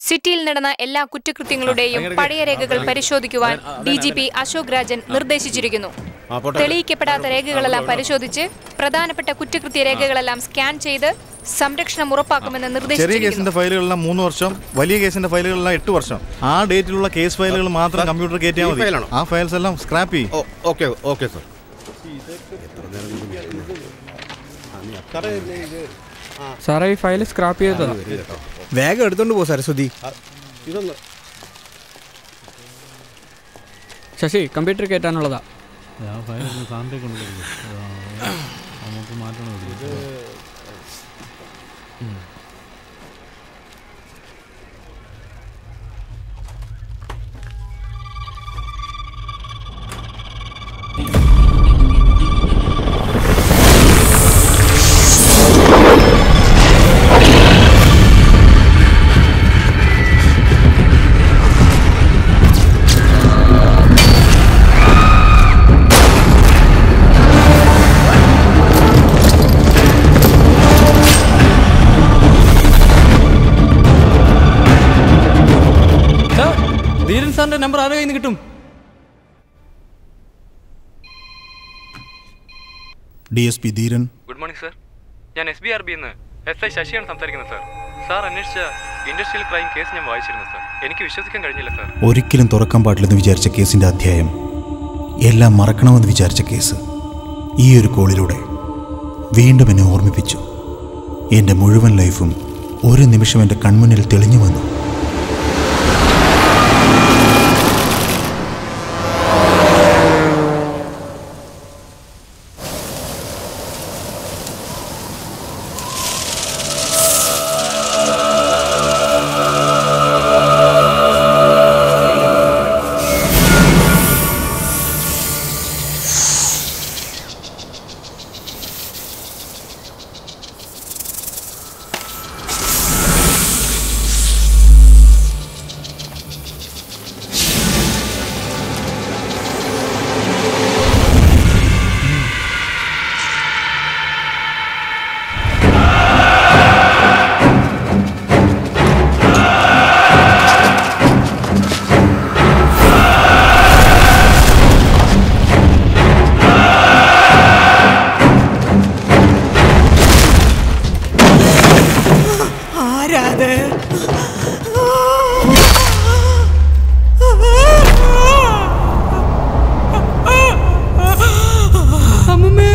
സിറ്റിയിൽ നടന്ന എല്ലാ കുറ്റകൃത്യങ്ങളുടെയും പഴയ രേഖകൾ പരിശോധിക്കുവാൻ D G P Ashok Rajan നിർദ്ദേശിച്ചിരിക്കുന്നു തെളിയിക്കപ്പെടാത്ത രേഖകളെല്ലാം പരിശോധിച്ച് പ്രധാനപ്പെട്ട കുറ്റകൃത്യ രേഖകളെല്ലാം സ്കാൻ ചെയ്ത് സംരക്ഷണം ഉറപ്പാക്കുമെന്ന് ചെറിയ നിർദ്ദേശിച്ചിരിക്കുന്നു കേസിന്റെ ഫയലുകളെല്ലാം മൂന്ന് വർഷം വലിയ കേസിന്റെ ഫയലുകളെല്ലാം എട്ട് വർഷം ആ ഡേറ്റിലുള്ള കേസ് ഫയലുകൾ മാത്രം കമ്പ്യൂട്ടർ കയറ്റിയാൽ ഈ മതി ഫയലാണോ? ആ ഫയൽസ് എല്ലാം സ്ക്രാപ്പ് ചെയ്യും ഓക്കെ ഓക്കെ സർ സാറേ ഈ ഫയൽ സ്ക്രാപ്പ് ചെയ്തതാ വേഗം എടുത്തോണ്ട് പോ സരസ്വതി ഇതൊന്ന് ശശി കമ്പ്യൂട്ടർ കയറ്റാനുള്ളതാ ധീരൻ സാറിന്റെ നമ്പർ ആരുടെ കയ്യിൽ നിന്ന് കിട്ടും D S P Dheeran good morning sir ഞാൻ എസ് ബി ആർ ബി എന്ന് എസ് ഐ ശശിയാണ് സംസാരിക്കുന്നത് സാർ സാർ അന്വേഷിച്ച ഇൻഡസ്ട്രിയൽ ക്രൈം കേസ് ഞാൻ വായിച്ചിരുന്നു സാർ എനിക്ക് വിശ്വസിക്കാൻ കഴിഞ്ഞില്ല സാർ ഒരിക്കലും തുറക്കാൻ പാടില്ലെന്ന് വിചാരിച്ച കേസിന്റെ അധ്യായം എല്ലാം മറക്കണമെന്ന് വിചാരിച്ച കേസ് ഈ ഒരു കോളിലൂടെ വീണ്ടും എന്നെ ഓർമ്മിപ്പിച്ചു എൻ്റെ മുഴുവൻ ലൈഫും ഒരു നിമിഷം എൻ്റെ കൺമുന്നിൽ തെളിഞ്ഞു വന്നു ആരാത് അമ്മമ്മേ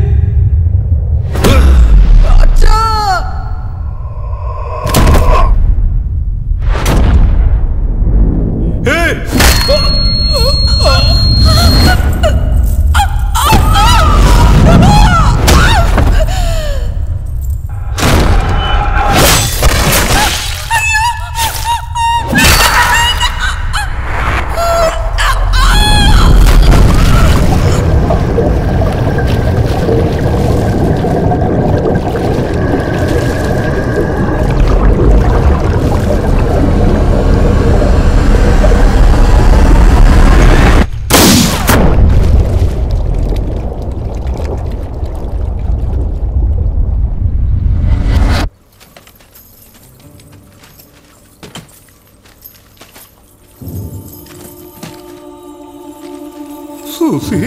സൂസി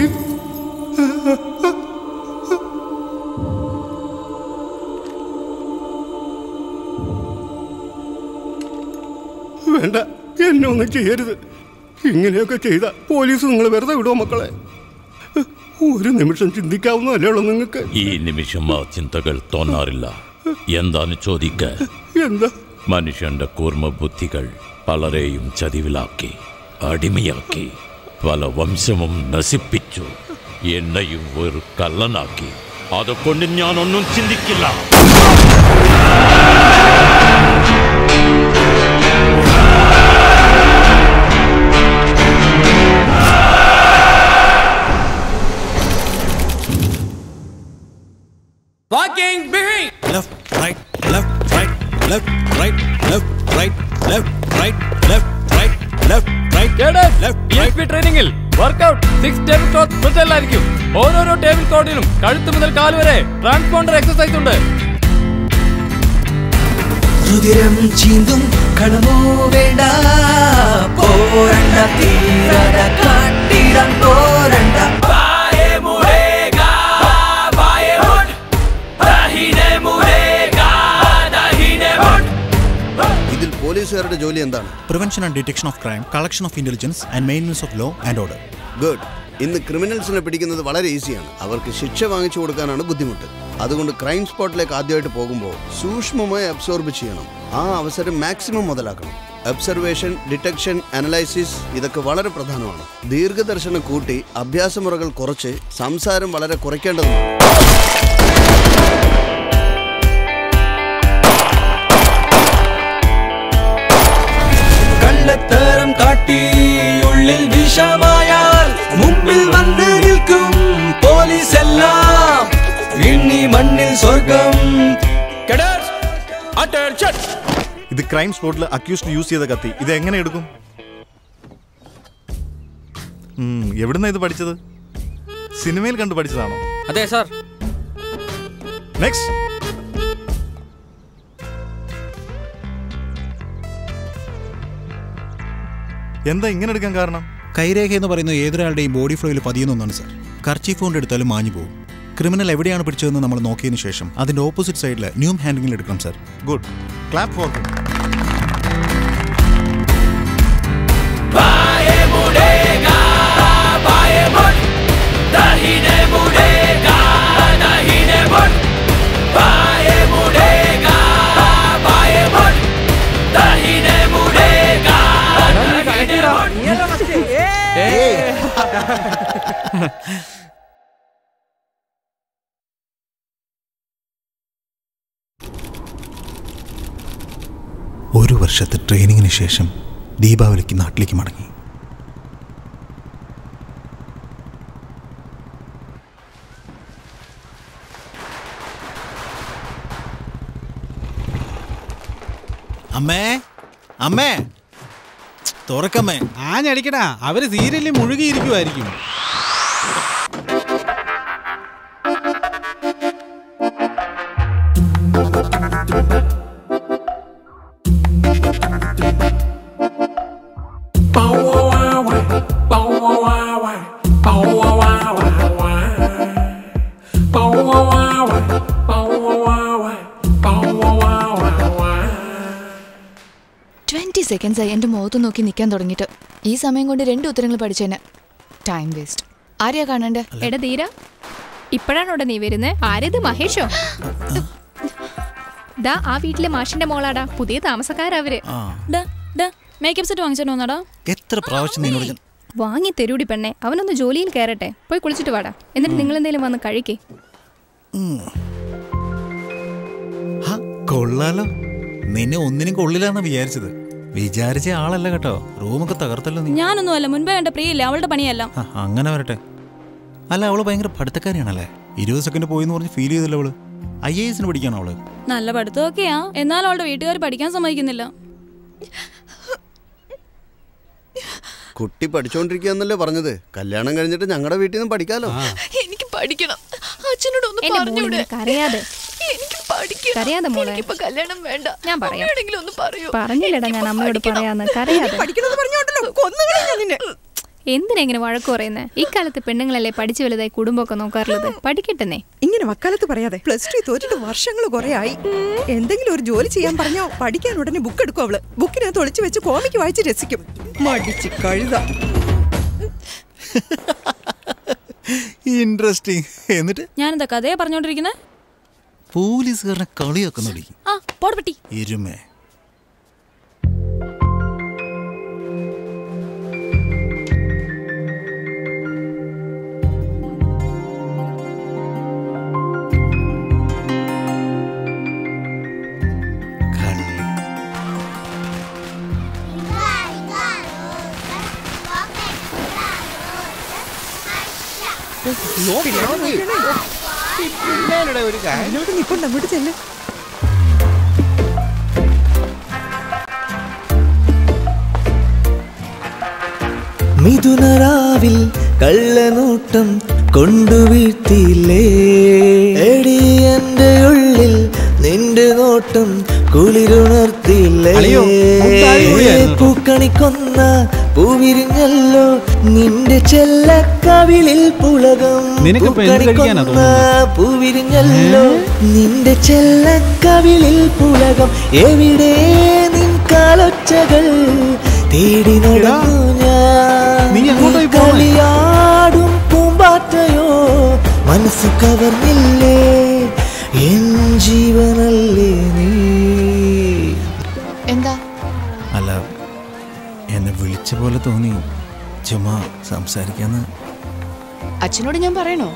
വേണ്ട എന്നെ ഒന്നും ചെയ്യരുത് ഇങ്ങനെയൊക്കെ ചെയ്ത പോലീസ് നിങ്ങൾ വെറുതെ വിടുമോ മക്കളെ ഒരു നിമിഷം ചിന്തിക്കാവുന്നതല്ലേ ഉള്ളൂ നിങ്ങൾക്ക് ഈ നിമിഷം ആ ചിന്തകൾ തോന്നാറില്ല എന്താന്ന് ചോദിക്ക എന്താ മനുഷ്യന്റെ കൂർമ്മ ബുദ്ധികൾ പലരെയും ചതിവിലാക്കി അടിമയാക്കി പല വംശവും നശിപ്പിച്ചു എന്നെയും ഒരു കള്ളനാക്കി അതുകൊണ്ട് ഞാനൊന്നും ചിന്തിക്കില്ല walking behind left right left right left right left right left right left right left right S P ട്രെയിനിങ്ങിൽ workout six table cloth special ആയിരിക്കും ഓരോരോ ടേബിൾ ക്ലോത്തിനും കഴുത്ത് മുതൽ കാൽ വരെ ട്രാൻസ്പോണ്ടർ എക്സസൈസ് ഉണ്ട് രുതിരം ചീന്തും മക്കളമോ വേണ്ട പോരണ്ട തീരത കാട്ടിടം പോരണ്ട ഇതിൽ പോലീസുകാരുടെ ജോലി എന്താണ് prevention and detection of crime collection of intelligence and maintenance of law and order good ഇന്ന് ക്രിമിനൽസിനെ പിടിക്കുന്നത് വളരെ ഈസിയാണ് അവർക്ക് ശിക്ഷ വാങ്ങിച്ചു കൊടുക്കാനാണ് ബുദ്ധിമുട്ട് അതുകൊണ്ട് ക്രൈം സ്പോട്ടിലേക്ക് ആദ്യമായിട്ട് പോകുമ്പോൾ സൂക്ഷ്മമായി അബ്സോർബ് ചെയ്യണം ആ അവസരം മാക്സിമം മുതലാക്കണം ഒബ്സർവേഷൻ ഡിറ്റക്ഷൻ അനലൈസിസ് ഇതൊക്കെ വളരെ പ്രധാനമാണ് ദീർഘദർശനം കൂട്ടി അഭ്യാസമുറകൾ കുറച്ച് സംസാരം വളരെ കുറയ്ക്കേണ്ടതുമാണ് കള്ളത്തരം കാട്ടി ഉള്ളിൽ വിഷമായാൽ മുമ്പിൽ വന്ന് നിൽക്കും പോലീസ് എല്ലാം വിണ്ണി മണ്ണിൽ സ്വർഗം ഇത് ക്രൈം സ്പോട്ടിൽ അക്യൂസ്ഡ് യൂസ് ചെയ്ത കത്തി ഇത് എങ്ങനെ എടുക്കും ഉം, എവിടുന്നാ ഇത് പഠിച്ചത് സിനിമയിൽ കണ്ടു പഠിച്ചതാണോ അതെ സാർ നെക്സ്റ്റ് എന്താ ഇങ്ങനെ എടുക്കാൻ കാരണം കൈരേഖ എന്ന് പറയുന്നത് ഏതൊരാളുടെയും ബോഡി ഫ്ലോയിൽ പതിയുന്ന ഒന്നാണ് സാർ കർച്ചീഫ് കൊണ്ട് എടുത്താലും മാഞ്ഞു പോകും ക്രിമിനൽ എവിടെയാണ് പിടിച്ചതെന്ന് നമ്മൾ നോക്കിയതിന് ശേഷം അതിന്റെ ഓപ്പോസിറ്റ് സൈഡിൽ ന്യൂം ഹാൻഡിങ്ങിൽ എടുക്കണം സാർ ഗുഡ് ക്ലാപ്പ് ഫോർ ഒരു വർഷത്തെ ട്രെയിനിങ്ങിന് ശേഷം ദീപാവലിക്ക് നാട്ടിലേക്ക് മടങ്ങി അമ്മേ അമ്മേ തുറക്കമ്മേ ആഞ്ഞടിക്കടാ അവര് സീരിയലിൽ മുഴുകിയിരിക്കുമായിരിക്കും ട്വന്റി സെക്കൻഡ്സ് ആയി എന്റെ മുഖത്ത് നോക്കി നിൽക്കാൻ തുടങ്ങിയിട്ട് ഈ സമയം കൊണ്ട് രണ്ട് ഉത്തരങ്ങൾ പഠിച്ചേനെ ടൈം വേസ്റ്റ് ആരെയാ കാണണ്ടേ എടാ ധീര ഇപ്പോഴാണോടെ നീ വരുന്നത് ആരേത് മഹേഷോ ദാ ആ വീട്ടിലെ മാഷിന്റെ മോളാടാ പുതിയ താമസക്കാരാ അവര് മേക്കപ്പ് സെറ്റ് വാങ്ങിച്ചിട്ട് വന്നടാ എത്ര പ്രാവശ്യം നിന്നോട് ഞാൻ വാങ്ങി തരൂടി പെണ്ണെ അവനൊന്ന് ജോലിയിൽ കയറട്ടെ പോയി കുളിച്ചിട്ട് വാടാ എന്നിട്ട് നിങ്ങൾ എന്തെങ്കിലും വന്ന് കഴിക്കേ ഹ, കൊള്ളാലോ നിന്നെ ഒന്നിനും കൊള്ളില്ലാന്നാ വിചാരിച്ചത് വിചാരിച്ച ആളല്ല കേട്ടോ റൂമൊക്കെ തകർത്തല്ലോ നീ ഞാനൊന്നുമല്ല മുൻപേ കണ്ട പ്രിയല്ലേ അവളുടെ പണിയല്ല ആ, അങ്ങനെ വരട്ടെ അല്ല അവള് ഭയങ്കര പഠിത്തക്കാരിയാണല്ലേ ഇരുപത് സെക്കൻഡ് പോയി എന്ന് പറഞ്ഞ് ഫീൽ ചെയ്തല്ലോ അവള് ഐ എ എസിന് പഠിക്കാണോ അവള് നല്ല പഠിത്തമൊക്കെയാ എന്നാലും അവളുടെ വീട്ടുകാർ പഠിക്കാൻ സമ്മതിക്കുന്നില്ല കുട്ടി പഠിച്ചുകൊണ്ടിരിക്കുകയെന്നല്ലേ പറഞ്ഞത് കല്യാണം കഴിഞ്ഞിട്ട് ഞങ്ങളുടെ വീട്ടിൽ നിന്ന് പഠിക്കാലോ എനിക്ക് പഠിക്കണം അച്ഛനോട് ഒന്ന് എന്റെ മോള് പറഞ്ഞൂടെ ഇങ്ങനെ കരയാതെ എനിക്ക് പഠിക്കണം കരയാതെ മോളെ. എനിക്കിപ്പോ കല്യാണം വേണ്ട ഞാൻ പറയാം. അമ്മയോടെങ്കിലും ഒന്ന് പറയൂ പറഞ്ഞില്ലടാ ഞാൻ അമ്മയോട് പറയാന്ന് കരയാതെ എന്തിനാ ഇങ്ങനെ വഴക്ക് പറയുന്നത് ഇക്കാലത്ത് പെണ്ണുങ്ങളല്ലേ പഠിച്ചു വലുതായി കുടുംബമൊക്കെ നോക്കാറുള്ളത് പഠിക്കട്ടെന്നേ ഇങ്ങനെ വക്കാലത്ത് പറയാതെ പ്ലസ് ടു തോറ്റിട്ട് വർഷങ്ങൾ കുറെ ആയി എന്തെങ്കിലും ഒരു ജോലി ചെയ്യാൻ പറഞ്ഞോ പഠിക്കാൻ ഉടനെ ബുക്ക് എടുക്കും അവള് ബുക്കിനകത്ത് ഒളിച്ചു വെച്ച് കോമിക്ക് വായിച്ച് രസിക്കും മടിച്ച് കഴുത ഇൻട്രസ്റ്റിംഗ് എന്നിട്ട് ഞാനെന്താ കഥയെ പറഞ്ഞോണ്ടിരിക്കുന്നത് പോലീസുകാരനെ കളിയൊക്കെ നടി ആ പോടപ്പെട്ടി എരുമേ കള്ളി ഒരു കാര്യം അതിനോട് നിക്കൊണ്ട് അങ്ങോട്ട് ചെല്ല് മിഥുനരാവിൽ കള്ളനോട്ടം കൊണ്ടുവീഴ്ത്തിയില്ലേ എടി എന്റെ ഉള്ളിൽ നിന്റെ നോട്ടം കുളിരുണർത്തിയില്ലേ അളിയോ, പൂവിരിഞ്ഞല്ലോ നിന്റെ ചെല്ലക്കവിളിൽ പുളകം നിനക്കിപ്പോ എന്ത് കഴിക്കാനാ പൂക്കളിക്കൊന്ന പൂവിരിഞ്ഞല്ലോ നിന്റെ ചെല്ലക്കവിളിൽ പുളകം എവിടെ നിൻ കാലൊച്ചകൾ തേടി നടന്നു ഞാൻ നീ എങ്ങോട്ടാ നീ ഈ പോണേ? കളിയാടും പൂമ്പാറ്റയോ മനസ്സ് കവർന്നില്ലേ എൻ ജീവനല്ലേ നീ എന്താ അല്ല എന്നെ വിളിച്ച പോലെ തോന്നി ചുമ്മാ സംസാരിക്കാന്ന് അച്ഛനോട് ഞാൻ പറയണോ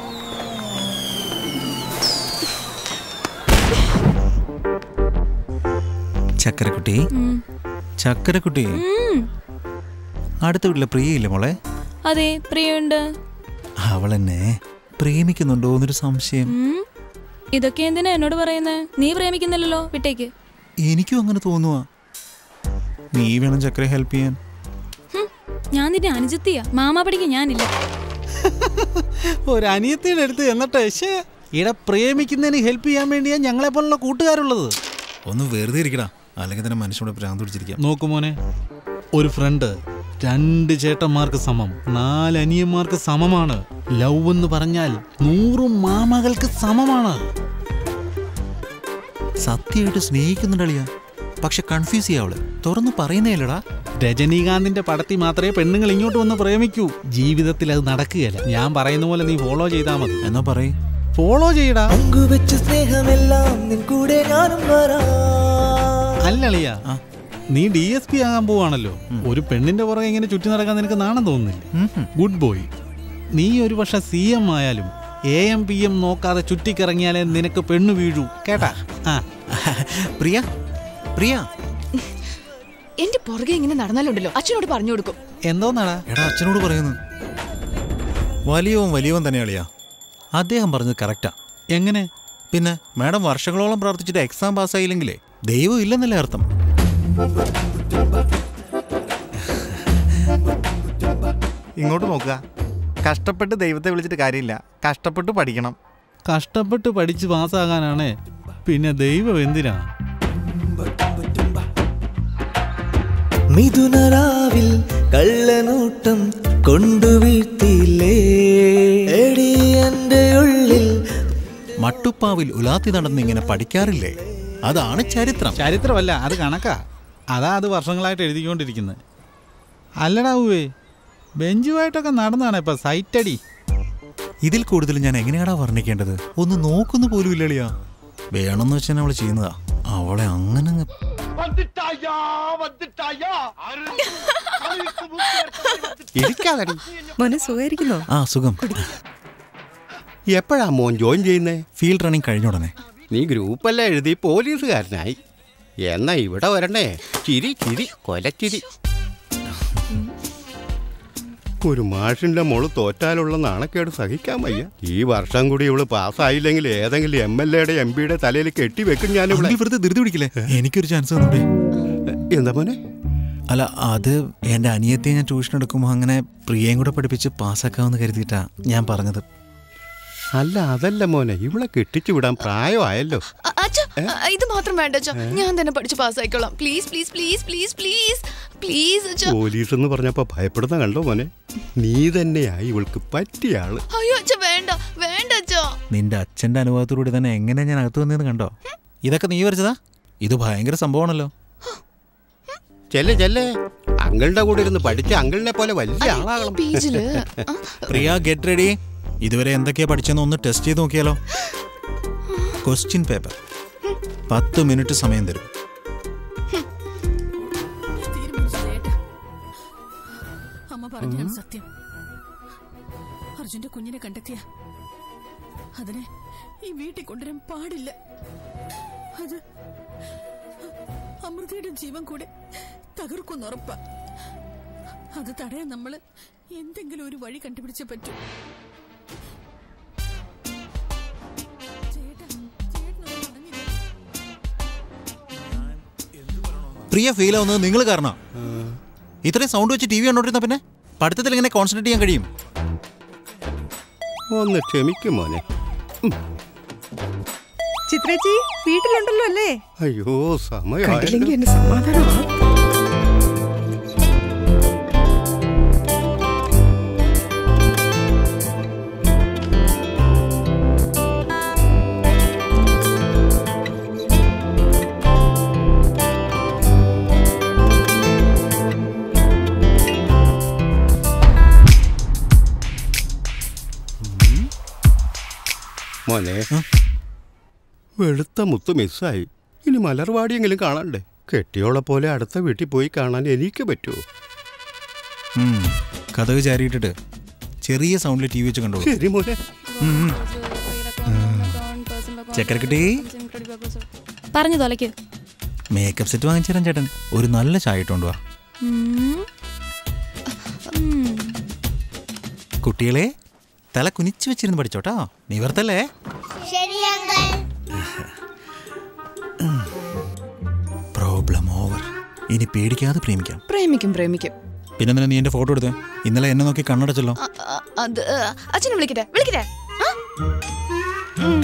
ചക്കരക്കുട്ടി ചക്കരക്കുട്ടി അടുത്ത വീട്ടിലെ പ്രിയയില്ലേ മോളെ അതെ പ്രിയുണ്ട് അവൾ എന്നെ പ്രേമിക്കുന്നുണ്ടോ എന്നൊരു സംശയം ഉം. ഇതൊക്കെ എന്തിനാ എന്നോട് പറയുന്നത് നീ പ്രേമിക്കുന്നില്ലല്ലോ വിട്ടേക്ക് എനിക്കും അങ്ങനെ തോന്നുവാ നീ വേണം ചക്കര ഹെൽപ്പ് ചെയ്യാൻ ഞാൻ നിന്റെ അനുജത്തിയാ മാമാ പഠിക്കാൻ ഞാനില്ല ഒരു അനിയത്തിയുടെ അടുത്ത് എന്നിട്ട് ശേ ഇട പ്രേമിക്കുന്നതിന് ഹെൽപ്പ് ചെയ്യാൻ വേണ്ടിയാ ഞങ്ങളെ പോലുള്ള കൂട്ടുകാരുള്ളത് ഒന്ന് വെറുതെ ഇരിക്കടാ അല്ലെങ്കിൽ തന്നെ മനുഷ്യനോട് ഭ്രാന്ത് പിടിച്ചിരിക്കാം നോക്കു മോനെ ഒരു ഫ്രണ്ട് രണ്ട് ചേട്ടന്മാർക്ക് സമം നാല് അനിയന്മാർക്ക് സമമാണ് ലവ് എന്ന് പറഞ്ഞാൽ നൂറ് മാമകൾക്ക് സമമാണ് സത്യമായിട്ട് സ്നേഹിക്കുന്നുണ്ടളിയാ പക്ഷെ കൺഫ്യൂസ് ചെയ്യാവള് തുറന്നു പറയുന്നേലടാ രജനീകാന്തിന്റെ പടത്തിൽ മാത്രമേ പെണ്ണുങ്ങൾ ഇങ്ങോട്ട് വന്ന് പ്രേമിക്കൂ ജീവിതത്തിൽ അത് നടക്കുകയല്ല ഞാൻ പറയുന്ന പോലെ നീ ഫോളോ ചെയ്താൽ മതി എന്നാ പറയ് ഫോളോ ചെയ്യടാ പങ്കുവെച്ച സ്നേഹമെല്ലാം നിൻ കൂടെ ഞാനും വരാം അല്ലളിയ നീ ഡി എസ് പി ആകാൻ പോവാണല്ലോ ഒരു പെണ്ണിന്റെ പുറകെ ഇങ്ങനെ ചുറ്റി നടക്കാൻ നിനക്ക് നാണം തോന്നുന്നില്ല ഗുഡ് ബോയ് നീ ഒരു പക്ഷെ സി എം ആയാലും എ എം പി എം നോക്കാതെ ചുറ്റിക്കിറങ്ങിയാലേ നിനക്ക് പെണ്ണു വീഴൂ കേട്ടാ ആ പ്രിയ പ്രിയ എന്റെ പുറകെ ഇങ്ങനെ നടന്നാലുണ്ടല്ലോ അച്ഛനോട് പറഞ്ഞു കൊടുക്കും എന്തോന്നാടാ എടാ അച്ഛനോട് പറയുന്നു വലിയവൻ വലിയവൻ തന്നെ അളിയാ അദ്ദേഹം പറഞ്ഞത് കറക്റ്റാ എങ്ങനെ പിന്നെ മാഡം വർഷങ്ങളോളം പ്രാർത്ഥിച്ചിട്ട് എക്സാം പാസ്സായില്ലെങ്കിലേ ദൈവം ഇല്ലെന്നല്ലേ അർത്ഥം ഇങ്ങോട്ട് നോക്കുക കഷ്ടപ്പെട്ട് ദൈവത്തെ വിളിച്ചിട്ട് കാര്യമില്ല കഷ്ടപ്പെട്ട് പഠിക്കണം കഷ്ടപ്പെട്ട് പഠിച്ച് പാസ്സാകാനാണേ പിന്നെ ദൈവം എന്തിനാ മിഥുനരാവിൽ കള്ളനൂട്ടം കൊണ്ടുവീഴ്ത്തിയില്ലേ എടി എന്റെ ഉള്ളിൽ മട്ടുപ്പാവിൽ ഉലാത്തി നടന്ന് ഇങ്ങനെ പഠിക്കാറില്ലേ അതാണ് ചരിത്രം ചരിത്രമല്ല അത് കണക്കാ അതാ അത് വർഷങ്ങളായിട്ട് എഴുതിക്കൊണ്ടിരിക്കുന്നത് അല്ലടാവേ ബെഞ്ചുമായിട്ടൊക്കെ നടന്നാണ് ഇപ്പൊ സൈറ്റടി ഇതിൽ കൂടുതൽ ഞാൻ എങ്ങനെയാടാ വർണ്ണിക്കേണ്ടത് ഒന്ന് നോക്കുന്നു പോലും ഇല്ലളിയാ വേണമെന്ന് വെച്ചാൽ അവള് ചെയ്യുന്നതാ അവളെ അങ്ങനെ അങ്ങ് ഇരിക്കാതടി മോനെ സുഖമായിരിക്കുന്നോ ആ സുഖം എപ്പോഴാ മോൻ ജോയിൻ ചെയ്യുന്നേ ഫീൽഡ് റണ്ണിങ് കഴിഞ്ഞ ഉടനെ നീ ഗ്രൂപ്പെല്ലാം എഴുതി പോലീസുകാരനായി എന്നാ ഇവിടെ വരണേ ചിരി ചിരി കൊലച്ചിരി ഒരു മാഷിന്റെ മോള് തോറ്റാലുള്ള നാണക്കേട് സഹിക്കാൻ വയ്യ ഈ വർഷം കൂടി ഇവള് പാസ്സായില്ലെങ്കിൽ ഏതെങ്കിലും എം എൽ എയുടെ എം പിയുടെ തലയിൽ കെട്ടിവെക്കും ഞാൻ ഇവിടെ അങ്കിൾ വെറുതെ ധൃതി പിടിക്കില്ലേ എനിക്കൊരു ചാൻസ് തന്നൂടെ എന്താ മോനെ അല്ല അത് എൻ്റെ അനിയത്തെ ഞാൻ ട്യൂഷൻ എടുക്കുമ്പോൾ അങ്ങനെ പ്രിയയും കൂടെ പഠിപ്പിച്ച് പാസ്സാക്കാമെന്ന് കരുതിയിട്ടാ ഞാൻ പറഞ്ഞത് അല്ല അതല്ല മോനെ ഇവളെ കെട്ടിച്ചു വിടാൻ പ്രായമായല്ലോ അ- അച്ഛാ അ- ഇത് മാത്രം വേണ്ട അച്ഛാ ഞാൻ തന്നെ പഠിച്ച് പാസ്സായിക്കോളാം please please please please please please അച്ഛാ പോലീസ് എന്ന് പറഞ്ഞപ്പോ ഭയപ്പെടുന്ന കണ്ടോ മോനെ നീ തന്നെയായി ഇവൾക്ക് പറ്റിയ ആള് അയ്യോ അച്ഛാ വേണ്ട വേണ്ട അച്ഛാ നിന്റെ അച്ഛൻ്റെ അനുഭവത്തോടുകൂടി തന്നെ എങ്ങനെ ഞാൻ അകത്ത് വന്നതെന്ന് കണ്ടോ ഇതൊക്കെ നീ വരച്ചതാ ഇത് ഭയങ്കര സംഭവമാണല്ലോ ചെല്ലേ ചെല്ലേ അങ്കിളുടെ കൂടെ ഇരുന്ന് പഠിച്ച് അങ്കിളിനെ പോലെ വലിയ ആളാകണം പേജില് പ്രിയ ഗെറ്റ് റെഡി ഇതുവരെ എന്തൊക്കെയാ പഠിച്ചെന്ന് ഒന്ന് ടെസ്റ്റ് ചെയ്ത് നോക്കിയാലോ ക്വസ്റ്റ്യൻ പേപ്പർ പത്ത് മിനിറ്റ് സമയം തരും അമ്മ പറഞ്ഞാണ് സത്യം അർജുന്റെ കുഞ്ഞിനെ കണ്ടെത്തിയ അതിനെ ഈ വീട്ടിൽ കൊണ്ടുവരാൻ പാടില്ല അത് അമൃതയുടെ ജീവൻ കൂടെ തകർക്കുന്നുറപ്പ അത് തടയാൻ നമ്മള് എന്തെങ്കിലും ഒരു വഴി കണ്ടുപിടിച്ചേ പറ്റൂ പ്രിയ ഫെയിൽ ആവുന്നത് നിങ്ങൾ കാരണം ഇത്രയും സൗണ്ട് വെച്ച് ടി വി കണ്ടോണ്ടിരുന്ന പിന്നെ പഠിത്തത്തിൽ എങ്ങനെ കോൺസെൻട്രേറ്റ് ചെയ്യാൻ കഴിയും ഒന്ന് ക്ഷമിക്കും മോനെ ചിത്രേച്ചി വീട്ടിലുണ്ടല്ലോ അല്ലേ അയ്യോ കണ്ടില്ലെങ്കിൽ സമയം എന്റെ സമാധാനമാണ് മോനെ വെളുത്ത മുത്ത് മിസ്സായി ഇനി മലർവാടിയെങ്കിലും കാണണ്ടേ കെട്ടിയോളെ പോലെ അടുത്ത വീട്ടിൽ പോയി കാണാൻ എനിക്ക് പറ്റുമോ ഉം. കഥക് ചാരിയിട്ടിട്ട് ചെറിയ സൗണ്ടിൽ ടി വി വെച്ച് കണ്ടോളൂ ശരി മോനെ ഉം, ഉം. ചക്കരക്കുട്ടി പറഞ്ഞു തൊലയ്ക്ക് മേക്കപ്പ് സെറ്റ് വാങ്ങിച്ചു തരാൻ ചേട്ടൻ ഒരു നല്ല ചായ ഇട്ടോണ്ട് വാ ഉം. ഉം. കുട്ടികളെ തല കുനിച്ചു വെച്ചിരുന്ന് പഠിച്ചോട്ടോ നിവർത്തല്ലേ പ്രോബ്ലം ഓവർ ഇനി പേടിക്കാതെ പ്രേമിക്കാം പ്രേമിക്കും പ്രേമിക്കും പിന്നെ നീ എന്റെ ഫോട്ടോ എടുത്തേ ഇന്നലെ എന്നെ നോക്കി കണ്ണടച്ചല്ലോ അ- അ- അത് അച്ഛനെ വിളിക്കട്ടെ വിളിക്കട്ടെ ആ? ഉം.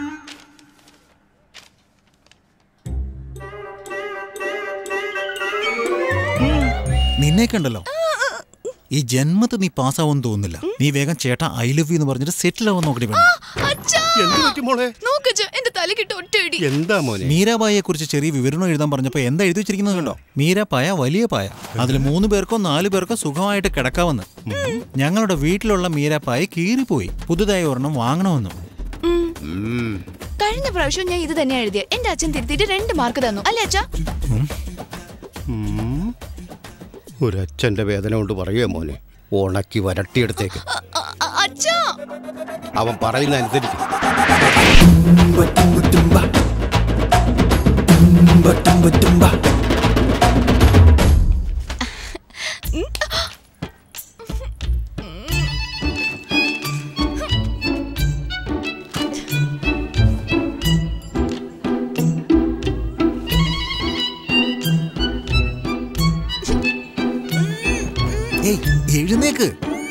നിന്നെ കണ്ടല്ലോ ഈ ജന്മത്ത് നീ പാസ്സാവെന്ന് തോന്നുന്നില്ല നീ വേഗം ചേട്ടാ ഐ ലവ് യു എന്ന് പറഞ്ഞിട്ട് സെറ്റിൽ ആവാൻ നോക്കണേ പെണ്ണെ. അച്ഛാ. എന്ത് പറ്റി മോളെ നോക്കച്ഛാ, എന്റെ തലക്കിട്ട് ഒറ്റയിടി എന്താ മോനെ മീരാബായിയെ കുറിച്ച് ചെറിയ വിവരണം എഴുതാൻ പറഞ്ഞപ്പോ എന്താ എഴുതി വെച്ചിരിക്കുന്നത് കണ്ടോ മീരാപ്പായ വലിയ പായ അതിൽ മൂന്ന് പേർക്കോ നാലു പേർക്കോ സുഖമായിട്ട് കിടക്കാമെന്ന് ഞങ്ങളുടെ വീട്ടിലുള്ള മീരാപ്പായ കീറിപ്പോയി പുതുതായി ഒരെണ്ണം വാങ്ങണമെന്നും കഴിഞ്ഞ പ്രാവശ്യം ഞാൻ ഇത് തന്നെ എഴുതിയ എന്റെ അച്ഛൻ തിരുത്തിയിട്ട് രണ്ട് മാർക്ക് തന്നു അല്ലേ അച്ഛാ ഉം. ഒരച്ഛന്റെ വേദന കൊണ്ട് പറയുക മോനെ ഉണക്കി വരട്ടിയെടുത്തേക്ക് അ- അ- അച്ഛാ അവൻ പറയുന്ന അനുസരിച്ച് ഏയ് എഴുന്നേക്ക്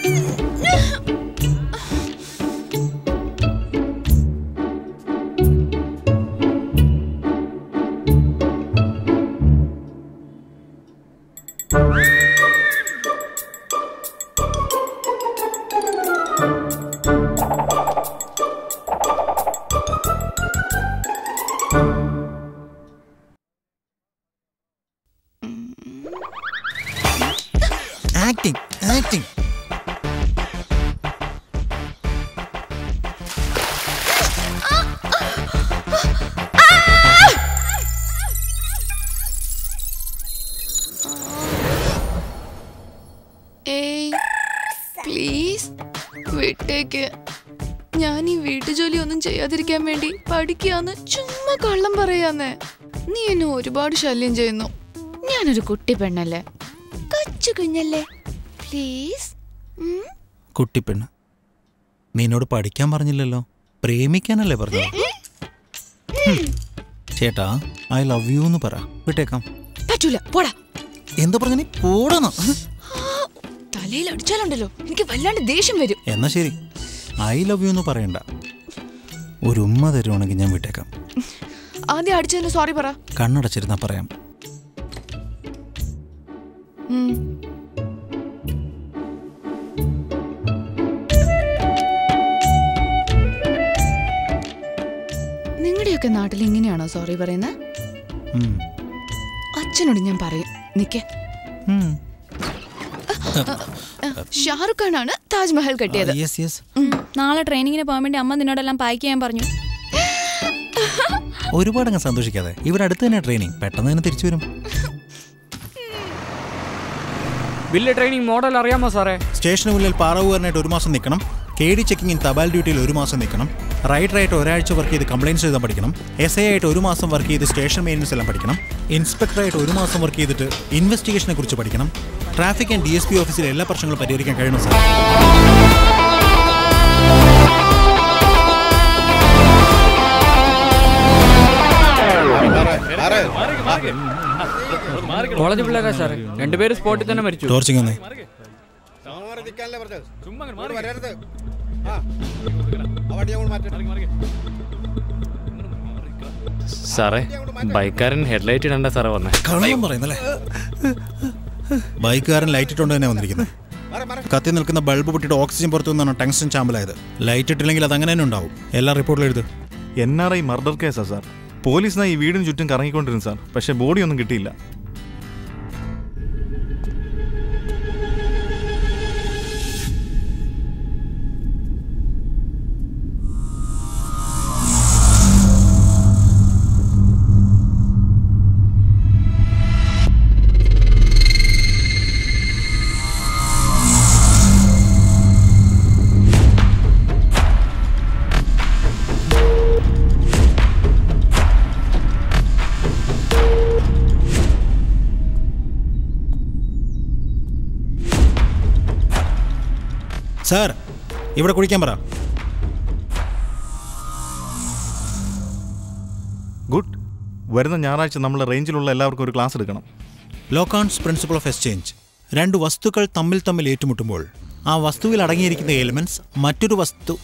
ആക്ടിങ് ആക്ടിങ് ഏയ് പ്ലീസ് വിട്ടേക്ക് ഞാൻ ഈ വീട്ടുജോലി ഒന്നും ചെയ്യാതിരിക്കാൻ വേണ്ടി പഠിക്കാന്ന് ചുമ്മാ കള്ളം പറയാന്ന് നീ എന്നെ ഒരുപാട് ശല്യം ചെയ്യുന്നു ഞാനൊരു കുട്ടി പെണ്ണല്ലേ കൊച്ചു കുഞ്ഞല്ലേ പ്ലീസ് കുട്ടിപ്പെണ്ണ് നിന്നോട് പഠിക്കാൻ പറഞ്ഞില്ലല്ലോ പ്രേമിക്കാനല്ലേ പറഞ്ഞത് ചേട്ടാ ഐ ലവ് യു എന്ന് പറ വിട്ടേക്കാം പറ്റൂല പോടാ എന്താ പറഞ്ഞ നീ പോടണം തലയിൽ അടിച്ചാലുണ്ടല്ലോ എനിക്ക് വല്ലാണ്ട് ദേഷ്യം വരും എന്നാ ശരി ഐ ലവ് യു എന്ന് പറയണ്ട ഒരു ഉമ്മ തരുവാണെങ്കിൽ ഞാൻ വിട്ടേക്കാം ആദ്യം അടിച്ചതിന് സോറി പറ കണ്ണടച്ചിരുന്നാ പറയാം ഉം. നിങ്ങളുടെയൊക്കെ നാട്ടിൽ ഇങ്ങനെയാണോ സോറി പറയുന്നത് ഉം. അച്ഛനോട് ഞാൻ പറയും നിക്കേ ഉം. ഷാറുഖ് ഖാൻ ആണ് താജ്മഹൽ കെട്ടിയത് യെസ് യെസ് നാളെ ട്രെയിനിങ്ങിന് പോകാൻ വേണ്ടി അമ്മ നിന്നോടെല്ലാം പാക്ക് ചെയ്യാൻ പറഞ്ഞു ഒരുപാട് അങ്ങ് സന്തോഷിക്കാതെ ഇവിടെ അടുത്ത് തന്നെ ട്രെയിനിങ് പെട്ടെന്ന് തന്നെ തിരിച്ചു വരും ബില്ല് ട്രെയിനിങ് മോഡൽ അറിയാമോ സാറേ സ്റ്റേഷന് മുന്നിൽ പാറവുകാരനായിട്ട് ഒരു മാസം നിൽക്കണം കെ ഡി ചെക്കിങ്ങിൻ തപാൽ ഡ്യൂട്ടിയിൽ ഒരു മാസം നിൽക്കണം റൈറ്ററായിട്ട് ഒരാഴ്ച വർക്ക് ചെയ്ത് കംപ്ലയിൻസ് എഴുതാൻ പഠിക്കണം എസ് ഐ ആയിട്ട് ഒരു മാസം വർക്ക് ചെയ്ത് സ്റ്റേഷൻ മെയിൻ്റനൻസ് എല്ലാം പഠിക്കണം ഇൻസ്പെക്ടറായിട്ട് ഒരു മാസം വർക്ക് ചെയ്തിട്ട് ഇൻവെസ്റ്റിഗേഷനെ കുറിച്ച് പഠിക്കണം traffic and D S P ഓഫീസിലെ എല്ലാ പ്രശ്നങ്ങളും പരിഹരിക്കാൻ കഴിയണം സാർ കോളേജ് പിള്ളേരാ സാറേ രണ്ടുപേരും സ്പോട്ടിൽ തന്നെ മരിച്ചു ടോർച്ചിങ് വന്നേ സാറേ ബൈക്കാരൻ ഹെഡ്ലൈറ്റ് ഇടണ്ട സാറേ വന്നേ കള്ളം പറയുന്നല്ലേ ബൈക്കുകാരൻ ലൈറ്റ് ഇട്ടുകൊണ്ട് തന്നെ വന്നിരിക്കുന്നത് കത്തി നിൽക്കുന്ന ബൾബ് പൊട്ടിയിട്ട് ഓക്സിജൻ പുറത്തു നിന്നാണ് ടങ്സ്റ്റൻ ചാമ്പലായത് ലൈറ്റ് ഇട്ടില്ലെങ്കിൽ അത് അങ്ങനെ തന്നെ ഉണ്ടാവും എല്ലാ റിപ്പോർട്ടിലും എഴുത് എൻ ആർ ഐ മർഡർ കേസാ സാർ പോലീസിനാ ഈ വീടിന് ചുറ്റും കറങ്ങിക്കൊണ്ടിരുന്നു സാർ പക്ഷേ ബോഡി ഒന്നും കിട്ടിയില്ല സാർ ഇവിടെ കുഴിക്കാൻ പറ ഗുഡ് വരുന്ന ഞായറാഴ്ച നമ്മൾ റേഞ്ചിലുള്ള എല്ലാവർക്കും ഒരു ക്ലാസ് എടുക്കണം ലോക്കാൺസ് പ്രിൻസിപ്പിൾ ഓഫ് എക്സ്ചേഞ്ച് രണ്ട് വസ്തുക്കൾ തമ്മിൽ തമ്മിൽ ഏറ്റുമുട്ടുമ്പോൾ ആ വസ്തുവിൽ അടങ്ങിയിരിക്കുന്ന എലിമെന്റ്സ് മറ്റൊരു വസ്തു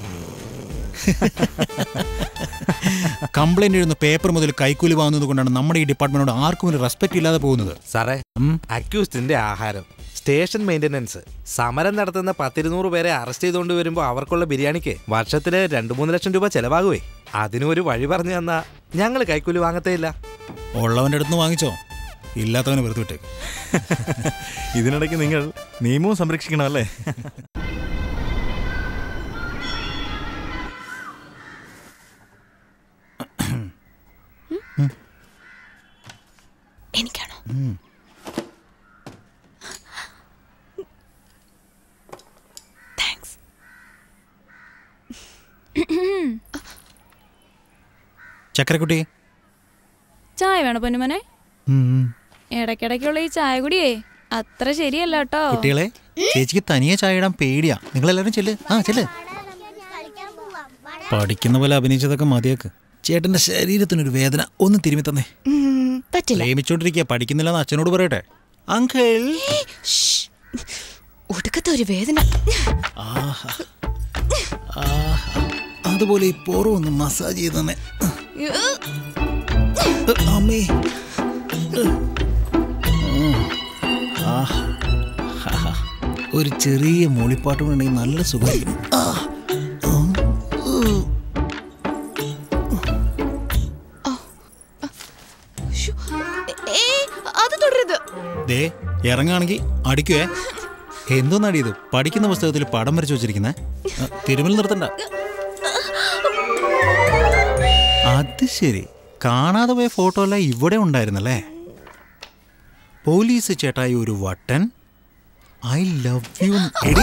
കംപ്ലൈന്റ് എഴുതുന്ന പേപ്പർ മുതൽ കൈക്കൂലി വാങ്ങുന്നത് കൊണ്ടാണ് നമ്മുടെ ഈ ഡിപ്പാർട്ട്മെന്റിനോട് ആർക്കും ഒരു റെസ്പെക്ട് ഇല്ലാതെ പോകുന്നത് സാറേ അക്യൂസ്ഡിന്റെ ആഹാരം സ്റ്റേഷൻ മെയിൻ്റനൻസ് സമരം നടത്തുന്ന പത്തിരുന്നൂറ് പേരെ അറസ്റ്റ് ചെയ്തുകൊണ്ട് വരുമ്പോൾ അവർക്കുള്ള ബിരിയാണിക്ക് വർഷത്തില് രണ്ടു മൂന്ന് ലക്ഷം രൂപ ചെലവാകുവേ അതിനും ഒരു വഴി പറഞ്ഞു തന്നാ ഞങ്ങൾ കൈക്കൂലി വാങ്ങത്തേ ഇല്ല ഉള്ളവന്റെ അടുത്ത് വാങ്ങിച്ചോ ഇല്ലാത്തവനെ വെറുതെ വിട്ടേക്ക് ഇതിനിടയ്ക്ക് നിങ്ങൾ നിയമവും സംരക്ഷിക്കണം അല്ലേ എനിക്കാണോ താങ്ക്സ് ചക്കരക്കുട്ടി ചായ വേണോ പൊന്നുമനെ ഇടയ്ക്കിടയ്ക്കുള്ള ഈ ചായ കുടിയേ അത്ര ശരിയല്ല കേട്ടോ കുട്ടികളെ ചേച്ചിക്ക് തനിയെ ചായ ഇടാൻ പേടിയാ നിങ്ങളെല്ലാവരും ചെല്ല് ആ ചെല്ല് പഠിക്കുന്ന പോലെ അഭിനയിച്ചതൊക്കെ മതിയാക്ക് ചേട്ടന്റെ ശരീരത്തിനൊരു വേദന ഒന്ന് തിരുമ്മി തന്നേ പറ്റില്ല പ്രേമിച്ചോണ്ടിരിക്കുക പഠിക്കുന്നില്ലെന്ന് അച്ഛനോട് പറയട്ടെ അങ്കിൾ ഒടുക്കത്തെ ഒരു വേദന ആഹാ. ആഹാ. അതുപോലെ ഈ പോറോ ഒന്ന് മസാജ് ചെയ്ത് തന്നെ അമ്മേ ഉം. ആഹാ. ഹാഹാ. ഒരു ചെറിയ മൂളിപ്പാട്ട് ഉണ്ടെങ്കിൽ നല്ല സുഖമായിരിക്കും ആ. ഉം. ഉം. ശ്ശോ. ഏയ്, അത് തുടരുത് ദേ ഇറങ്ങുകയാണെങ്കിൽ അടിക്കുവേ എന്തോന്നാടി ഇത് പഠിക്കുന്ന പുസ്തകത്തിൽ പടം വരച്ചു വെച്ചിരിക്കുന്നേ തിരുമൽ നിർത്തണ്ട അത് ശരി കാണാതെ പോയ ഫോട്ടോ എല്ലാം ഇവിടെ ഉണ്ടായിരുന്നല്ലേ പോലീസ് ചേട്ടായി ഒരു വട്ടൻ ഐ ലവ് യു എടി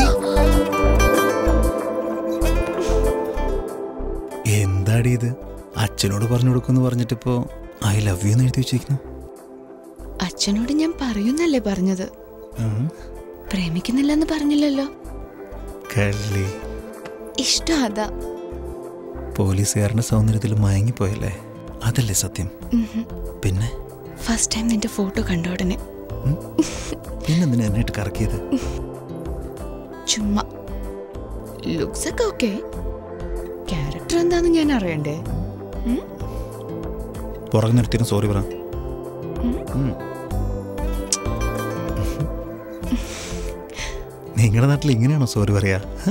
എന്താടി ഇത് അച്ഛനോട് പറഞ്ഞു കൊടുക്കുമെന്ന് പറഞ്ഞിട്ടിപ്പോ ഐ ലവ് യു എന്ന് എഴുതി വെച്ചിരിക്കുന്നു അച്ഛനോട് ഞാൻ പറയുന്നല്ലേ പറഞ്ഞത് ഉം. പ്രേമിക്കുന്നില്ലെന്ന് പറഞ്ഞില്ലല്ലോ കള്ളി ഇഷ്ടം അതാ പോലീസുകാരന്റെ സൗന്ദര്യത്തിൽ മയങ്ങിപ്പോയല്ലേ അതല്ലേ സത്യം പിന്നെ ഫസ്റ്റ് ടൈം നിന്റെ ഫോട്ടോ കണ്ട ഉടനെ പിന്നെന്തിനാ എന്നിട്ട് കറക്കിയത് ചുമ്മാ ലുക്സ് ഒക്കെ ഓക്കെ ക്യാരക്ടർ എന്താന്ന് ഞാൻ അറിയണ്ടേ ഉം? പുറകെ നിർത്തിയും സോറി പറ ഉം. നിങ്ങളുടെ നാട്ടിൽ ഇങ്ങനെയാണോ സോറി പറയാ ഹ?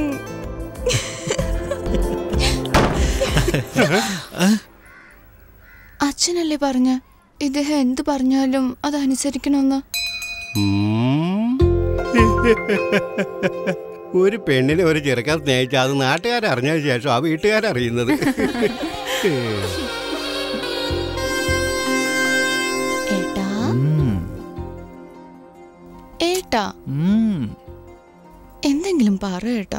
അച്ഛനല്ലേ പറഞ്ഞ ഇദ്ദേഹം എന്ത് പറഞ്ഞാലും അതനുസരിക്കണമെന്ന് ഒരു പെണ്ണിനെ ഒരു ചെറുക്കാൻ സ്നേഹിച്ച അത് നാട്ടുകാരറിഞ്ഞതിന് ശേഷം ആ വീട്ടുകാരറിയുന്നത് ഏട്ടാ ഏട്ടാ ഉം. എന്തെങ്കിലും പറ ഏട്ടാ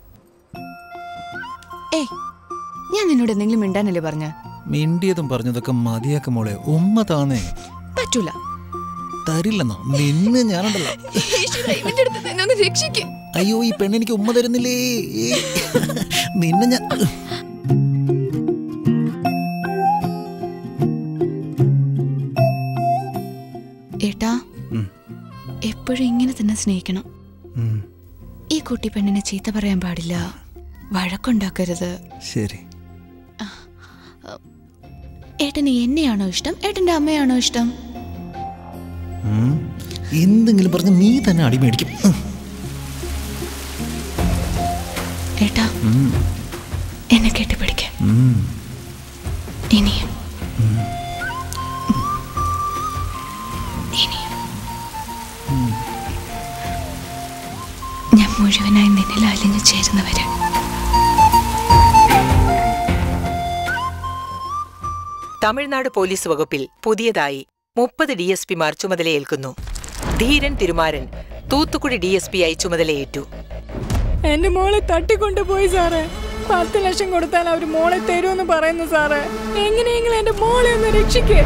ഏയ് ഞാൻ നിന്നോട് എന്തെങ്കിലും മിണ്ടാനല്ലേ പറഞ്ഞ മിണ്ടിയതും പറഞ്ഞതൊക്കെ മതിയാക്ക മോളെ ഉമ്മ താന്നേ പറ്റൂല തരില്ലെന്നോ നിന്ന് ഞാനുണ്ടല്ലോ ഈശ്വരാ, ഇവന്റെ അടുത്ത് നിന്ന് എന്നെ ഒന്ന് രക്ഷിക്ക് അയ്യോ ഈ പെണ്ണെനിക്ക് ഉമ്മ തരുന്നില്ലേ ഏ, നിന്നെ ഞാൻ ഏട്ടാ ഉം. എപ്പോഴും ഇങ്ങനെ തന്നെ സ്നേഹിക്കണം ഉം, ഈ കുട്ടി പെണ്ണിനെ ചീത്ത പറയാൻ പാടില്ല വഴക്കുണ്ടാക്കരുത് ശരി ഏട്ടന് എന്നെയാണോ ഇഷ്ടം ഏട്ടന്റെ അമ്മയാണോ ഇഷ്ടം ഉം. എന്തെങ്കിലും പറഞ്ഞ് നീ തന്നെ അടി മേടിക്കും ഉം. ഏട്ടാ ഉം, എന്നെ കെട്ടിപ്പിടിക്ക ഉം, ഇനിയും ഉം. ഇനിയും ഞാൻ മുഴുവനായി നിന്നിൽ അലിഞ്ഞു ചേരുന്നവര് തമിഴ്നാട് പോലീസ് വകുപ്പിൽ പുതിയതായി മുപ്പത് ഡി എസ് പിമാർ ചുമതലയേൽക്കുന്നു Dheeran Thirumaran Thoothukudi D S P ആയി ചുമതലയേറ്റു എന്റെ മോളെ തട്ടിക്കൊണ്ടുപോയി സാറേ പത്ത് ലക്ഷം കൊടുത്താൽ അവർ മോളെ തരുമെന്ന് പറയുന്നു സാറേ എങ്ങനെയെങ്കിലും എന്റെ മോളെ ഒന്ന് രക്ഷിക്കേ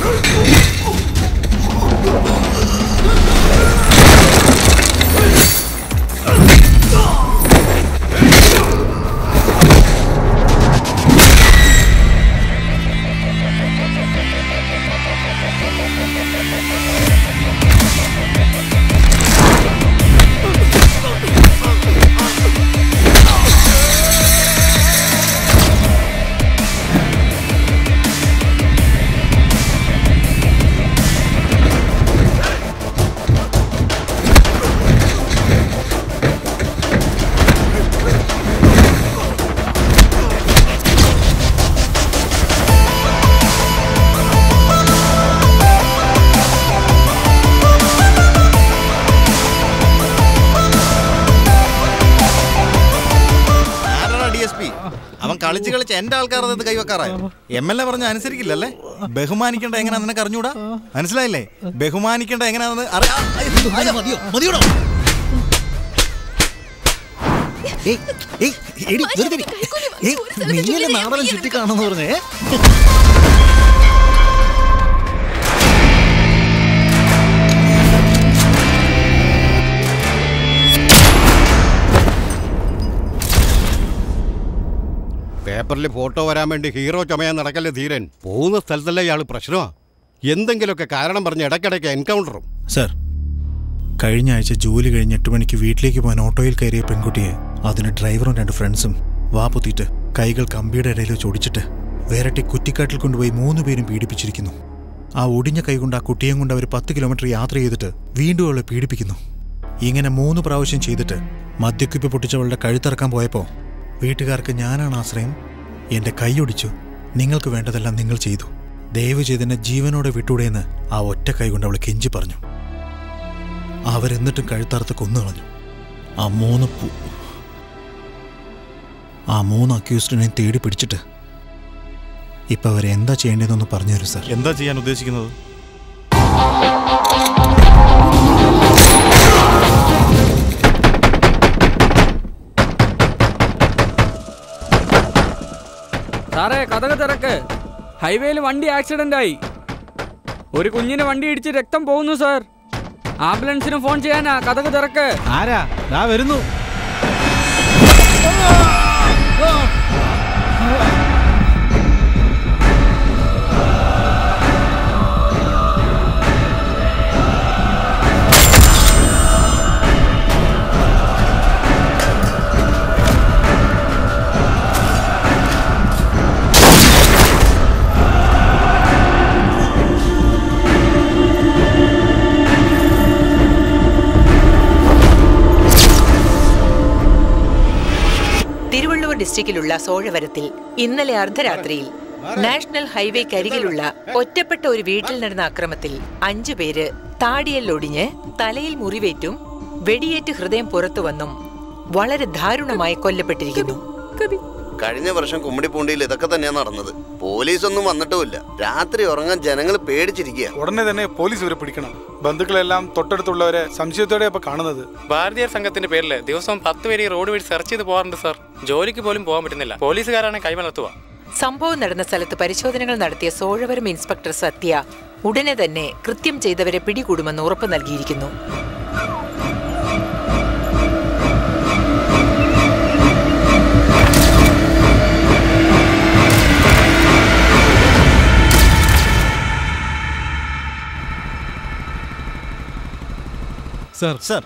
ഡി എസ് പി അവൻ കളിച്ച് കളിച്ച് എന്റെ ആൾക്കാർ അത് കൈവെക്കാറായോ എം എൽ എ പറഞ്ഞ അനുസരിക്കില്ലല്ലേ ബഹുമാനിക്കേണ്ട എങ്ങനെയാ നിനക്ക് അറിഞ്ഞൂടാ മനസ്സിലായില്ലേ ബഹുമാനിക്കേണ്ട എങ്ങനെയാണെന്ന് അറിയാം മതിയോ മതിയോടോ നീയല്ലേ നാടകം ചുറ്റിക്കാണെന്ന് പറഞ്ഞേ പേപ്പറിൽ ഫോട്ടോ വരാൻ വേണ്ടി ഹീറോ ചമയാൻ നടക്കല്ലേ ധീരൻ പോകുന്ന സ്ഥലത്തല്ലേ ഇയാൾ പ്രശ്നമാ എന്തെങ്കിലുമൊക്കെ കാരണം പറഞ്ഞ് ഇടയ്ക്കിടയ്ക്ക് എൻകൗണ്ടറും സർ കഴിഞ്ഞ ആഴ്ച ജോലി കഴിഞ്ഞ് എട്ട് മണിക്ക് വീട്ടിലേക്ക് പോകാൻ ഓട്ടോയിൽ കയറിയ പെൺകുട്ടിയെ അതിന് ഡ്രൈവറും രണ്ട് ഫ്രണ്ട്സും വാപ്പൊത്തിയിട്ട് കൈകൾ കമ്പിയുടെ ഇടയിൽ വെച്ച് ഒടിച്ചിട്ട് വേരട്ടി കുറ്റിക്കാട്ടിൽ കൊണ്ടുപോയി മൂന്ന് പേരും പീഡിപ്പിച്ചിരിക്കുന്നു ആ ഒടിഞ്ഞ കൈ കൊണ്ട് ആ കുട്ടിയെയും കൊണ്ട് അവർ പത്ത് കിലോമീറ്റർ യാത്ര ചെയ്തിട്ട് വീണ്ടും അവളെ പീഡിപ്പിക്കുന്നു ഇങ്ങനെ മൂന്ന് പ്രാവശ്യം ചെയ്തിട്ട് മദ്യക്കുപ്പി പൊട്ടിച്ചവളുടെ കഴുത്തിറക്കാൻ പോയപ്പോൾ വീട്ടുകാർക്ക് ഞാനാണ് ആശ്രയം എൻ്റെ കൈയൊടിച്ചു നിങ്ങൾക്ക് വേണ്ടതെല്ലാം നിങ്ങൾ ചെയ്തു ദയവ് ചെയ്തെന്നെ ജീവനോടെ വിട്ടൂടെയെന്ന് ആ ഒറ്റ കൈ കൊണ്ട് അവൾ കെഞ്ചി പറഞ്ഞു അവരെന്നിട്ടും കഴുത്തറുത്ത് കൊന്നുകളഞ്ഞു ആ മൂന്ന് പു- ആ മൂന്ന് അക്യൂസ്ഡിനെ തേടി പിടിച്ചിട്ട് ഇപ്പൊ അവരെ എന്താ ചെയ്യേണ്ടതെന്നൊന്ന് പറഞ്ഞു തരൂ സാർ എന്താ ചെയ്യാൻ ഉദ്ദേശിക്കുന്നത് സാറേ കഥക തിരക്ക് ഹൈവേയിൽ വണ്ടി ആക്സിഡന്റ് ആയി ഒരു കുഞ്ഞിന് വണ്ടി ഇടിച്ച് രക്തം പോകുന്നു സാർ ആംബുലൻസിന് ഫോൺ ചെയ്യാനാ കഥക തിരക്ക് ആരാ ദാ വരുന്നു തിരുവള്ളൂർ ഡിസ്ട്രിക്റ്റിലുള്ള സോഴവരത്തിൽ ഇന്നലെ അർദ്ധരാത്രിയിൽ നാഷണൽ ഹൈവേക്കരികിലുള്ള ഒറ്റപ്പെട്ട ഒരു വീട്ടിൽ നടന്ന അക്രമത്തിൽ അഞ്ചു പേര് താടിയല്ലൊടിഞ്ഞ് തലയിൽ മുറിവേറ്റും വെടിയേറ്റ് ഹൃദയം പുറത്തുവന്നും വളരെ ദാരുണമായി കൊല്ലപ്പെട്ടിരിക്കുന്നു കഴിഞ്ഞ വർഷം കുമ്മിടിപ്പൂണ്ടിയിൽ ഇതൊക്കെ തന്നെയാണ് നടന്നത് പോലീസ് ഒന്നും വന്നിട്ടുമില്ല രാത്രി ഉറങ്ങാൻ ജനങ്ങൾ പേടിച്ചിരിക്കുക ഉടനെ തന്നെ പോലീസ് ഇവരെ പിടിക്കണം ബന്ധുക്കളെല്ലാം തൊട്ടടുത്തുള്ളവരെ സംശയത്തോടെ ഇപ്പൊ കാണുന്നത് ഭാരതീയർ സംഘത്തിന്റെ പേരിൽ ദിവസവും പത്ത് പേര് ഈ റോഡ് വഴി സെർച്ച് ചെയ്ത് പോകാറുണ്ട് സാർ ജോലിക്ക് പോലും പോകാൻ പറ്റുന്നില്ല പോലീസുകാരാണ് കൈമലർത്തുക സംഭവം നടന്ന സ്ഥലത്ത് പരിശോധനകൾ നടത്തിയ സോഴവരം ഇൻസ്പെക്ടർ സത്യ ഉടനെ തന്നെ കൃത്യം ചെയ്തവരെ പിടികൂടുമെന്ന് ഉറപ്പ് നൽകിയിരിക്കുന്നു സർ സർ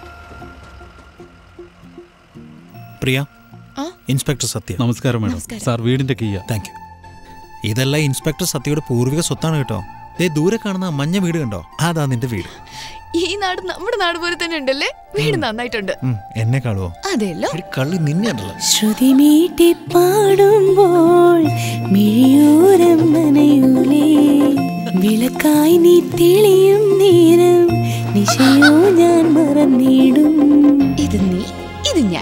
പ്രിയ ആ? ഇൻസ്പെക്ടർ സത്യ നമസ്കാരം മാഡം നമസ്കാരം. സാർ വീടിന്റെ കീയ താങ്ക് യു ഇതെല്ലാം ഇൻസ്പെക്ടർ സത്യയുടെ പൂർവിക സ്വത്താണ് കേട്ടോ ദേ ദൂരെ കാണുന്ന ആ മഞ്ഞ വീട് കണ്ടോ അതാ നിന്റെ വീട് ഈ നാട് നമ്മുടെ നാട് പോലെ തന്നെ ഉണ്ടല്ലേ വീട് നന്നായിട്ടുണ്ട് ഉം, എന്നെ കാണുവോ അതെല്ലോ കള്ളി നിന്നെ ഉണ്ടല്ലോ ശ്രുതിമീട്ടി പാടുമ്പോൾ മിഴിയോരം നനയൂലേ വിളക്കായി നീ തെളിയും നേരം നിശയോ ഞാൻ മറന്നിടും ഇത് നീ ഇത് ഞാൻ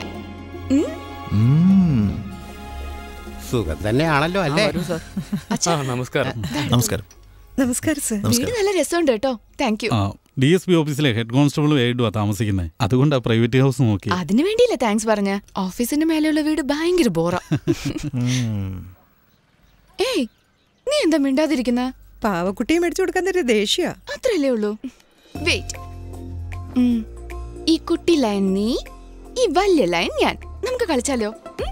സുഖം തന്നെയാണല്ലോ അല്ലേ അച്ഛാ. നമസ്കാരം നമസ്കാരം നമസ്കാരം സർ വീട് നല്ല രസമുണ്ട് കേട്ടോ താങ്ക് യു ആ ഡി എസ് പി ഓഫീസിലെ ഹെഡ് കോൺസ്റ്റബിളും എയ്ഡുവാ താമസിക്കുന്നത് അതുകൊണ്ടാ പ്രൈവറ്റ് ഹൗസ് നോക്കി അതിനു വേണ്ടിയില്ല താങ്ക്സ് പറഞ്ഞ ഓഫീസിന്റെ മേലെയുള്ള വീട് ഭയങ്കര ബോറ ഏയ് നീ എന്താ മിണ്ടാതിരിക്കുന്ന പാവക്കുട്ടിയെ മേടിച്ചു കൊടുക്കാൻ തരുന്ന ദേഷ്യ അത്രല്ലേ ഉള്ളൂ വെയിറ്റ് ഈ കുട്ടി ലൈൻ നീ ഈ വലിയ ലൈൻ ഞാൻ നമുക്ക് കളിച്ചാലോ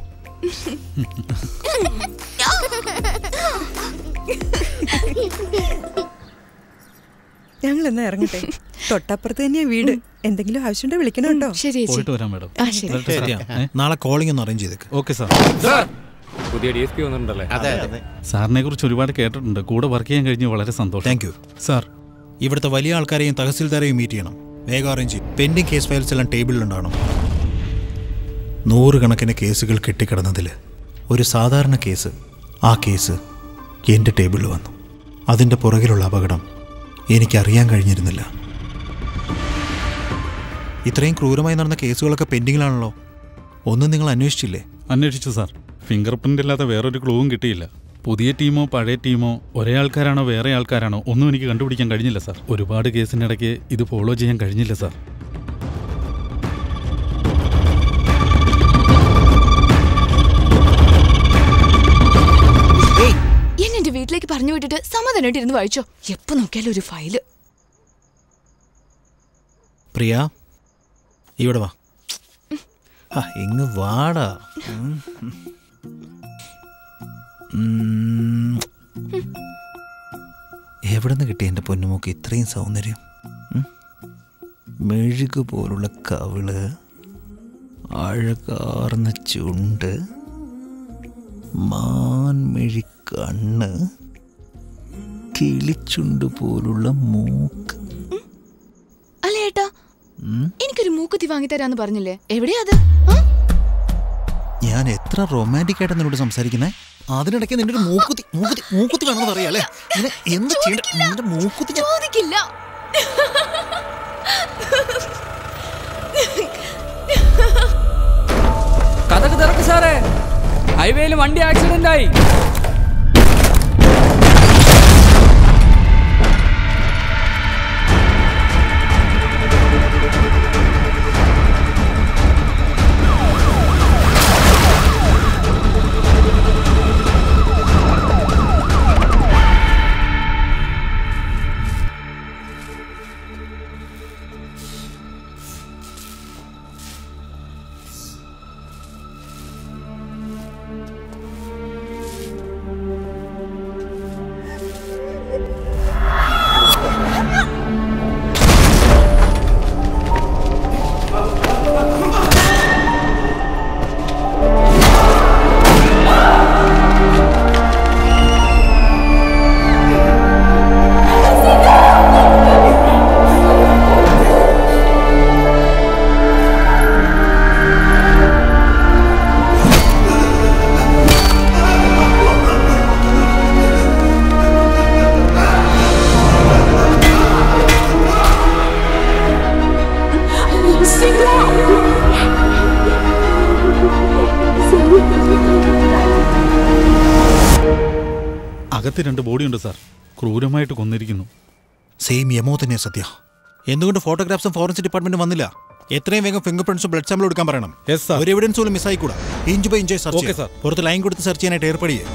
ഞങ്ങൾ എന്നാ ഇറങ്ങട്ടെ തൊട്ടപ്പുറത്ത് തന്നെയാ വീട് എന്തെങ്കിലും ആവശ്യമുണ്ടോ വിളിക്കണം കേട്ടോ ശരി പോയിട്ട് വരാം മാഡം ആ, ശരി. സത്യ, നാളെ കോളിംഗ് ഒന്ന് അറേഞ്ച് ചെയ്തേക്ക് ഓക്കെ സാർ പുതിയ ഡി എസ് പി വന്നിട്ടുണ്ടല്ലേ അതെ, അതെ. സാറിനെ കുറിച്ച് ഒരുപാട് കേട്ടിട്ടുണ്ട് കൂടെ വർക്ക് ചെയ്യാൻ കഴിഞ്ഞ് വളരെ സന്തോഷം താങ്ക് യു സാർ ഇവിടുത്തെ വലിയ ആൾക്കാരെയും തഹസിൽദാരെയും മീറ്റ് ചെയ്യണം വേഗം അറേഞ്ച് ചെയ്യും പെൻഡിങ് കേസ് ഫയൽസ് എല്ലാം ടേബിളിലുണ്ടാവണം നൂറുകണക്കിന് കേസുകൾ കെട്ടിക്കിടന്നതിൽ ഒരു സാധാരണ കേസ് ആ കേസ് എൻ്റെ ടേബിളിൽ വന്നു അതിൻ്റെ പുറകിലുള്ള അപകടം എനിക്കറിയാൻ കഴിഞ്ഞിരുന്നില്ല ഇത്രയും ക്രൂരമായി നടന്ന കേസുകളൊക്കെ പെൻഡിങ്ങിലാണല്ലോ ഒന്നും നിങ്ങൾ അന്വേഷിച്ചില്ലേ അന്വേഷിച്ചു സാർ ഫിംഗർ പ്രിന്റ് ഇല്ലാത്ത വേറൊരു ക്ലൂവും കിട്ടിയില്ല പുതിയ ടീമോ പഴയ ടീമോ ഒരേ ആൾക്കാരാണോ വേറെ ആൾക്കാരാണോ ഒന്നും എനിക്ക് കണ്ടുപിടിക്കാൻ കഴിഞ്ഞില്ല സാർ ഒരുപാട് കേസിനിടയ്ക്ക് ഇത് ഫോളോ ചെയ്യാൻ കഴിഞ്ഞില്ല സാർ എന്നെ എന്റെ വീട്ടിലേക്ക് പറഞ്ഞു വിട്ടിട്ട് സമാധാനമായിട്ട് ഇരുന്ന് വായിച്ചോ എപ്പോ നോക്കിയാലും ഒരു ഫയല് പ്രിയ ഇവിടെ വാ ആ ഇങ്ങ് വാടാ ഉം. ഉം. എവിടുന്ന് കിട്ടി എൻ്റെ പൊന്നുമോക്ക് ഇത്രയും സൗന്ദര്യം ഉം? മെഴുക് പോലുള്ള കവിള് അഴകാർന്ന ചുണ്ട് മാൻമെഴി കണ്ണ് കിളിച്ചുണ്ട് പോലുള്ള മൂക്ക് അല്ല ഏട്ടാ ഉം? എനിക്കൊരു മൂക്കുത്തി വാങ്ങിത്തരാന്ന് പറഞ്ഞില്ലേ എവിടെയാ അത് ആ? ഞാൻ എത്ര റൊമാൻറ്റിക് ആയിട്ട് നിന്നോട് സംസാരിക്കുന്നേ അതിനിടയ്ക്ക് നിന്റെ ഒരു മൂക്കുത്തി മൂക്കുത്തി മൂക്കുത്തി വേണമെന്ന് പറയാം അല്ലേ നിന്നെ എന്ത് ചെയ്യണ്ട നിന്റെ മൂക്കുത്തി ഞാൻ- ചോദിക്കില്ല കഥക്ക് തിരക്ക് സാറേ ഹൈവേയിൽ വണ്ടി ആക്സിഡന്റ് ആയി അകത്ത് രണ്ട് ബോഡിയുണ്ട് സാർ ക്രൂരമായിട്ട് കൊന്നിരിക്കുന്നു സെയിം യമോ തന്നെ സത്യ എന്തുകൊണ്ട് ഫോട്ടോഗ്രാഫ്സും ഫോറൻസിക് ഡിപ്പാർട്ട്മെന്റ് വന്നില്ല എത്രയും വേഗം ഫിംഗർ പ്രിന്റ്സും ബ്ലഡ് സാമ്പിൾ എടുക്കാൻ പറയണം ഒരു എവിഡൻസ് പോലും മിസ്സായിക്കൂടാ inch by inch search Okay, ചെയ്യാം പുറത്ത് ലൈൻ കൊടുത്ത് സെർച്ച് ചെയ്യാനായിട്ട് ഏർപ്പെടുകയെ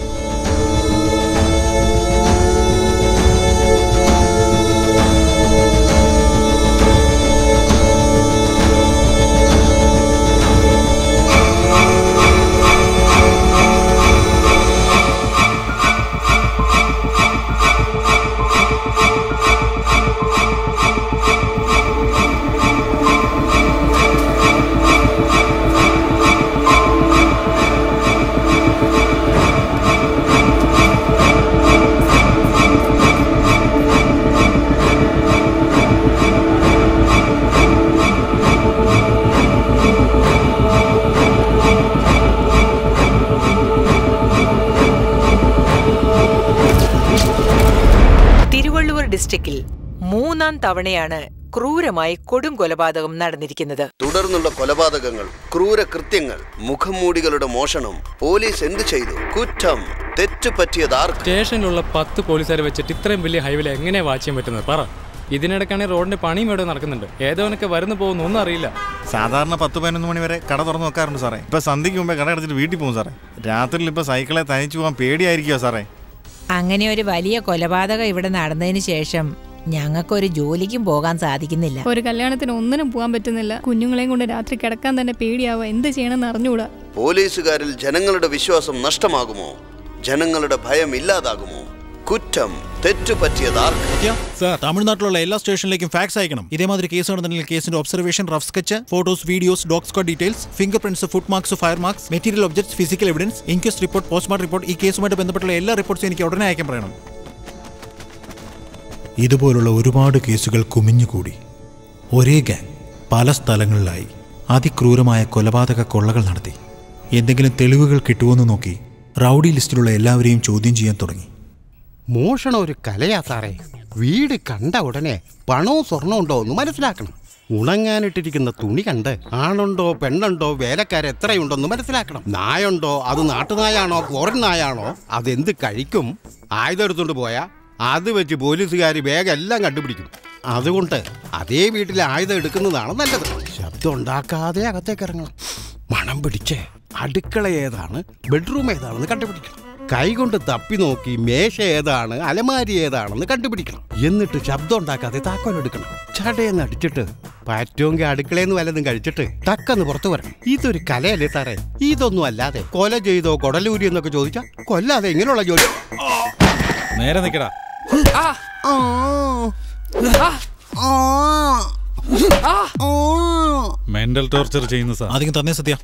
തിരുവള്ളൂർ ഡിസ്ട്രിക്റ്റിൽ മൂന്നാം തവണയാണ് ക്രൂരമായി കൊടും കൊലപാതകം നടന്നിരിക്കുന്നത് തുടർന്നുള്ള കൊലപാതകങ്ങൾ ക്രൂരകൃത്യങ്ങൾ മുഖംമൂടികളുടെ മോഷണം പോലീസ് എന്ത് ചെയ്തു കുറ്റം തെറ്റ് പറ്റിയതാർക്ക് സ്റ്റേഷനിലുള്ള പത്ത് പോലീസുകാരെ വെച്ചിട്ട് ഇത്രയും വലിയ ഹൈവേയിൽ എങ്ങനെ വാച്ച് ചെയ്യാൻ പറ്റുന്നത് പറ ഇതിനിടയ്ക്കാണെങ്കിൽ റോഡിന്റെ പണിയും ഇവിടെ നടക്കുന്നുണ്ട് ഏതോനൊക്കെ വരുന്നു പോകുന്നു ഒന്നും അറിയില്ല സാധാരണ പത്ത് പതിനൊന്ന് മണി വരെ കട തുറന്നു വെക്കാറുണ്ട് സാറേ ഇപ്പൊ സന്ധ്യയ്ക്ക് മുമ്പേ കട അടച്ചിട്ട് വീട്ടിൽ പോകും സാറേ രാത്രിയിൽ ഇപ്പൊ സൈക്കിളെ തനിച്ചു പോകാൻ പേടിയായിരിക്കുമോ സാറേ അങ്ങനെ ഒരു വലിയ കൊലപാതകം ഇവിടെ നടന്നതിന് ശേഷം ഞങ്ങൾക്കൊരു ജോലിക്കും പോകാൻ സാധിക്കുന്നില്ല ഒരു കല്യാണത്തിന് ഒന്നിനും പോകാൻ പറ്റുന്നില്ല കുഞ്ഞുങ്ങളെയും കൊണ്ട് രാത്രി കിടക്കാൻ തന്നെ പേടിയാവുക എന്ത് ചെയ്യണമെന്ന് അറിഞ്ഞുകൂടാ പോലീസുകാരിൽ ജനങ്ങളുടെ വിശ്വാസം നഷ്ടമാകുമോ ജനങ്ങളുടെ ഭയം ഇല്ലാതാകുമോ കുറ്റം തെറ്റുപറ്റിയതാർക്ക് സാർ തമിഴ്നാട്ടിലുള്ള എല്ലാ സ്റ്റേഷനിലേക്കും ഫാക്സ് അയക്കണം ഇതേമാതിരി കേസ് നടന്നിട്ടുണ്ടെങ്കിൽ കേസിന്റെ observation rough sketch photos videos dog squad details finger prints foot marks fire marks material objects physical evidence inquest report postmortem report ഈ കേസുമായിട്ട് ബന്ധപ്പെട്ടുള്ള എല്ലാ റിപ്പോർട്ട്സും എനിക്ക് ഉടനെ അയക്കാൻ പറയണം ഇതുപോലുള്ള ഒരുപാട് കേസുകൾ കുമിഞ്ഞുകൂടി ഒരേ ഗാങ് പല സ്ഥലങ്ങളിലായി അതിക്രൂരമായ കൊലപാതക കൊള്ളകൾ നടത്തി എന്തെങ്കിലും തെളിവുകൾ കിട്ടുമെന്ന് നോക്കി റൗഡി ലിസ്റ്റിലുള്ള എല്ലാവരെയും ചോദ്യം ചെയ്യാൻ തുടങ്ങി മോഷണം ഒരു കലയാ സാറേ വീട് കണ്ട ഉടനെ പണവും സ്വർണവും ഉണ്ടോ എന്ന് മനസ്സിലാക്കണം ഉണങ്ങാനിട്ടിരിക്കുന്ന തുണി കണ്ട് ആണുണ്ടോ പെണ്ണുണ്ടോ വേലക്കാർ എത്രയുണ്ടെന്ന് മനസ്സിലാക്കണം നായുണ്ടോ അത് നാട്ടുനായാണോ ഫോറിൻ നായാണോ അതെന്ത് കഴിക്കും ആയുധം എടുത്തുകൊണ്ട് പോയാ അത് വെച്ച് പോലീസുകാർ വേഗം എല്ലാം കണ്ടുപിടിക്കും അതുകൊണ്ട് അതേ വീട്ടിൽ ആയുധം എടുക്കുന്നതാണ് നല്ലത് ശബ്ദം ഉണ്ടാക്കാതെ അകത്തേക്ക് ഇറങ്ങണം മണം പിടിച്ച് അടുക്കള ഏതാണ് ബെഡ്റൂം ഏതാണെന്ന് കണ്ടുപിടിക്കണം കൈകൊണ്ട് തപ്പി നോക്കി മേശ ഏതാണ് അലമാരി ഏതാണെന്ന് കണ്ടുപിടിക്കണം എന്നിട്ട് ശബ്ദം ഉണ്ടാക്കാതെ താക്കോൽ എടുക്കണം ചടയെന്ന് അടിച്ചിട്ട് പറ്റുമെങ്കിൽ അടുക്കളയിൽ നിന്ന് വല്ലതും കഴിച്ചിട്ട് ടക്കെന്ന് പുറത്തു വരണം ഇതൊരു കലയല്ലേ സാറേ ഇതൊന്നും അല്ലാതെ കൊല ചെയ്തോ കൊടലൂരി എന്നൊക്കെ ചോദിച്ചാൽ കൊല്ലാതെ ഇങ്ങനെയുള്ള ജോലി നേരെ നിൽക്കടാ മെന്റൽ ടോർച്ചർ ചെയ്യുന്ന സാർ അധികം തന്നെ സത്യ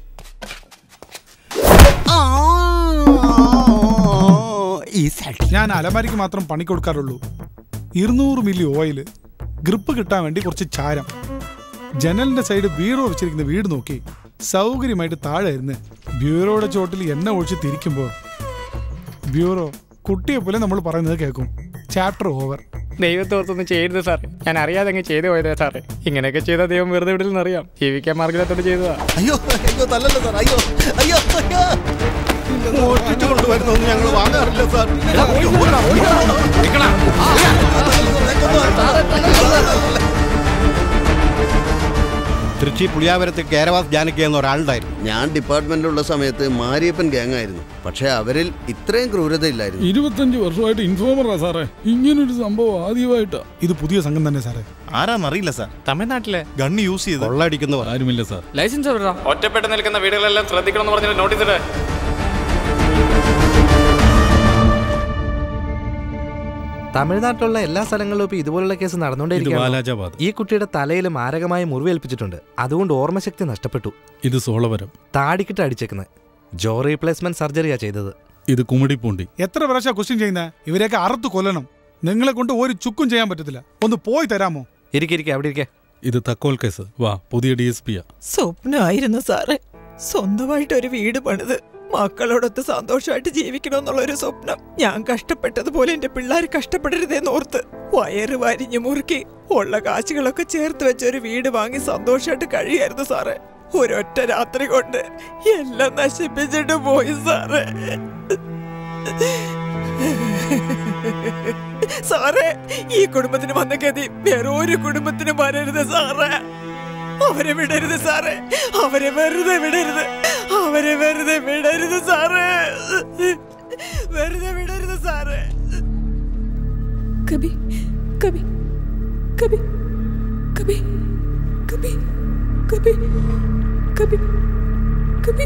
ഞാൻ അലമാരിക്ക് മാത്രം പണി കൊടുക്കാറുള്ളൂ ഇരുന്നൂറ് മില്ലി ഓയിൽ ഗ്രിപ്പ് കിട്ടാൻ വേണ്ടി കുറച്ച് ചാരം ജനലിന്റെ സൈഡ് ബ്യൂറോ വെച്ചിരിക്കുന്ന വീട് നോക്കി സൗകര്യമായിട്ട് താഴെ ഇരുന്ന് ബ്യൂറോയുടെ ചോട്ടിൽ എണ്ണ ഒഴിച്ച് തിരിക്കുമ്പോൾ ബ്യൂറോ കുട്ടിയെ പോലെ നമ്മൾ പറയുന്നത് കേൾക്കും ചാപ്റ്റർ ഓവർ ദൈവത്തോർത്തൊന്നും ചെയ്യരുത് സാറേ ഞാൻ അറിയാതെ അങ്ങ് ചെയ്തു പോയതേ സാറേ ഇങ്ങനെയൊക്കെ ചെയ്താൽ ദൈവം വെറുതെ വിടില്ലെന്ന് അറിയാം ജീവിക്കാൻ മാർഗത്തിലോട്ട് ചെയ്തതാ അയ്യോ അയ്യോ തല്ലല്ലോ സാർ അയ്യോ അയ്യോ അയ്യോ മോഷ്ടിച്ചു കൊണ്ടുവരുന്നൊന്നും ഞങ്ങൾ വാങ്ങാറില്ല സാർ തൃച്ചി പുളിയാവരത്ത് കേരവാസ് ജാനകി എന്ന ഒരാളുണ്ടായിരുന്നു ഞാൻ ഡിപ്പാർട്ട്മെന്റിലുള്ള സമയത്ത് മാരിയപ്പൻ ഗ്യാങ് ആയിരുന്നു പക്ഷെ അവരിൽ ഇത്രയും ക്രൂരത ഇല്ലായിരുന്നു ഇരുപത്തഞ്ച് വർഷമായിട്ട് ഇൻഫോമറാ സാറേ ഇങ്ങനൊരു സംഭവം ആദ്യമായിട്ടാ ഇത് പുതിയ സംഘം തന്നെ സാറേ ആരാന്നറിയില്ല സാർ തമിഴ്നാട്ടിലെ ഗണ്ണ് യൂസ് ചെയ്ത് കൊള്ളടിക്കുന്നവർ ആരുമില്ല സാർ ലൈസൻസ് എവിടാ ഒറ്റപ്പെട്ട് നിൽക്കുന്ന വീടുകളെല്ലാം ശ്രദ്ധിക്കണം എന്ന് പറഞ്ഞിട്ട് നോട്ടീസ് ഇടേ തമിഴ്നാട്ടിലുള്ള എല്ലാ സ്ഥലങ്ങളിലും ഇപ്പൊ ഇതുപോലുള്ള കേസ് ഇത് നടന്നുകൊണ്ടിരിക്കുകയാണ് വാലാജാബാദ് ഈ കുട്ടിയുടെ തലയിൽ മാരകമായ മുറിവേൽപ്പിച്ചിട്ടുണ്ട് അതുകൊണ്ട് ഓർമ്മശക്തി നഷ്ടപ്പെട്ടു ഇത് സോളവരം താടിക്കിട്ട് അടിച്ചേക്കുന്നത് ജോ റീപ്ലേസ്മെന്റ് സർജറിയാ ചെയ്തത് ഇത് കുമിടിപ്പൂണ്ടി എത്ര പ്രാവശ്യം ക്വസ്റ്റ്യൻ ചെയ്യുന്ന ഇവരെയൊക്കെ അറുത്ത് കൊല്ലണം നിങ്ങളെ കൊണ്ട് ഒരു ചുക്കും ചെയ്യാൻ പറ്റത്തില്ല ഒന്ന് പോയി തരാമോ ഇരിക്കെ അവിടെ ഇരിക്കെ ഇത് തക്കോൽ കേസ് വാ പുതിയ ഡി എസ് പിയാ സ്വപ്നമായിരുന്നു സാറേ സ്വന്തമായിട്ട് ഒരു വീട് പണിത് മക്കളോടൊത്ത് സന്തോഷമായിട്ട് ജീവിക്കണമെന്നുള്ള ഒരു സ്വപ്നം ഞാൻ കഷ്ടപ്പെട്ടതുപോലെ എന്റെ പിള്ളേർ കഷ്ടപ്പെടരുതെന്ന് ഓർത്ത് വയറ് വരിഞ്ഞു മുറുക്കി ഉള്ള കാശുകളൊക്കെ ചേർത്ത് വെച്ച ഒരു വീട് വാങ്ങി സന്തോഷമായിട്ട് കഴിയായിരുന്നു സാറേ ഒരൊറ്റ രാത്രി കൊണ്ട് എല്ലാം നശിപ്പിച്ചിട്ട് പോയി സാറേ സാറേ ഈ കുടുംബത്തിന് വന്ന ഗതി വേറെ ഒരു കുടുംബത്തിന് വരരുത് സാറേ അവരെ വിടരുത് സാറേ അവരെ വെറുതെ വിടരുത് അവരെ വെറുതെ വിടരുത് സാറേ വെറുതെ വിടരുത് സാറേ കബി കബി കബി കബി കബി കബി കബി കബി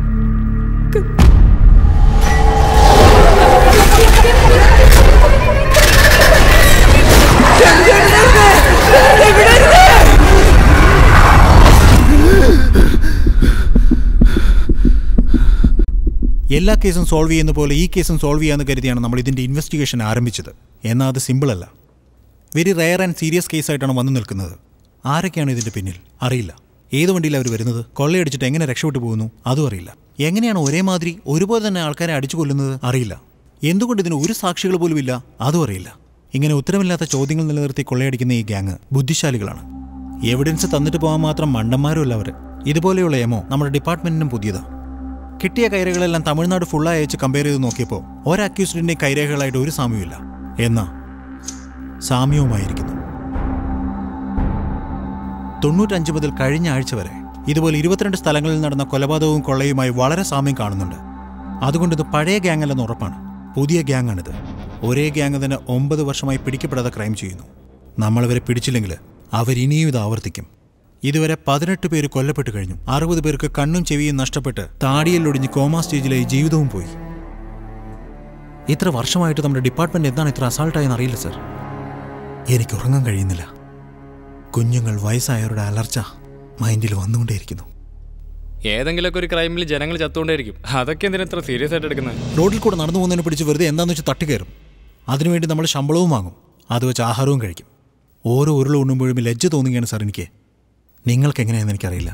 എല്ലാ കേസും സോൾവ് ചെയ്യുന്ന പോലെ ഈ കേസും സോൾവ് ചെയ്യാന്ന് കരുതിയാണ് നമ്മൾ ഇതിന്റെ ഇൻവെസ്റ്റിഗേഷൻ ആരംഭിച്ചത് എന്നാൽ അത് സിമ്പിൾ അല്ല വെരി റയർ ആൻഡ് സീരിയസ് കേസായിട്ടാണ് വന്നു നിൽക്കുന്നത് ആരൊക്കെയാണ് ഇതിന്റെ പിന്നിൽ അറിയില്ല ഏത് വണ്ടിയിലാണ് അവർ വരുന്നത് കൊള്ളയടിച്ചിട്ട് എങ്ങനെ രക്ഷപ്പെട്ടു പോകുന്നു അതും അറിയില്ല എങ്ങനെയാണ് ഒരേ മാതിരി ഒരുപോലെ തന്നെ ആൾക്കാരെ അടിച്ചു കൊല്ലുന്നത് അറിയില്ല എന്തുകൊണ്ട് ഇതിന് ഒരു സാക്ഷികൾ പോലും ഇല്ല അതും അറിയില്ല ഇങ്ങനെ ഉത്തരമില്ലാത്ത ചോദ്യങ്ങൾ നിലനിർത്തി കൊള്ളയടിക്കുന്ന ഈ ഗ്യാങ് ബുദ്ധിശാലികളാണ് എവിഡൻസ് തന്നിട്ട് പോകാൻ മാത്രം മണ്ടന്മാരുമല്ല അവർ ഇതുപോലെയുള്ള എമോ നമ്മുടെ ഡിപ്പാർട്ട്മെന്റിനും പുതിയതാണ് കിട്ടിയ കൈരകളെല്ലാം തമിഴ്നാട് ഫുള്ളായി അയച്ച് കമ്പയർ ചെയ്ത് നോക്കിയപ്പോൾ ഒരക്യൂസ്ഡിന്റെ കൈരേഖകളായിട്ട് ഒരു സാമ്യവുമില്ല എന്നാ സാമ്യവുമായിരിക്കുന്നു തൊണ്ണൂറ്റഞ്ച് മുതൽ കഴിഞ്ഞ ആഴ്ച വരെ ഇതുപോലെ ഇരുപത്തിരണ്ട് സ്ഥലങ്ങളിൽ നടന്ന കൊലപാതകവും കൊള്ളയുമായി വളരെ സാമ്യം കാണുന്നുണ്ട് അതുകൊണ്ട് ഇത് പഴയ ഗ്യാങ് അല്ലെന്ന് ഉറപ്പാണ് പുതിയ ഗ്യാങ് ആണിത് ഒരേ ഗ്യാങ് തന്നെ ഒമ്പത് വർഷമായി പിടിക്കപ്പെടാതെ ക്രൈം ചെയ്യുന്നു നമ്മളവരെ പിടിച്ചില്ലെങ്കിൽ അവരിനിയും ഇത് ആവർത്തിക്കും ഇതുവരെ പതിനെട്ട് പേര് കൊല്ലപ്പെട്ട് കഴിഞ്ഞു അറുപത് പേർക്ക് കണ്ണും ചെവിയും നഷ്ടപ്പെട്ട് താടിയിലൊടിഞ്ഞ് കോമാ സ്റ്റേജിലായി ജീവിതവും പോയി ഇത്ര വർഷമായിട്ട് നമ്മുടെ ഡിപ്പാർട്ട്മെന്റ് എന്താണ് ഇത്ര അസാൾട്ടായെന്ന് അറിയില്ല സർ എനിക്ക് ഉറങ്ങാൻ കഴിയുന്നില്ല കുഞ്ഞുങ്ങൾ വയസ്സായവരുടെ അലർച്ച മൈൻഡിൽ വന്നുകൊണ്ടേയിരിക്കുന്നു ഏതെങ്കിലുമൊക്കെ ഒരു ക്രൈമിൽ ജനങ്ങൾ ചത്തുകൊണ്ടേയിരിക്കും അതൊക്കെ എന്തിനാ ഇത്ര സീരിയസ് ആയിട്ട് എടുക്കുന്നത് റോഡിൽ കൂടെ നടന്നു പോകുന്നതിനെ പിടിച്ച് വെറുതെ എന്താന്ന് വെച്ചാൽ തട്ടിക്കയറും അതിനുവേണ്ടി നമ്മൾ ശമ്പളവും വാങ്ങും അത് വെച്ച് ആഹാരവും കഴിക്കും ഓരോ ഉരുള ഉണ്ണുമ്പോഴും ലജ്ജ തോന്നുകയാണ് സാർ എനിക്ക് നിങ്ങൾക്ക് എങ്ങനെയാണെന്ന് എനിക്കറിയില്ല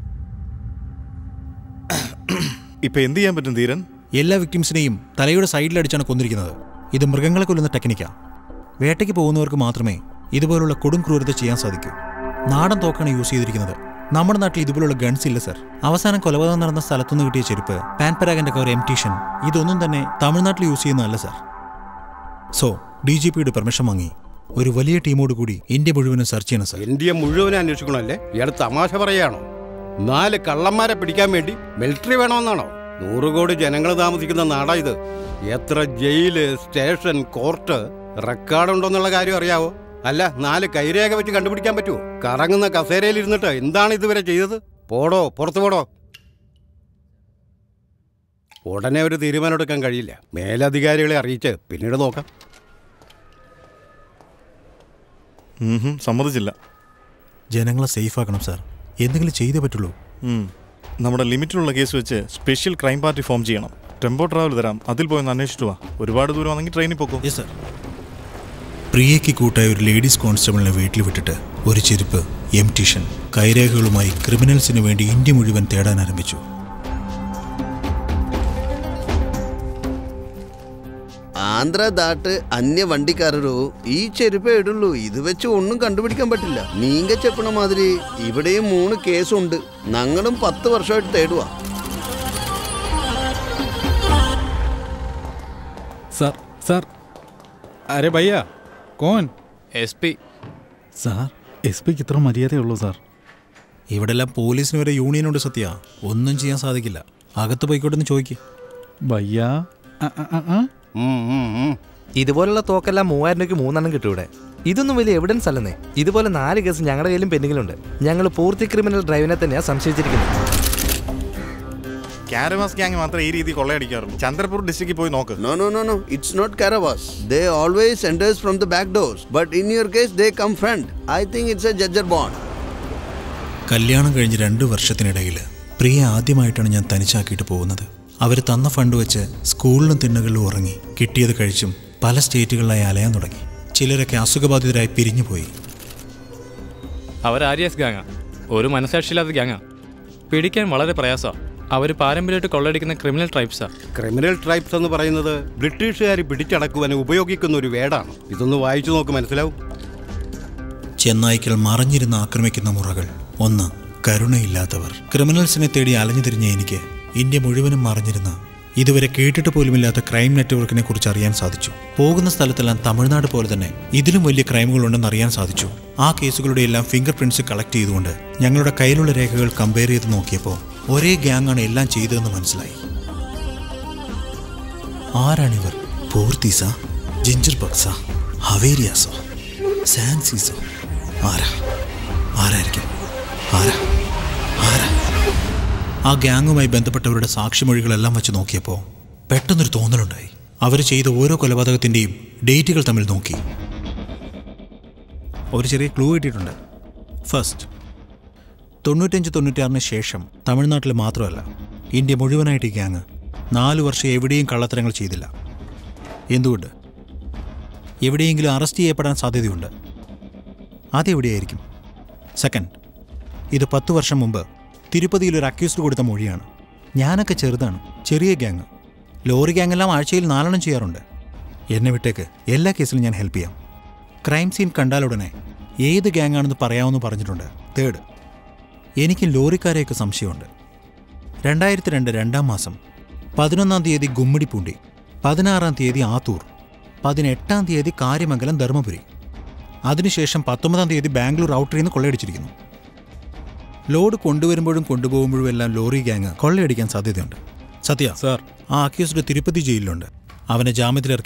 ഇപ്പൊ എന്ത് ചെയ്യാൻ പറ്റും ധീരൻ എല്ലാ വിക്ടിംസിനെയും തലയുടെ സൈഡിലടിച്ചാണ് കൊന്നിരിക്കുന്നത് ഇത് മൃഗങ്ങളെ കൊല്ലുന്ന ടെക്നിക്കാ വേട്ടയ്ക്ക് പോകുന്നവർക്ക് മാത്രമേ ഇതുപോലുള്ള കൊടും ക്രൂരത ചെയ്യാൻ സാധിക്കൂ നാടൻ തോക്കാണ് യൂസ് ചെയ്തിരിക്കുന്നത് നമ്മുടെ നാട്ടിൽ ഇതുപോലുള്ള ഗൺസ് ഇല്ല സർ അവസാനം കൊലപാതകം നടന്ന സ്ഥലത്തുനിന്ന് കിട്ടിയ ചെരുപ്പ് പാൻപരാഗന്റെ കവർ എം ടീഷൻ ഇതൊന്നും തന്നെ തമിഴ്നാട്ടിൽ യൂസ് ചെയ്യുന്നതല്ല സർ സോ ഡി ജി പിയുടെ പെർമിഷൻ വാങ്ങി ഒരു വലിയ ടീമോട് കൂടി ഇന്ത്യ മുഴുവനും സെർച്ച് ചെയ്യണം സർ ഇന്ത്യ മുഴുവൻ അന്വേഷിക്കണമല്ലേ ഇയാൾ തമാശ പറയാണോ നാല് കള്ളന്മാരെ പിടിക്കാൻ വേണ്ടി മിലിറ്ററി വേണമെന്നാണോ നൂറ് കോടി ജനങ്ങൾ താമസിക്കുന്ന നാടാ ഇത് എത്ര ജയില് സ്റ്റേഷൻ കോർട്ട് റെക്കോർഡുണ്ടോന്നുള്ള കാര്യം അറിയാവോ അല്ല നാല് കൈരേഖ വെച്ച് കണ്ടുപിടിക്കാൻ പറ്റുമോ കറങ്ങുന്ന കസേരയിൽ ഇരുന്നിട്ട് എന്താണ് ഇതുവരെ ചെയ്തത് പോടോ പുറത്തു പോടോ ഉടനെ ഒരു തീരുമാനം എടുക്കാൻ കഴിയില്ല മേലധികാരികളെ അറിയിച്ച് പിന്നീട് നോക്കാം ഉം, സമ്മതിച്ചില്ല ജനങ്ങളെ സേഫ് ആക്കണം സാർ എന്തെങ്കിലും ചെയ്തേ പറ്റുള്ളൂ ഉം. നമ്മുടെ ലിമിറ്റിലുള്ള കേസ് വെച്ച് സ്പെഷ്യൽ ക്രൈം പാർട്ടി ഫോം ചെയ്യണം ടെമ്പോ ട്രാവൽ തരാം അതിൽ പോയി ഒന്ന് അന്വേഷിച്ചിട്ട് വാ ഒരുപാട് ദൂരം ആണെങ്കിൽ ട്രെയിനിൽ പോക്കോ സർ പ്രിയയ്ക്ക് കൂട്ടായ ഒരു ലേഡീസ് കോൺസ്റ്റബിളിനെ വീട്ടിൽ വിട്ടിട്ട് ഒരു ചെരുപ്പ് എം ടിഷൻ കൈരേഖകളുമായി ക്രിമിനൽസിന് വേണ്ടി ഇന്ത്യ മുഴുവൻ തേടാൻ ആരംഭിച്ചു ആന്ധ്ര ദാട്ട് അന്യ വണ്ടിക്കാരോ ഈ ചെരുപ്പേ ഇടുള്ളൂ ഇത് വെച്ച് ഒന്നും കണ്ടുപിടിക്കാൻ പറ്റില്ല നീങ്ക ചെപ്പണ മാതിരി ഇവിടെയും മൂന്ന് കേസുണ്ട് ഞങ്ങളും പത്ത് വർഷമായിട്ട് തേടുവാ സാർ സാർ അരെ ഭയ്യ കോൻ എസ് പി സാർ എസ് പിക്ക് ഇത്ര മര്യാദയുള്ളൂ സാർ ഇവിടെല്ലാം പോലീസിന് വരെ യൂണിയനുണ്ട് സത്യ ഒന്നും ചെയ്യാൻ സാധിക്കില്ല അകത്ത് പോയിക്കോട്ടെന്ന് ചോദിക്കും ഭയ്യ ഇതുപോലുള്ള തോക്കെല്ലാം മൂവായിരം രൂപയ്ക്ക് മൂന്നെണ്ണം കിട്ടും ഇവിടെ ഇതൊന്നും വലിയ എവിഡൻസ് അല്ലെന്നേ ഇതുപോലെ നാല് കേസ് ഞങ്ങളുടെ കയ്യിലും പെൻഡിങ്ങിലുണ്ട് ഞങ്ങൾ പൂർത്തി ക്രിമിനൽ ഡ്രൈവിനെ തന്നെയാണ് സംശയിച്ചിരിക്കുന്നത് കാരവാസ് ഗ്യാങ് മാത്രമേ ഈ രീതി കൊള്ളയടിക്കാറുള്ളൂ ചന്ദ്രപൂർ ഡിസ്ട്രിക്റ്റിൽ പോയി നോക്ക് No, no, no, no. It's not Caravas. They always enters from the back doors. But in your case, they come front. I think it's a judger bond. കല്യാണം കഴിഞ്ഞ് രണ്ട് വർഷത്തിനിടയിൽ പ്രിയ ആദ്യമായിട്ടാണ് ഞാൻ തനിച്ചാക്കിയിട്ട് പോകുന്നത് അവർ തന്ന ഫണ്ട് വെച്ച് സ്കൂളിലും തിണ്ണകളിലും ഉറങ്ങി കിട്ടിയത് കഴിച്ചും പല സ്റ്റേറ്റുകളിലായി അലയാൻ തുടങ്ങി ചിലരൊക്കെ അസുഖബാധിതരായി പിരിഞ്ഞുപോയി അവർ ആര്യാസ് ഗ്യാങ്ങാ ഒരു മനസാക്ഷിയില്ലാത്ത ഗ്യാങ്ങാ പിടിക്കാൻ വളരെ പ്രയാസമാണ് അവർ പാരമ്പര്യമായിട്ട് കൊള്ളയടിക്കുന്ന ക്രിമിനൽ ട്രൈബ്സാ ക്രിമിനൽ ട്രൈബ്സ് എന്ന് പറയുന്നത് ബ്രിട്ടീഷുകാർ പിടിച്ചടക്കുവാൻ ഉപയോഗിക്കുന്ന ഒരു വേടാണ് ഇതൊന്ന് വായിച്ചു നോക്ക് മനസ്സിലാവും ചെന്നായ്ക്കൾ മറഞ്ഞിരുന്ന് ആക്രമിക്കുന്ന മുറകൾ ഒന്ന് കരുണയില്ലാത്തവർ ക്രിമിനൽസിനെ തേടി അലഞ്ഞു തിരിഞ്ഞ എനിക്ക് ഇന്ത്യ മുഴുവനും മറിഞ്ഞിരുന്ന ഇതുവരെ കേട്ടിട്ട് പോലുമില്ലാത്ത ക്രൈം നെറ്റ്വർക്കിനെ കുറിച്ച് അറിയാൻ സാധിച്ചു പോകുന്ന സ്ഥലത്തെല്ലാം തമിഴ്നാട് പോലെ തന്നെ ഇതിലും വലിയ ക്രൈമുകൾ ഉണ്ടെന്ന് അറിയാൻ സാധിച്ചു ആ കേസുകളുടെ എല്ലാം ഫിംഗർ പ്രിന്റ്സ് കളക്ട് ചെയ്തുകൊണ്ട് ഞങ്ങളുടെ കയ്യിലുള്ള രേഖകൾ കമ്പയർ ചെയ്ത് നോക്കിയപ്പോൾ ഒരേ ഗ്യാങ്ങാണ് എല്ലാം ചെയ്തതെന്ന് മനസ്സിലായി ആരാണിവർ പോർത്തീസ ജിഞ്ചർ ബക്സ ഹവേരിയാസോ സാൻസീസോ ആരാ ആരായിരിക്കും ആരാ ആരാ ആ ഗ്യാങ്ങുമായി ബന്ധപ്പെട്ടവരുടെ സാക്ഷിമൊഴികളെല്ലാം വെച്ച് നോക്കിയപ്പോൾ പെട്ടെന്നൊരു തോന്നലുണ്ടായി അവർ ചെയ്ത ഓരോ കൊലപാതകത്തിൻ്റെയും ഡേറ്റുകൾ തമ്മിൽ നോക്കി ഒരു ചെറിയ ക്ലൂ കിട്ടിയിട്ടുണ്ട് ഫസ്റ്റ് തൊണ്ണൂറ്റഞ്ച് തൊണ്ണൂറ്റാറിന് ശേഷം തമിഴ്നാട്ടിൽ മാത്രമല്ല ഇന്ത്യ മുഴുവനായിട്ട് ഈ ഗ്യാങ് നാല് വർഷം എവിടെയും കള്ളത്തരങ്ങൾ ചെയ്തില്ല എന്തുകൊണ്ട് എവിടെയെങ്കിലും അറസ്റ്റ് ചെയ്യപ്പെടാൻ സാധ്യതയുണ്ട് അതെവിടെയായിരിക്കും സെക്കൻഡ് ഇത് പത്ത് വർഷം മുമ്പ് തിരുപ്പതിയിൽ ഒരു അക്യൂസ്ഡ് കൊടുത്ത മൊഴിയാണ് ഞാനൊക്കെ ചെറുതാണ് ചെറിയ ഗ്യാങ് ലോറി ഗ്യാങ്ങെല്ലാം ആഴ്ചയിൽ നാലെണ്ണം ചെയ്യാറുണ്ട് എന്നെ വിട്ടേക്ക് എല്ലാ കേസിലും ഞാൻ ഹെൽപ്പ് ചെയ്യാം ക്രൈം സീൻ കണ്ടാലുടനെ ഏത് ഗ്യാങ്ങാണെന്ന് പറയാമെന്ന് പറഞ്ഞിട്ടുണ്ട് തേർഡ് എനിക്ക് ലോറിക്കാരെയൊക്കെ സംശയമുണ്ട് രണ്ടായിരത്തി രണ്ട് രണ്ടാം മാസം പതിനൊന്നാം തീയതി ഗുമ്മിടിപ്പൂണ്ടി പതിനാറാം തീയതി ആത്തൂർ പതിനെട്ടാം തീയതി കാര്യമംഗലം ധർമ്മപുരി അതിനുശേഷം പത്തൊമ്പതാം തീയതി ബാംഗ്ലൂർ ഔട്ടറിൽ നിന്ന് കൊള്ളയടിച്ചിരിക്കുന്നു ലോഡ് കൊണ്ടുവരുമ്പോഴും കൊണ്ടുപോകുമ്പോഴും എല്ലാം ലോറി ഗ്യാങ് കൊള്ളയടിക്കാൻ സാധ്യതയുണ്ട് സത്യ സാർ ആ അക്യൂസ്ഡ് തിരുപ്പതി ജയിലിലുണ്ട് അവനെ ജാമ്യത്തിലിറക്കി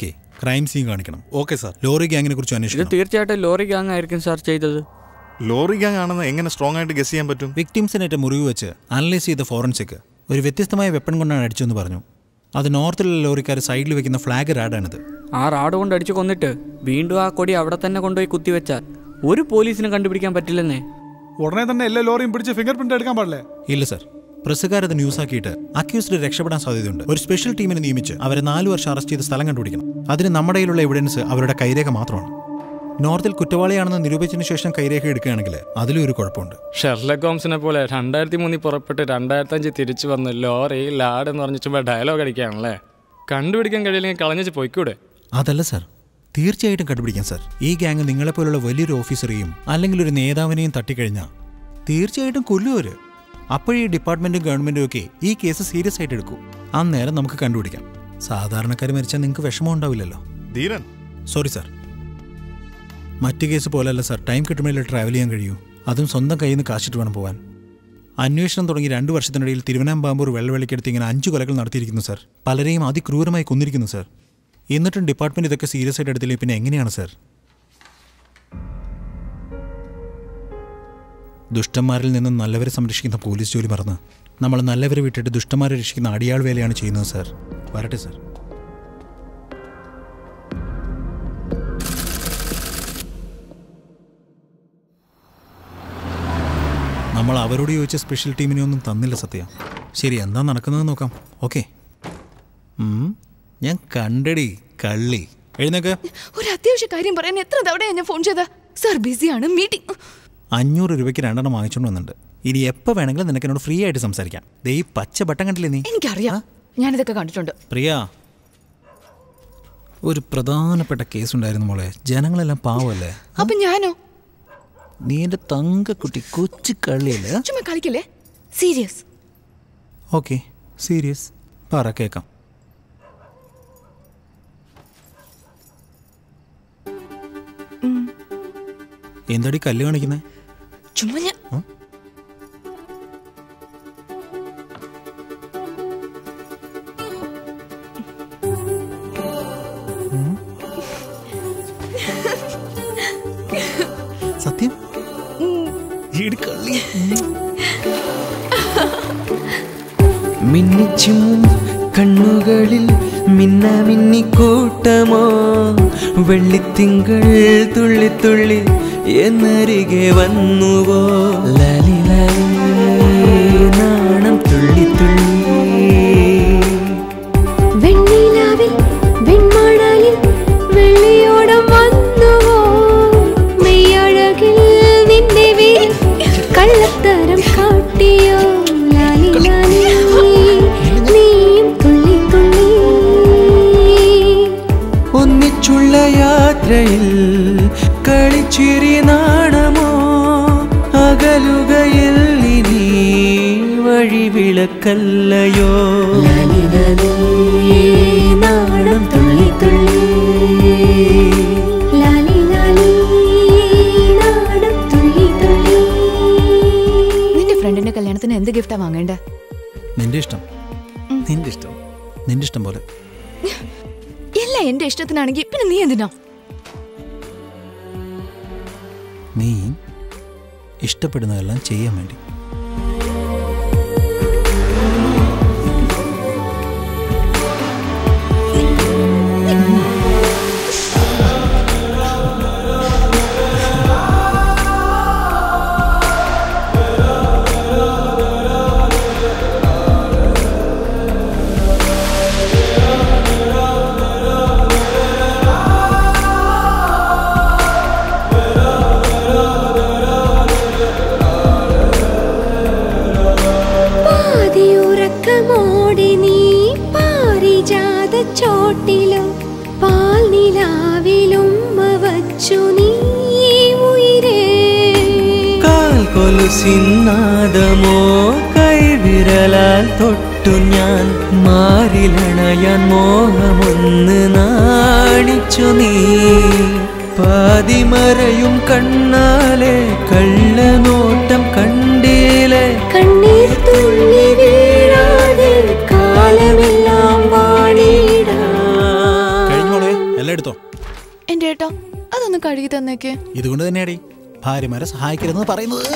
ക്രൈം സീൻ കാണിക്കണം ഓക്കെ സാർ ലോറി ഗ്യാങ്ങിനെ കുറിച്ച് ഇത് അന്വേഷിക്കണം തീർച്ചയായിട്ടും ലോറി ഗാങ് ആയിരിക്കും സാർ ചെയ്തത് ലോറി ഗ്യാങ് ആണെന്ന് എങ്ങനെ സ്ട്രോങ് ആയിട്ട് ഗസ് ചെയ്യാൻ പറ്റും വിക്ടിംസിനേറ്റ മുറിവ് വെച്ച് അനലൈസ് ചെയ്ത ഫോറൻസിക് ഒരു വ്യത്യസ്തമായ വെപ്പൺ കൊണ്ടാണ് അടിച്ചെന്ന് പറഞ്ഞു അത് നോർത്തിലുള്ള ലോറിക്കാർ സൈഡിൽ വെക്കുന്ന ഫ്ലാഗ് റാഡാണിത് ആ റാഡ് കൊണ്ട് അടിച്ചു കൊന്നിട്ട് വീണ്ടും ആ കൊടി അവിടെ തന്നെ കൊണ്ടുപോയി കുത്തിവെച്ചാൽ ഒരു പോലീസിനും കണ്ടുപിടിക്കാൻ പറ്റില്ലെന്നേ ഉടനെ തന്നെ എല്ലാ ലോറിയും പിടിച്ച് ഫിംഗർ പ്രിന്റ് എടുക്കാൻ പാടില്ലേ ഇല്ല സർ പ്രസ്സുകാരത് ന്യൂസാക്കിയിട്ട് അക്യൂസ്ഡ് രക്ഷപ്പെടാൻ സാധ്യതയുണ്ട് ഒരു സ്പെഷ്യൽ ടീമിനെ നിയമിച്ച് അവരെ നാലു വർഷം അറസ്റ്റ് ചെയ്ത് സ്ഥലം കണ്ടുപിടിക്കണം അതിന് നമ്മുടെ കയ്യിലുള്ള എവിഡൻസ് അവരുടെ കൈരേഖ മാത്രമാണ് നോർത്തിൽ കുറ്റവാളിയാണെന്ന് നിരൂപിച്ചതിന് ശേഷം കൈരേഖ എടുക്കുകയാണെങ്കിൽ അതിലും ഒരു കുഴപ്പമുണ്ട് ഷെർലക് ഹോംസിനെ പോലെ രണ്ടായിരത്തി മൂന്നിൽ പുറപ്പെട്ട് രണ്ടായിരത്തി അഞ്ച് തിരിച്ചു വന്ന് ലോറി ലാഡ് എന്ന് പറഞ്ഞ് ചുമ്മാ ഡയലോഗ് അടിക്കുകയാണല്ലേ കണ്ടുപിടിക്കാൻ കഴിയില്ലെങ്കിൽ കളഞ്ഞിച്ച് പൊയ്ക്കൂടെ അതല്ല സർ തീർച്ചയായിട്ടും കണ്ടുപിടിക്കാം സർ ഈ ഗ്യാങ് നിങ്ങളെപ്പോലുള്ള വലിയൊരു ഓഫീസറെയും അല്ലെങ്കിൽ ഒരു നേതാവിനെയും തട്ടിക്കഴിഞ്ഞാൽ തീർച്ചയായിട്ടും കൊല്ലുവര് അപ്പോഴീ ഡിപ്പാർട്ട്മെന്റും ഗവൺമെന്റും ഒക്കെ ഈ കേസ് സീരിയസ് ആയിട്ട് എടുക്കും അന്നേരം നമുക്ക് കണ്ടുപിടിക്കാം സാധാരണക്കാർ മരിച്ചാൽ നിങ്ങൾക്ക് വിഷമം ഉണ്ടാവില്ലല്ലോ ധീരൻ സോറി സാർ മറ്റു കേസ് പോലല്ല സാർ ടൈം കിട്ടുമ്പോഴേ ട്രാവൽ ചെയ്യാൻ കഴിയൂ അതും സ്വന്തം കയ്യിൽ നിന്ന് കാശിട്ട് വേണം പോകാൻ അന്വേഷണം തുടങ്ങി രണ്ടു വർഷത്തിനിടയിൽ തിരുവനന്തപുരം വെള്ളവെളിക്കെടുത്ത് ഇങ്ങനെ അഞ്ചു കൊലകൾ നടത്തിയിരിക്കുന്നു സാർ പലരെയും അതിക്രൂരമായി കൊന്നിരിക്കുന്നു സാർ എന്നിട്ടും ഡിപ്പാർട്ട്മെന്റ് ഇതൊക്കെ സീരിയസ് ആയിട്ട് എടുത്തില്ലേ പിന്നെ എങ്ങനെയാണ് സാർ ദുഷ്ടന്മാരിൽ നിന്ന് നല്ലവരെ സംരക്ഷിക്കുന്ന പോലീസ് ജോലി മറന്ന് നമ്മൾ നല്ലവരെ വിട്ടിട്ട് ദുഷ്ടന്മാരെ രക്ഷിക്കുന്ന അടിയാൾ വേലയാണ് ചെയ്യുന്നത് സാർ വരട്ടെ സാർ നമ്മൾ അവരോട് ചോദിച്ച സ്പെഷ്യൽ ടീമിനെ ഒന്നും തന്നില്ല സത്യം ശരി എന്താ നടക്കുന്നത് നോക്കാം ഓക്കെ ഞാൻ കണ്ടടി കള്ളി എഴുന്നേക്ക് ഒരു അത്യാവശ്യ കാര്യം പറയാൻ എത്ര തവണയാണ് ഞാൻ ഫോൺ ചെയ്ത സാർ ബിസിയാണ് മീറ്റിംഗ് അഞ്ഞൂറ് രൂപയ്ക്ക് രണ്ടെണ്ണം വാങ്ങിച്ചുകൊണ്ട് വന്നിട്ടുണ്ട് ഇനി എപ്പോൾ വേണമെങ്കിലും നിനക്ക് എന്നോട് ഫ്രീ ആയിട്ട് സംസാരിക്കാം ദേ ഈ പച്ച ബട്ടൺ കണ്ടില്ലേ നീ എനിക്കറിയാം ഞാനിതൊക്കെ കണ്ടിട്ടുണ്ട് പ്രിയ ഒരു പ്രധാനപ്പെട്ട കേസ് ഉണ്ടായിരുന്നു മോളെ ജനങ്ങളെല്ലാം പാവല്ലേ അപ്പൊ ഞാനോ നീ എൻ്റെ തങ്കക്കുട്ടി കൊച്ചു കള്ളിയല്ലേ ചുമ്മാ കളിക്കല്ലേ സീരിയസ് ഓക്കെ സീരിയസ് പറ കേക്കാം എന്താടി കല്ല് കാണിക്കുന്നേ ചുമ്മാ ഞാൻ സത്യം ഈട് കള്ളി മിന്നിച്ചിമ്മും കണ്ണുകളിൽ മിന്ന മിന്നിക്കൂട്ടമോ വെള്ളിത്തിങ്കൾ തുള്ളി തുള്ളി എന്നരികെ വന്നുവോ ലാലി ലാലി നാണം തുള്ളി തുള്ളി വെണ്ണിലാവിൽ വെൺമണലിൽ വെള്ളിയോടം വന്നുവോ മെയ്യഴകിൽ നിന്റെ വീൽ കള്ളത്തരം കാട്ടിയോ ലാലി ലാലി നീയും തുള്ളി തുള്ളി ഒന്നിച്ചുള്ള യാത്രയിൽ കളിച്ചിരി നാണമോ അകലുകയിൽ ഇനി വഴിവിളക്കല്ലയോ നാണം തുള്ളി തുള്ളി ലാലി ലാലി നാണം തുള്ളി തുള്ളി നിന്റെ ഫ്രണ്ടിന്റെ കല്യാണത്തിന് എന്ത് ഗിഫ്റ്റാ വാങ്ങേണ്ടേ നിന്റെ ഇഷ്ടം നിന്റെ ഇഷ്ടം നിന്റെ ഇഷ്ടം പോലെ എല്ലാം എന്റെ ഇഷ്ടത്തിനാണെങ്കിൽ പിന്നെ നീ എന്തിനാ നീ ഇഷ്ടപ്പെടുന്നതെല്ലാം ചെയ്യാൻ വേണ്ടി പാതിയുറക്കമോടെ നീ പാരിജാത ചോട്ടിലും പാൽ നിലാവിലും വച്ചു നീ ഉയരേ കാൽ കൊലുസിന്നാദമോ കൈവിരലാൽ തൊട്ടു ഞാൻ മാറിലണയാൻ മോഹമൊന്ന് നാണിച്ചു നീ പാതിമറയും കണ്ണാലെ കള്ളനോട്ടം കണ്ടീലെ കണ്ണീർ തുള്ളി വീഴാതെ കാലമെല്ലാം വാടിടാ കഴിഞ്ഞോളെ എല്ലാം എടുത്തോ കഴുകി തന്നേക്ക് ഇതുകൊണ്ട് തന്നെയാടി ഭാര്യമാരെ സഹായിക്കരുതെന്ന് പറയുന്നത്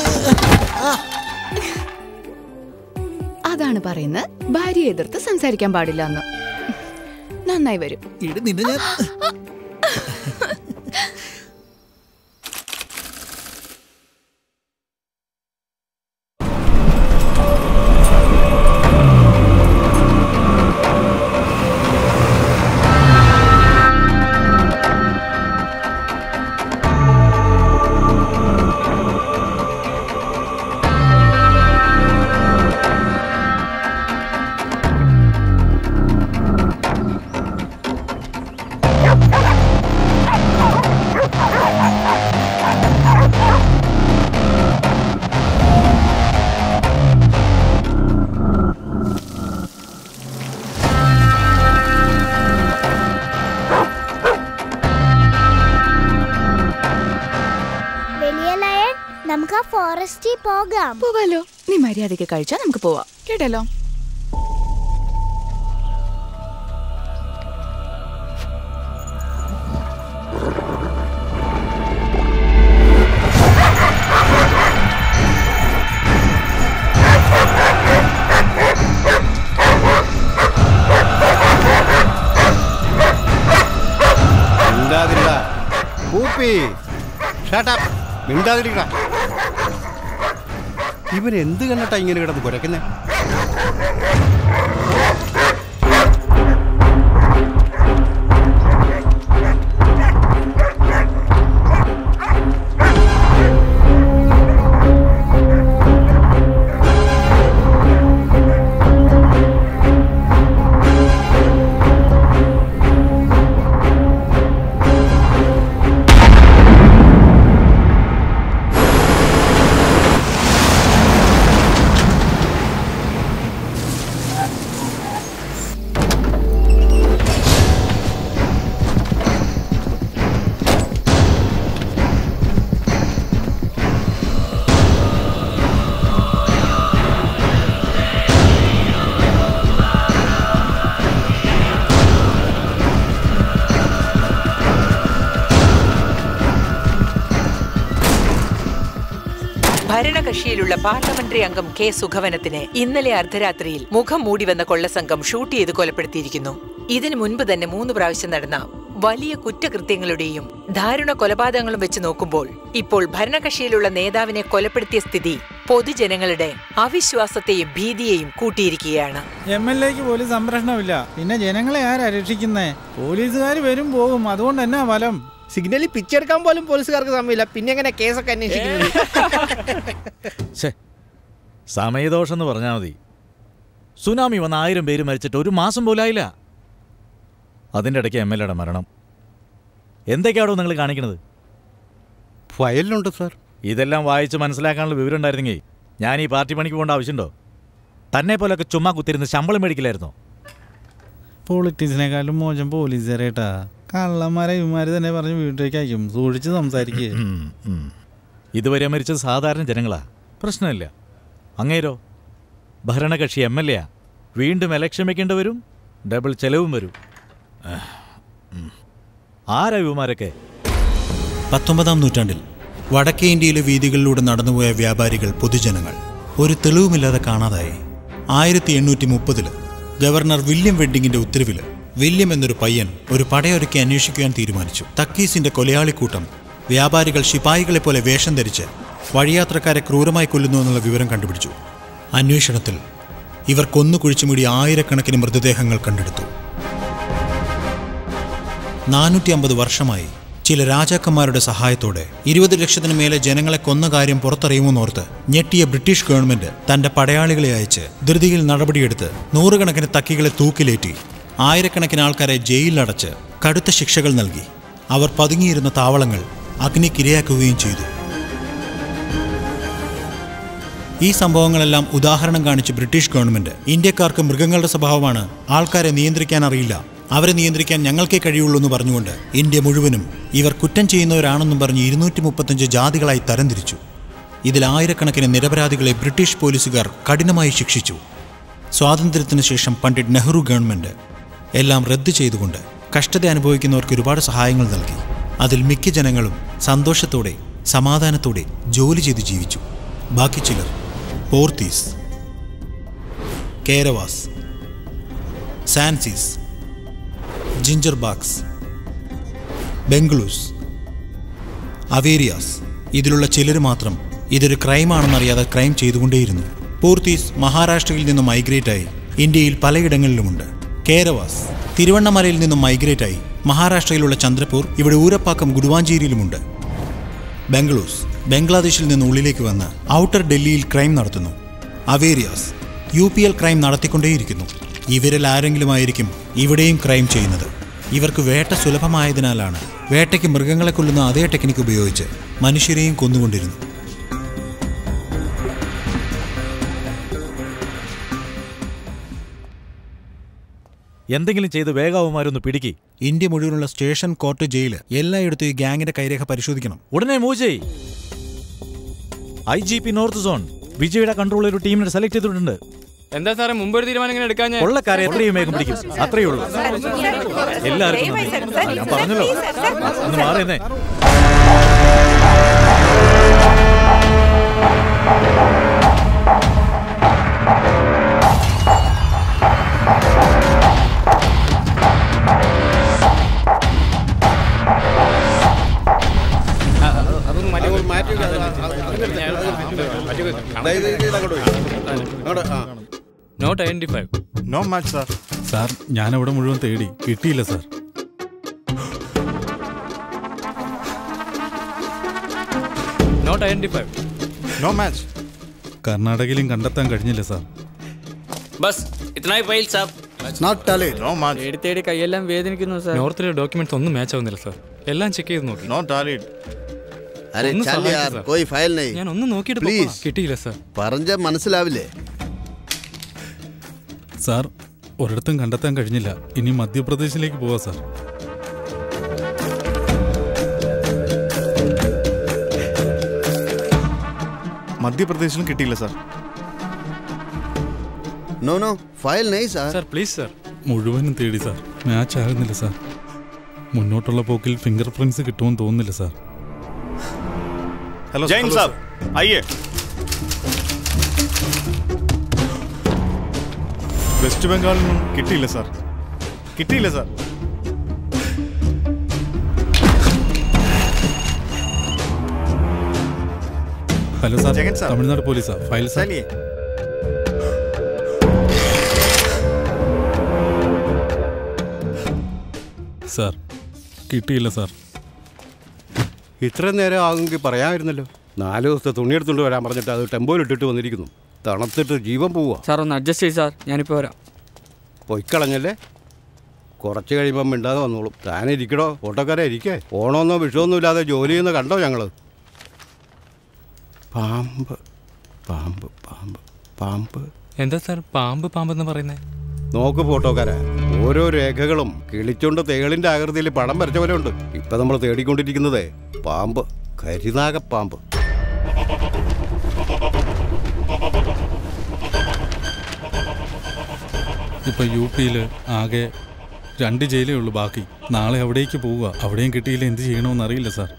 അതാണ് പറയുന്നത് ഭാര്യയെ എതിർത്ത് സംസാരിക്കാൻ പാടില്ല എന്ന് നന്നായി വരും ഇടി നിന്നെ ഞാൻ വലിയ ലയൺ നമുക്ക് ആ ഫോറസ്റ്റിൽ പോകാം പോകാലോ നീ മര്യാദയ്ക്ക് കഴിച്ചാൽ നമുക്ക് പോവാം കേട്ടല്ലോ മിണ്ടാതിരിടാ കൂപ്പി ഷാട്ടപ്പ് മിണ്ടാതിരിക്കടാ ഇവൻ എന്ത് കണ്ടിട്ടാ ഇങ്ങനെ കിടന്ന് കുരക്കുന്നേ ഭരണകക്ഷിയിലുള്ള പാർലമെന്ററി അംഗം കെ സുഖവനത്തിന് ഇന്നലെ അർദ്ധരാത്രിയിൽ മുഖം മൂടി വന്ന കൊള്ളസംഘം ഷൂട്ട് ചെയ്ത് കൊലപ്പെടുത്തിയിരിക്കുന്നു ഇതിനു മുൻപ് തന്നെ മൂന്ന് പ്രാവശ്യം നടന്ന വലിയ കുറ്റകൃത്യങ്ങളുടെയും ദാരുണ കൊലപാതകങ്ങളും വെച്ച് നോക്കുമ്പോൾ ഇപ്പോൾ ഭരണകക്ഷിയിലുള്ള നേതാവിനെ കൊലപ്പെടുത്തിയ സ്ഥിതി പൊതുജനങ്ങളുടെ അവിശ്വാസത്തെയും ഭീതിയെയും കൂട്ടിയിരിക്കുകയാണ് എം എൽ എക്ക് പോലും സംരക്ഷണമില്ല പിന്നെ ജനങ്ങളെ ആരാ രക്ഷിക്കുന്നേ പോലീസുകാർ വരും പോകും അതുകൊണ്ട് എന്നാ ഫലം സിഗ്നലിൽ പിച്ചെടുക്കാൻ പോലും പോലീസുകാർക്ക് സമയമില്ല പിന്നെ എങ്ങനെ കേസൊക്കെ അന്വേഷിക്കുന്നത് ഛേ സമയദോഷം എന്ന് പറഞ്ഞാൽ മതി സുനാമി വന്ന ആയിരം പേര് മരിച്ചിട്ട് ഒരു മാസം പോലായില്ല അതിൻ്റെ ഇടയ്ക്ക് എം എൽ എയുടെ മരണം എന്തൊക്കെയാണോ നിങ്ങൾ കാണിക്കണത് ഫയലിലുണ്ട് സാർ ഇതെല്ലാം വായിച്ച് മനസ്സിലാക്കാനുള്ള വിവരം ഉണ്ടായിരുന്നെങ്കിൽ ഞാൻ ഈ പാർട്ടി പണിക്ക് പോകേണ്ട ആവശ്യമുണ്ടോ തന്നെ പോലൊക്കെ ചുമ്മാ കുത്തിരുന്ന് ശമ്പളം മേടിക്കില്ലായിരുന്നോ പൊളിറ്റീസിനെക്കാളും മോശം പോലീസുകാരേട്ടാ കള്ളന്മാരെ ഇവന്മാര് തന്നെ പറഞ്ഞ് വീട്ടിലേക്ക് അയക്കും സൂക്ഷിച്ച് സംസാരിക്കുക ഇതുവരെ മരിച്ചത് സാധാരണ ജനങ്ങളാ പ്രശ്നമില്ല അങ്ങേരോ ഭരണകക്ഷി എം എൽ എ വീണ്ടും എലക്ഷൻ വെക്കേണ്ടി വരും ഡബിൾ ചെലവും വരും ആഹ്, ഉം. ആരാ ഇവമാരൊക്കെ പത്തൊമ്പതാം നൂറ്റാണ്ടിൽ വടക്കേ ഇന്ത്യയിലെ വീതികളിലൂടെ നടന്നുപോയ വ്യാപാരികൾ പൊതുജനങ്ങൾ ഒരു തെളിവുമില്ലാതെ കാണാതായി ആയിരത്തി എണ്ണൂറ്റി മുപ്പതില് ഗവർണർ വില്യം വെഡ്ഡിങ്ങിന്റെ ഉത്തരവില് വില്യം എന്നൊരു പയ്യൻ ഒരു പടയൊരുക്കി അന്വേഷിക്കുവാൻ തീരുമാനിച്ചു തക്കീസിന്റെ കൊലയാളിക്കൂട്ടം വ്യാപാരികൾ ശിപായികളെ പോലെ വേഷം ധരിച്ച് വഴിയാത്രക്കാരെ ക്രൂരമായി കൊല്ലുന്നു എന്നുള്ള വിവരം കണ്ടുപിടിച്ചു അന്വേഷണത്തിൽ ഇവർ കൊന്നു കുഴിച്ചുമൂടി ആയിരക്കണക്കിന് മൃതദേഹങ്ങൾ കണ്ടെടുത്തു നാനൂറ്റി അമ്പത് വർഷമായി ചില രാജാക്കന്മാരുടെ സഹായത്തോടെ ഇരുപത് ലക്ഷത്തിന് മേലെ ജനങ്ങളെ കൊന്ന കാര്യം പുറത്തറിയുമെന്നോർത്ത് ഞെട്ടിയ ബ്രിട്ടീഷ് ഗവൺമെന്റ് തന്റെ പടയാളികളെ അയച്ച് ധൃതിയിൽ നടപടിയെടുത്ത് നൂറുകണക്കിന് തക്കികളെ തൂക്കിലേറ്റി ആയിരക്കണക്കിന് ആൾക്കാരെ ജയിലിലടച്ച് കടുത്ത ശിക്ഷകൾ നൽകി അവർ പതുങ്ങിയിരുന്ന താവളങ്ങൾ അഗ്നിക്കിരയാക്കുകയും ചെയ്തു ഈ സംഭവങ്ങളെല്ലാം ഉദാഹരണം കാണിച്ച് ബ്രിട്ടീഷ് ഗവൺമെന്റ് ഇന്ത്യക്കാർക്ക് മൃഗങ്ങളുടെ സ്വഭാവമാണ് ആൾക്കാരെ നിയന്ത്രിക്കാൻ അറിയില്ല അവരെ നിയന്ത്രിക്കാൻ ഞങ്ങൾക്കേ കഴിയുള്ളൂ എന്ന് പറഞ്ഞുകൊണ്ട് ഇന്ത്യ മുഴുവനും ഇവർ കുറ്റം ചെയ്യുന്നവരാണെന്നും പറഞ്ഞ് ഇരുന്നൂറ്റി മുപ്പത്തഞ്ച് ജാതികളായി തരംതിരിച്ചു ഇതിൽ ആയിരക്കണക്കിന് നിരപരാധികളെ ബ്രിട്ടീഷ് പോലീസുകാർ കഠിനമായി ശിക്ഷിച്ചു സ്വാതന്ത്ര്യത്തിന് ശേഷം പണ്ഡിറ്റ് നെഹ്റു ഗവൺമെന്റ് എല്ലാം റദ്ദു ചെയ്തുകൊണ്ട് കഷ്ടത അനുഭവിക്കുന്നവർക്ക് ഒരുപാട് സഹായങ്ങൾ നൽകി അതിൽ മിക്ക ജനങ്ങളും സന്തോഷത്തോടെ സമാധാനത്തോടെ ജോലി ചെയ്തു ജീവിച്ചു ബാക്കി ചിലർ പോർത്തീസ് കേരവാസ് സാൻസീസ് ജിഞ്ചർ ബാക്സ് ബംഗ്ലൂസ് അവേരിയാസ് ഇതിലുള്ള ചിലർ മാത്രം ഇതൊരു ക്രൈമാണെന്നറിയാതെ ക്രൈം ചെയ്തുകൊണ്ടേയിരുന്നു പോർത്തീസ് മഹാരാഷ്ട്രയിൽ നിന്നും മൈഗ്രേറ്റായി ഇന്ത്യയിൽ പലയിടങ്ങളിലുമുണ്ട് കേരവാസ് തിരുവണ്ണമലയിൽ നിന്നും മൈഗ്രേറ്റായി മഹാരാഷ്ട്രയിലുള്ള ചന്ദ്രപൂർ ഇവിടെ ഊരപ്പാക്കം ഗുഡുവാഞ്ചേരിയിലുമുണ്ട് ബംഗ്ലൂസ് ബംഗ്ലാദേശിൽ നിന്ന് ഉള്ളിലേക്ക് വന്ന് ഔട്ടർ ഡൽഹിയിൽ ക്രൈം നടത്തുന്നു അവേരിയാസ് യു പി എൽ ക്രൈം നടത്തിക്കൊണ്ടേയിരിക്കുന്നു ഇവരിൽ ആരെങ്കിലുമായിരിക്കും ഇവിടെയും ക്രൈം ചെയ്യുന്നത് ഇവർക്ക് വേട്ട സുലഭമായതിനാലാണ് വേട്ടയ്ക്ക് മൃഗങ്ങളെ കൊല്ലുന്ന അതേ ടെക്നിക്ക് ഉപയോഗിച്ച് മനുഷ്യരെയും കൊന്നുകൊണ്ടിരുന്നു എന്തെങ്കിലും ചെയ്ത് വേഗാവുമാരൊന്ന് പിടിക്കി ഇന്ത്യ മുഴുവനുള്ള സ്റ്റേഷൻ കോർട്ട് ജയില് എല്ലായിടത്തും ഈ ഗ്യാങ്ങിന്റെ കൈരേഖ പരിശോധിക്കണം ഉടനെ മൂവ് ചെയ് I G P north zone വിജയുടെ കൺട്രോളിൽ ഒരു ടീമിനെ സെലക്ട് ചെയ്തിട്ടുണ്ട് എന്താ സാറേ മുമ്പ് ഒരു തീരുമാനം ഇങ്ങനെ എടുക്കാൻ കൊള്ളക്കാരെ എത്രയും വേഗം പിടിക്കും അത്രയേ ഉള്ളൂ എല്ലാവർക്കും നന്ദി. ഞാൻ പറഞ്ഞല്ലോ ഒന്ന് മാറിയെന്നേ note identify no match sir sir ഞാൻ അവിടെ മുഴുവൻ തേടി കിട്ടിയില്ല sir note identify no match കർണാടകയിലും കണ്ടെത്താൻ കഴിഞ്ഞില്ല സാർ ബസ് ഇത്രനായി ഫയൽ സാബ് നോട്ട് ടാലി നോ മാച്ച് തേടി തേടി കൈയെല്ലാം വേദനിക്കുന്നു സാർ നോർത്തിലെ ഡോക്യുമെന്റ്സ് ഒന്നും മാച്ച് ആവുന്നില്ല സാർ എല്ലാം ചെക്ക് ചെയ്ത് നോക്കി നോ ടാലി അരെ ഒന്ന് ചൽ സഹായിക്ക് യാർ സാർ. കോയി ഫയൽ നഹീ ഞാൻ ഒന്ന് നോക്കിയിട്ട് പ്ലീസ് പോകാം. കിട്ടിയില്ല സാർ പറഞ്ഞ മനസ്സിലാവില്ലേ സാർ ഒരിടത്തും കണ്ടെത്താൻ കഴിഞ്ഞില്ല ഇനി മധ്യപ്രദേശിലേക്ക് പോവാ സാർ മധ്യപ്രദേശിലും കിട്ടിയില്ല സാർ നോ നോ ഫയൽ നഹീ സാർ സാർ പ്ലീസ് സാർ മുഴുവനും തേടി സാർ മാച്ച് ആകുന്നില്ല സാർ മുന്നോട്ടുള്ള പോക്കിൽ ഫിംഗർ പ്രിന്റ്സ് കിട്ടുമെന്ന് തോന്നുന്നില്ല സാർ हेलो जैन साहब आइए വെസ്റ്റ് ബംഗാളിൽ നിന്നും കിട്ടിയില്ല സാർ കിട്ടിയില്ല sir hello sir Jagan sir. Tamil Nadu പോലീസാ ഫയൽ സാർ ചലിയേ സാർ കിട്ടിയില്ല സാർ ഇത്രയും നേരം ആകുമെങ്കിൽ പറയാമായിരുന്നല്ലോ നാല് ദിവസത്തെ തുണിയെടുത്തുകൊണ്ട് വരാൻ പറഞ്ഞിട്ട് അത് ടെമ്പോയിൽ ഇട്ടിട്ട് വന്നിരിക്കുന്നു തണുത്തിട്ട് ജീവൻ പോവുക സാർ ഒന്ന് അഡ്ജസ്റ്റ് ചെയ്യ് സാർ ഞാനിപ്പോൾ വരാം പൊയ്ക്കളഞ്ഞല്ലേ കുറച്ച് കഴിയുമ്പം മിണ്ടാതെ വന്നോളും താൻ ഇരിക്കടോ ഓട്ടോക്കാരെ ഇരിക്കേ ഓണമൊന്നോ വിഷമൊന്നും ഇല്ലാതെ ജോലി ചെയ്യുന്ന കണ്ടോ ഞങ്ങൾ പാമ്പ് പാമ്പ് പാമ്പ് പാമ്പ് എന്താ സാർ പാമ്പ് പാമ്പെന്ന് പറയുന്നത് നോക്ക് ഫോട്ടോക്കാരെ ഓരോ രേഖകളും കിളിച്ചുകൊണ്ട് തേളിന്റെ ആകൃതിയിൽ പടം വരച്ചവരുണ്ട് ഇപ്പൊ നമ്മൾ തേടിക്കൊണ്ടിരിക്കുന്നത് പാമ്പ് കരിനാഗപ്പാമ്പ് ഇപ്പൊ യു പിയിൽ ആകെ രണ്ട് ജയിലേ ഉള്ളൂ ബാക്കി നാളെ അവിടേക്ക് പോവുക അവിടെയും കിട്ടിയില്ല എന്ത് ചെയ്യണമെന്ന് അറിയില്ല സാർ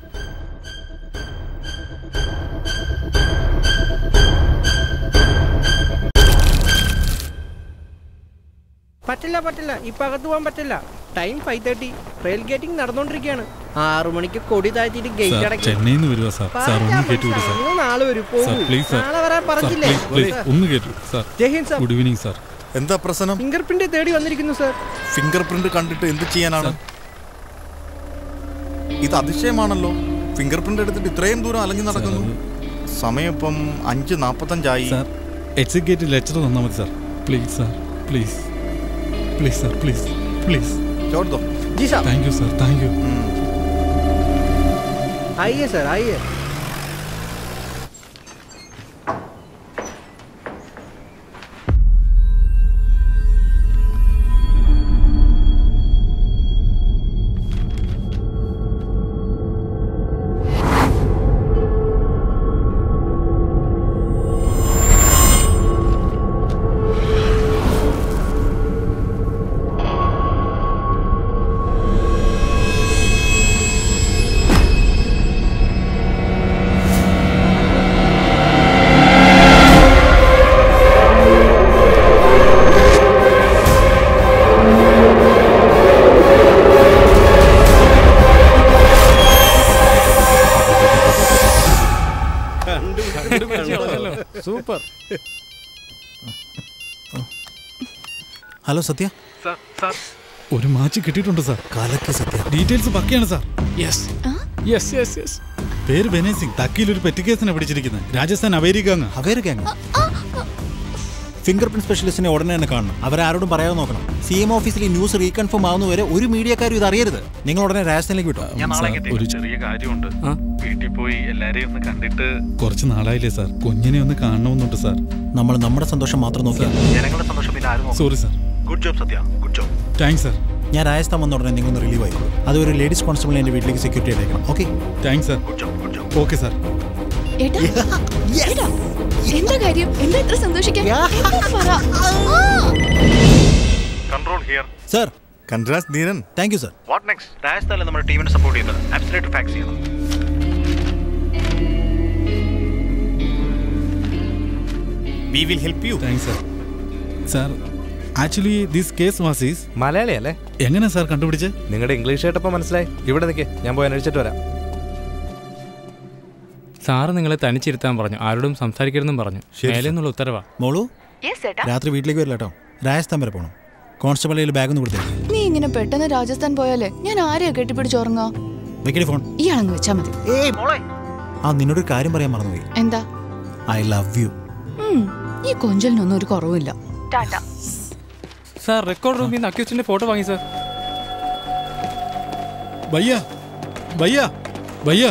പറ്റില്ല പറ്റില്ല ഇപ്പൊ അകത്ത് പോകാൻ പറ്റില്ല time five thirty rail gating നടന്നുകൊണ്ടിരിക്കുകയാണ് ആറു മണിക്ക് കൊടി താഴ്ത്തിയിട്ട് ഗേറ്റ് സാർ അടയ്ക്കും ചെന്നൈയിൽ നിന്ന് വരുവാ സാർ സാർ ഒന്ന് കേട്ടു വിടും സാർ നിങ്ങൾ നാളെ വരൂ പോകൂ സാർ പ്ലീസ് സാർ നാളെ വരാൻ സാർ പറഞ്ഞില്ലേ പ്ലീസ് പ്ലീസ് ഒന്ന് കേട്ടു സാർ ജയ് ഹിന്ദ് സാർ ഗുഡ് ഈവനിങ് സാർ എന്താ പ്രശ്നം ഫിംഗർ പ്രിന്റ് തേടി വന്നിരിക്കുന്നു സാർ ഫിംഗർ പ്രിന്റ് കണ്ടിട്ട് എന്ത് ചെയ്യാനാണ് ഇത് അതിശയമാണല്ലോ ഫിംഗർ പ്രിന്റ് എടുത്തിട്ട് ഇത്രയും ദൂരം അലഞ്ഞു നടക്കുന്നു സമയം ഇപ്പം അഞ്ച് നാപ്പത്തഞ്ചായി സാർ എക്സിറ്റ് ഗേറ്റ് ലെറ്റർ തന്നാൽ മതി sir please sir please please sir please please ചോട് ദോ ജി sir thank you sir thank you आइए सर आइए സൂപ്പർ ഹലോ സത്യ ഒരു മാച്ച് കിട്ടിയിട്ടുണ്ട് സാർ കാലക്ക് സത്യ ഡീറ്റെയിൽസ് പക്കയാണ് sir yes yes yes yes പേര് ബെനേ സിംഗ് തക്കിയിൽ ഒരു പെറ്റ് കേസിനെ പിടിച്ചിരിക്കുന്നത് രാജസ്ഥാൻ അവേരി ഗാങ് അവര് ഗ്യാങ് ഫിംഗർ പ്രിന്റ് സ്പെഷ്യലിസ്റ്റിനെ ഉടനെ തന്നെ കാണണം അവരാരോടും പറയാതെ നോക്കണം സി എം ഓഫീസിൽ ഈ ന്യൂസ് റീകൺഫേം ആവുന്നവരെ ഒരു മീഡിയക്കാരും ഇത് അറിയരുത് നിങ്ങൾ ഉടനെ രാജസ്ഥാനിലേക്ക് വിട്ടു ഒരു ചെറിയ കാര്യമുണ്ട് വീട്ടിൽ പോയി എല്ലാരെയും ഒന്ന് കണ്ടിട്ട് കുറച്ച് നാളായില്ലേ സാർ കുഞ്ഞിനെ ഒന്ന് കാണണമെന്നുണ്ട് സാർ നമ്മൾ നമ്മുടെ സന്തോഷം മാത്രം നോക്കിയാൽ ജനങ്ങളുടെ സന്തോഷം പിന്നെ ആരും sorry sir good job Sathya good job thanks sir ഞാൻ രാജസ്ഥാൻ വന്ന ഉടനെ നിങ്ങൾ റിലീവ് ആയി അത് ഒരു ലേഡീസ് കോൺസ്റ്റബിൾ എൻ്റെ വീട്ടിലേക്ക് സെക്യൂരിറ്റി ആയിട്ടേക്കണം okay thanks sir okay sir ഏട്ടാ ഏട്ടാ എന്താ കാര്യം എന്താ ഇത്ര സന്തോഷിക്കാൻ എന്താ പറ ആ. Control here sir congrats Dheeran thank you sir what next രാജസ്ഥാനിലെ നമ്മുടെ ടീമിനെ സപ്പോർട്ട് ചെയ്യുന്നത് ആബ്സലേറ്റ് ഫാക്സ് ചെയ്യണം we will help you thanks sir sir actually this case വാസീസ് മലയാളി അല്ലേ എങ്ങനെ സാർ കണ്ടുപിടിച്ച് നിങ്ങളുടെ ഇംഗ്ലീഷ് കേട്ടപ്പോൾ മനസ്സിലായി ഇവിടെ നിൽക്കേ ഞാൻ പോയി അന്വേഷിച്ചിട്ട് വരാം സാറ് നിങ്ങളെ തനിച്ചിരുത്താൻ പറഞ്ഞു ആരോടും സംസാരിക്കരുതെന്നും പറഞ്ഞു ശരി, മേലെ സർ. നിന്നുള്ള ഉത്തരവാ മോളു Yes, ഏട്ടാ. രാത്രി വീട്ടിലേക്ക് വരില്ല കേട്ടോ രാജസ്ഥാൻ വരെ പോകണം കോൺസ്റ്റബിളിൽ ബാഗ് ഒന്ന് കൊടുത്തേ നീ ഇങ്ങനെ പെട്ടെന്ന് രാജസ്ഥാൻ പോയാലേ ഞാൻ ആരെയാ കെട്ടിപ്പിടിച്ചുറങ്ങാ വെക്കടി ഫോൺ ഇയാളങ്ങ് വെച്ചാ മതി ആ നിന്നോടൊരു കാര്യം പറയാൻ മറന്നുപോയി എന്താ ഐ ലവ് യു ഉം, ഈ കൊഞ്ചലിനൊന്നും ഒരു കുറവുമില്ല ടാറ്റ സാർ റെക്കോർഡ് റൂമിൽ നിന്ന് അക്യൂസ്റ്റിന്റെ ഫോട്ടോ വാങ്ങി സാർ ഭയ്യ ഭയ്യ ഭയ്യ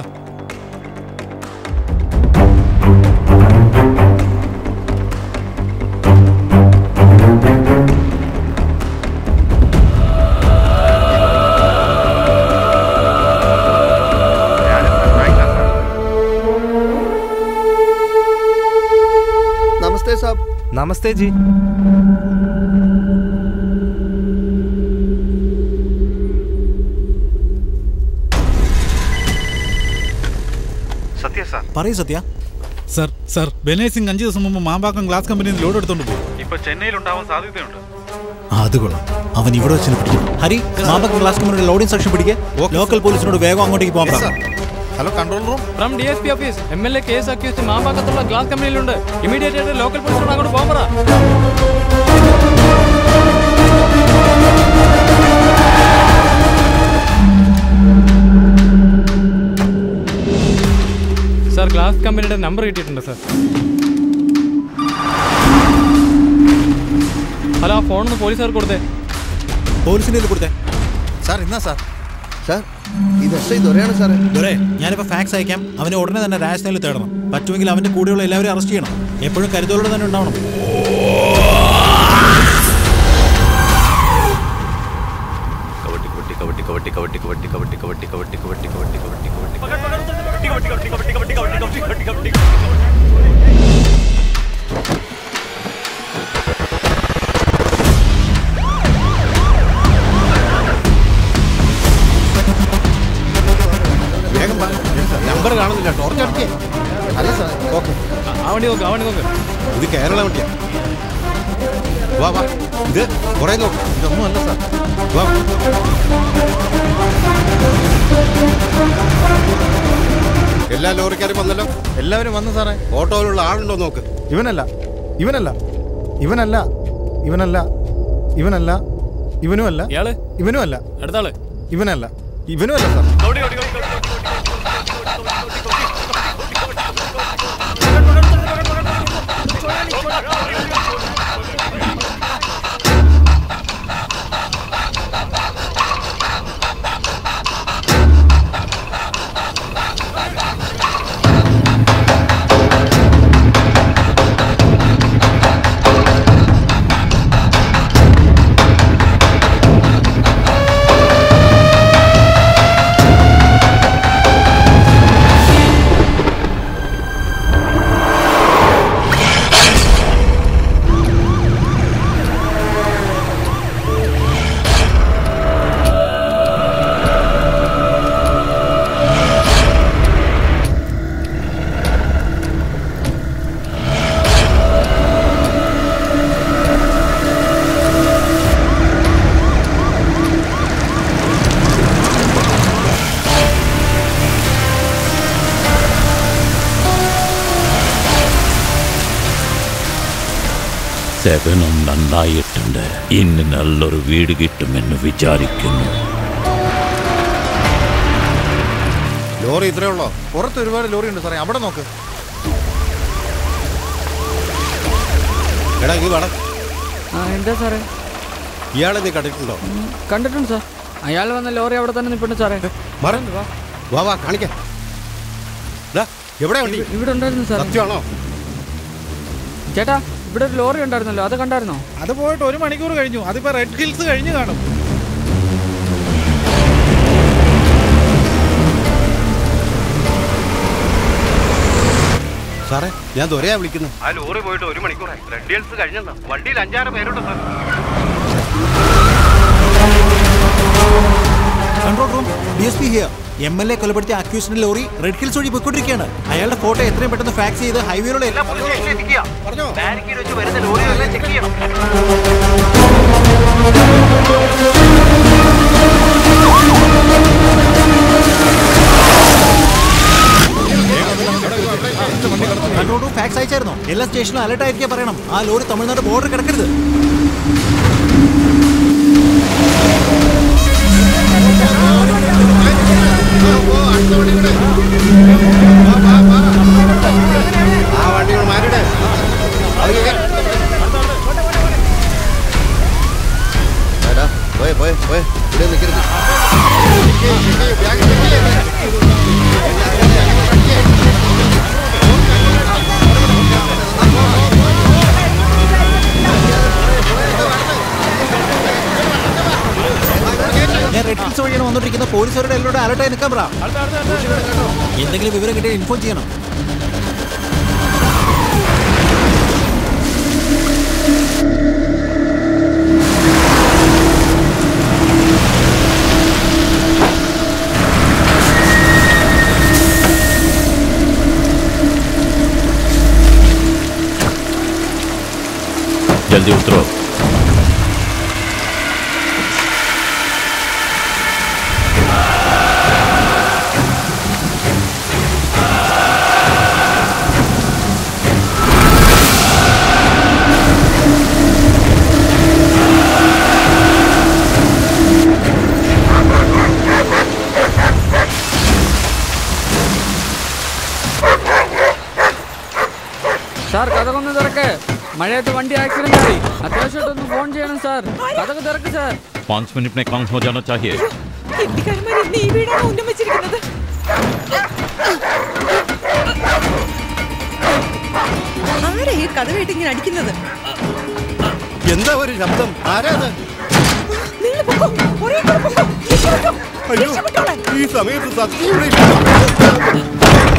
നമസ്തേ സാബ് നമസ്തേ ജി സത്യ സാർ പറയൂ സത്യ സാർ സാർ ബെനേ സിംഗ് അഞ്ച് ദിവസം മുമ്പ് മാമ്പാക്കം ഗ്ലാസ് കമ്പനിയിൽ നിന്ന് ലോഡ് എടുത്തോണ്ട് പോയി ഇപ്പൊ ചെന്നൈയിൽ ഉണ്ടാവാൻ സാധ്യതയുണ്ട് ആ, അത് കൊള്ളാം അവൻ ഇവിടെ വെച്ച് പിടിക്കും ഹരി മാമ്പക്ക് ക്ലാസ് കമ്പനിയുടെ ലോഡിംഗ് സെക്ഷൻ പിടിക്കുക ലോക്കൽ പോലീസിനോട് വേഗം അങ്ങോട്ടേക്ക് പോകാൻ പറ hello control room from D S P office M L A case accused മാമ്പാക്കത്തുള്ള ഗ്ലാസ് കമ്പനിയിലുണ്ട് ഇമീഡിയറ്റ് ആയിട്ട് ലോക്കൽ പോലീസിനോട് അങ്ങോട്ട് പോകാൻ പറ സാർ ഗ്ലാസ് കമ്പനിയുടെ നമ്പർ കിട്ടിയിട്ടുണ്ട് സാർ ഹലോ ആ ഫോൺ ഒന്ന് പോലീസുകാർക്ക് കൊടുത്തേ പോലീസിന്റെ കയ്യിൽ കൊടുത്തേ സാർ ഇന്നാ സാർ സാർ ഇത് എസ് ഐ ദൊരയാണ് സാറേ ദൊരേ ഞാനിപ്പോ ഫാക്സ് അയക്കാം അവനെ ഉടനെ തന്നെ രാജസ്ഥാനിൽ തേടണം പറ്റുമെങ്കിൽ അവന്റെ കൂടെയുള്ള എല്ലാവരെയും അറസ്റ്റ് ചെയ്യണം എപ്പോഴും കരുതലോടെ തന്നെ ഉണ്ടാവണം കവട്ടി കവട്ടി കവട്ടി കവട്ടി കവട്ടി കവട്ടി കവട്ടി കവട്ടി കവട്ടി കവട്ടി കവട്ടി കവട്ടി കവട്ടി നമ്പർ കാണുന്നില്ല ടോർച്ച് അടിക്കേ അല്ല സാർ ഓക്കെ ആ വണ്ടി നോക്ക് ആ വണ്ടി നോക്ക് ഇത് കേരള വണ്ടിയാ വാ വാ ഇത് കുറെ നോക്ക് ഇതൊന്നും അല്ല സാർ വാ എല്ലാ ലോറിക്കാരും വന്നല്ലോ എല്ലാവരും വന്നു സാറേ ഓട്ടോയിലുള്ള ആളുണ്ടോ നോക്ക് ഇവനല്ല ഇവനല്ല ഇവനല്ല ഇവനല്ല ഇവനല്ല ഇവനുമല്ല ഇയാള് ഇവനുമല്ല അടുത്ത ആള് ഇവനല്ല ഇവനുമല്ല സാർ ആ സെവനും നന്നായിട്ടുണ്ട് ഇന്ന് നല്ലൊരു വീട് കിട്ടുമെന്ന് വിചാരിക്കുന്നു ലോറി ഇത്രേ ഉള്ളോ പുറത്ത് ഒരുപാട് ലോറി ഉണ്ട് സാറേ അവിടെ നോക്ക് എടാ ഇത് വേണം ആ എന്താ സാറേ ഇയാളെ നീ കണ്ടിട്ടുണ്ടോ കണ്ടിട്ടുണ്ട് സാർ അയാൾ വന്ന ലോറി അവിടെ തന്നെ നിൽപ്പുണ്ട് സാറേ മറന്നു വാ വാ വാ കാണിക്കാം ദാ, എവിടെ വണ്ടി ഇവിടെ ഉണ്ടായിരുന്നു സാർ സത്യമാണോ ചേട്ടാ ഇവിടെ ഒരു ലോറി ഉണ്ടായിരുന്നല്ലോ അത് കണ്ടായിരുന്നോ അത് പോയിട്ട് ഒരു മണിക്കൂർ കഴിഞ്ഞു അതിപ്പോ റെഡ് ഹിൽസ് കഴിഞ്ഞു കാണും സാറേ ഞാൻ ദൊരയാ വിളിക്കുന്നു ആ ലോറി പോയിട്ട് ഒരു മണിക്കൂറായി റെഡ് ഹിൽസ് കഴിഞ്ഞെന്നാ വണ്ടിയിൽ അഞ്ചാറ് പേരുണ്ട് sir control room D S P here M L A കൊലപ്പെടുത്തിയ അക്യൂസിന്റെ ലോറി റെഡ് ഹിൽസ് വഴി പോയിക്കൊണ്ടിരിക്കുകയാണ് അയാളുടെ ഫോട്ടോ എത്രയും പെട്ടെന്ന് ഫാക്സ് ചെയ്ത് ഹൈവേയിലുള്ള എല്ലാ ബാരിക്കേഡ് വെച്ച് വരുന്ന ലോറികളെല്ലാം ചെക്ക് ചെയ്യണം കൺട്രോൾ റൂം ഫാക്സ് അയച്ചായിരുന്നോ എല്ലാ സ്റ്റേഷനിലും അലർട്ട് ആയിരിക്കാൻ പറയണം ആ ലോറി തമിഴ്നാട് ബോർഡർ കിടക്കരുത് ആ വണ്ടികൾ മാറിയുടെ എടാ പോയെ പോയെ പോയെ ഇവിടെ നിൽക്കരുത് ഞാൻ റെഡ് ഹിൽസ് വഴിയാണ് വന്നോണ്ടിരിക്കുന്ന പോലീസുകാരുടെ എല്ലാവരും അലർട്ടായി നിൽക്കാൻ പറ എന്തെങ്കിലും വിവരം കിട്ടിയാൽ ഇൻഫോം ചെയ്യണം जल्दी उतरो സാർ കഥകൊന്ന് തിരക്ക് മഴയത്ത് വണ്ടി ആക്സിഡന്റ് ആയി അത്യാവശ്യമായിട്ടൊന്ന് ഫോൺ ചെയ്യണം സാർ കഥക് തിരക്ക് സാർ पाँच मिनट में काम हो जाना चाहिए ഹിന്ദിക്കാരന്മാർ ഇന്ന് ഈ വീടാണ് ഉന്നം വെച്ചിരിക്കുന്നത് ആരാ ഈ കഥകായിട്ട് ഇങ്ങനെ അടിക്കുന്നത് എന്താ ഒരു ശബ്ദം ആരാ അത് നിങ്ങൾ പൊക്കോ ഒരേ കൂടെ പൊക്കോ രക്ഷപ്പെട്ടോ അയ്യോ രക്ഷപ്പെട്ടോളെ ഈ സമയത്ത് സത്യം ഇവിടെ ഇല്ല.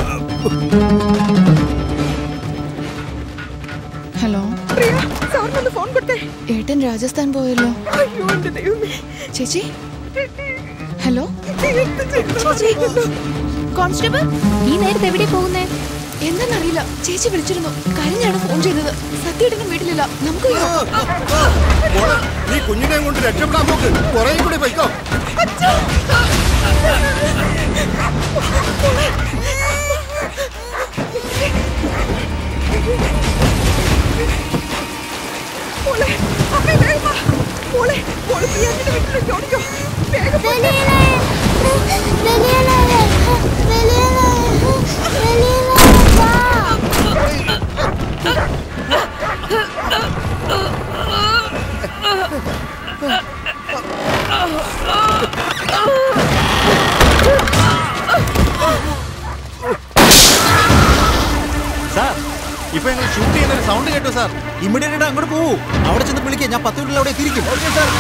ഹലോ പ്രിയ സാറിനൊന്ന് ഫോൺ കൊടുത്തേ ഏട്ടൻ രാജസ്ഥാൻ പോയല്ലോ അയ്യോ എന്റെ ദൈവമേ ചേച്ചി ഹലോ ചേച്ചി കോൺസ്റ്റബിൾ ഈ നേരത്തെ എവിടെ പോകുന്നേ എന്താണെന്നറിയില്ല ചേച്ചി വിളിച്ചിരുന്നു കരഞ്ഞാണ് ഫോൺ ചെയ്തത് സത്യേട്ടനും വീട്ടിലില്ല നമുക്ക് മോളെ, നീ കുഞ്ഞിനെയും കൊണ്ട് രക്ഷപ്പെടാൻ നോക്ക് കുറേ കൂടി പോയിക്കോ മോളെ അമ്മേ വേഗം വാ മോളെ മോളെ പ്രിയാന്റെ വീട്ടിലേക്ക് ഓടിക്കോ വേഗം പോ. സാർ ഇപ്പൊ ഞങ്ങൾ ഷൂട്ട് ചെയ്യുന്ന ഒരു സൗണ്ട് കേട്ടു സാർ ഇമ്മീഡിയറ്റ് ആയിട്ട് അങ്ങോട്ട് പോകൂ അവിടെ ചെന്ന് വിളിക്കുക ഞാൻ പത്ത് മിനിറ്റിൽ അവിടെ തിരിക്കും ഓക്കെ സാർ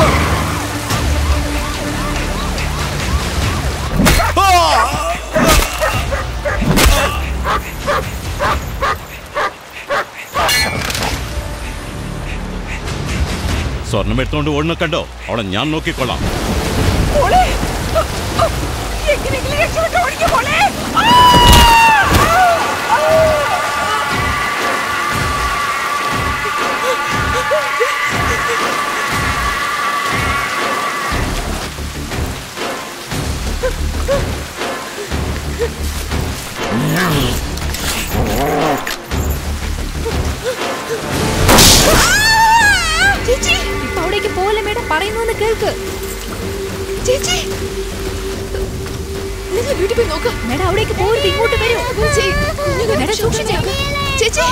സ്വർണം എടുത്തുകൊണ്ട് ഓടുന്ന കണ്ടോ അവിടെ ഞാൻ നോക്കിക്കൊള്ളാം മോളെ എങ്ങനെയെങ്കിലും രക്ഷപ്പെട്ടോ ഓടിക്കോ മോളെ Ah! പറയുന്ന കേൾക്ക് ചേച്ചി നിങ്ങൾ വീട്ടിൽ പോയി നോക്ക് മേഡം അവിടേക്ക് പോരുത് ഇങ്ങോട്ട് വരൂ ചേച്ചി കുഞ്ഞുങ്ങൾ മേഡം സൂക്ഷിച്ചേ ചേച്ചി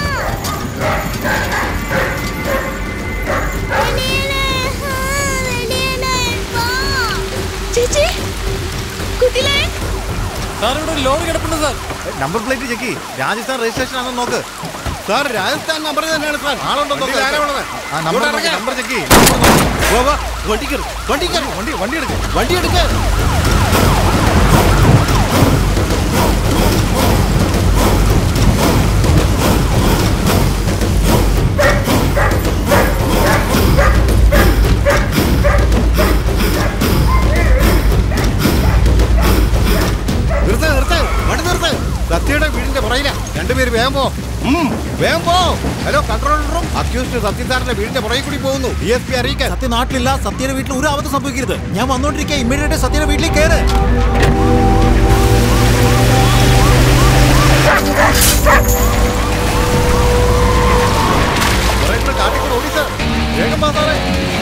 ചേച്ചി കുട്ടിലേ സാർ ഇവിടെ ഒരു ലോറി കിടപ്പുണ്ട് sir number plate check Rajasthan registration ആണെന്ന് നോക്ക് സാർ രാജസ്ഥാൻ നമ്പർ തന്നെയാണ് സാർ ആളുണ്ടോ നോക്ക് ആ നമ്പർ നോക്ക്, നമ്പർ ചെക്ക് വണ്ടി കയറി വണ്ടി കയറി വണ്ടി വണ്ടി എടുക്ക് വണ്ടി എടുക്ക് നിർത്ത് നിർത്ത് വണ്ടി നിർത്ത് സത്യയുടെ വീടിന്റെ പുറയില രണ്ടുപേര് വേഗം പോ ഉം, വേഗം പോ ഹലോ കൺട്രോൾ റൂം അക്യൂസ്ഡ് സത്യസാറിന്റെ വീടിന്റെ പുറകിൽ കൂടി പോകുന്നു ഡി എസ് പി അറിയിക്കാൻ സത്യ നാട്ടിലില്ല സത്യയുടെ വീട്ടിൽ ഒരു ആപത്ത് സംഭവിക്കരുത് ഞാൻ വന്നോണ്ടിരിക്കുക ഇമ്മീഡിയറ്റ് സത്യയുടെ വീട്ടിലേക്ക് കയറ് പുറകിൽ കാട്ടിക്കൂടെ ഓടി സാർ വേഗം വാ സാറേ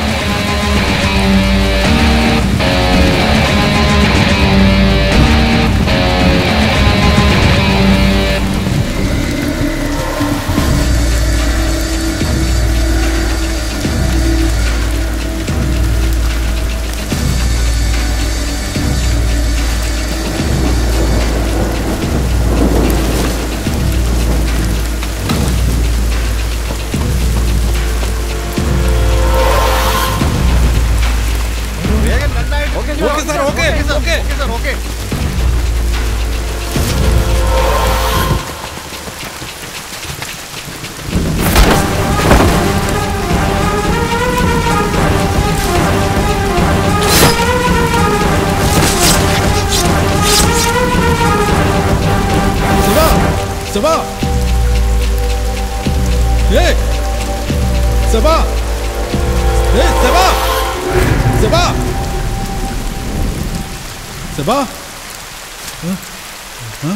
വേഗം രണ്ടായിട്ട് okay sir okay okay sir okay Sabah! Sabah! Hey! Sabah! Hey, Sabah! Sabah! Sabah! Huh? Huh?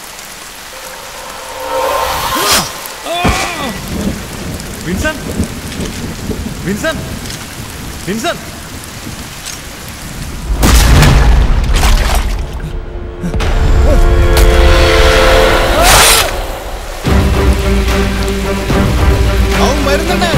Vinson Vinson Vinson അവൻ വരുന്നുണ്ട്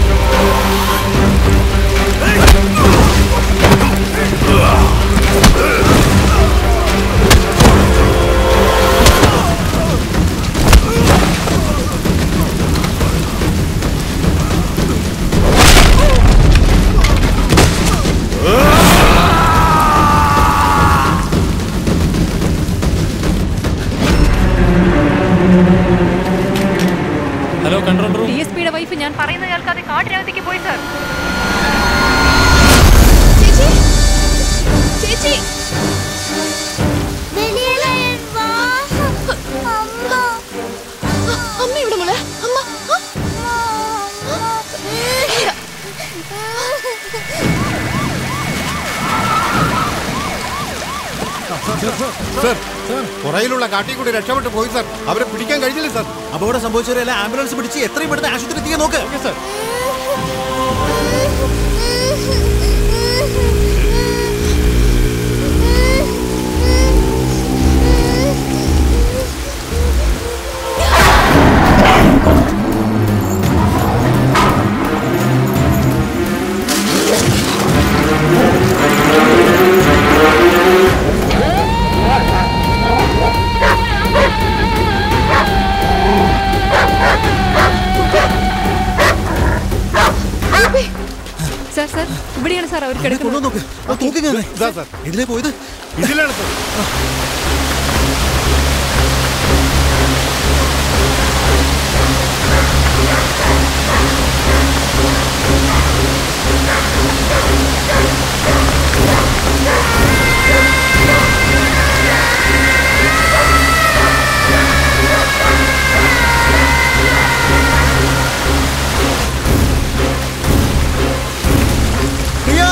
hello control room D S പിയുടെ വൈഫ് ഞാൻ പറയുന്നത് കേൾക്കാതെ കാട്ടിനകത്തേക്ക് പോയി സാർ ചേച്ചി ചേച്ചി അമ്മ ഇവിടെ മോളെ അമ്മ സർ പുറയിലുള്ള കാട്ടിൽ കൂടി രക്ഷപ്പെട്ടു പോയി സർ അവരെ പിടിക്കാൻ കഴിഞ്ഞില്ല സർ അപകടം സംഭവിച്ചവരെല്ലാം ആംബുലൻസ് പിടിച്ച് എത്രയും പെട്ടെന്ന് ആശുപത്രി എത്തിക്കാൻ നോക്ക് ഓക്കെ സർ സാർ സാർ ഇവിടെയാണ് സാർ അവർ കിടക്കുന്നത് നോക്ക് ആ തൂക്കിങ്ങനെ ഇതാ സർ ഇതിലേ പോയത് ഇതിലാണ് സർ പ്രിയ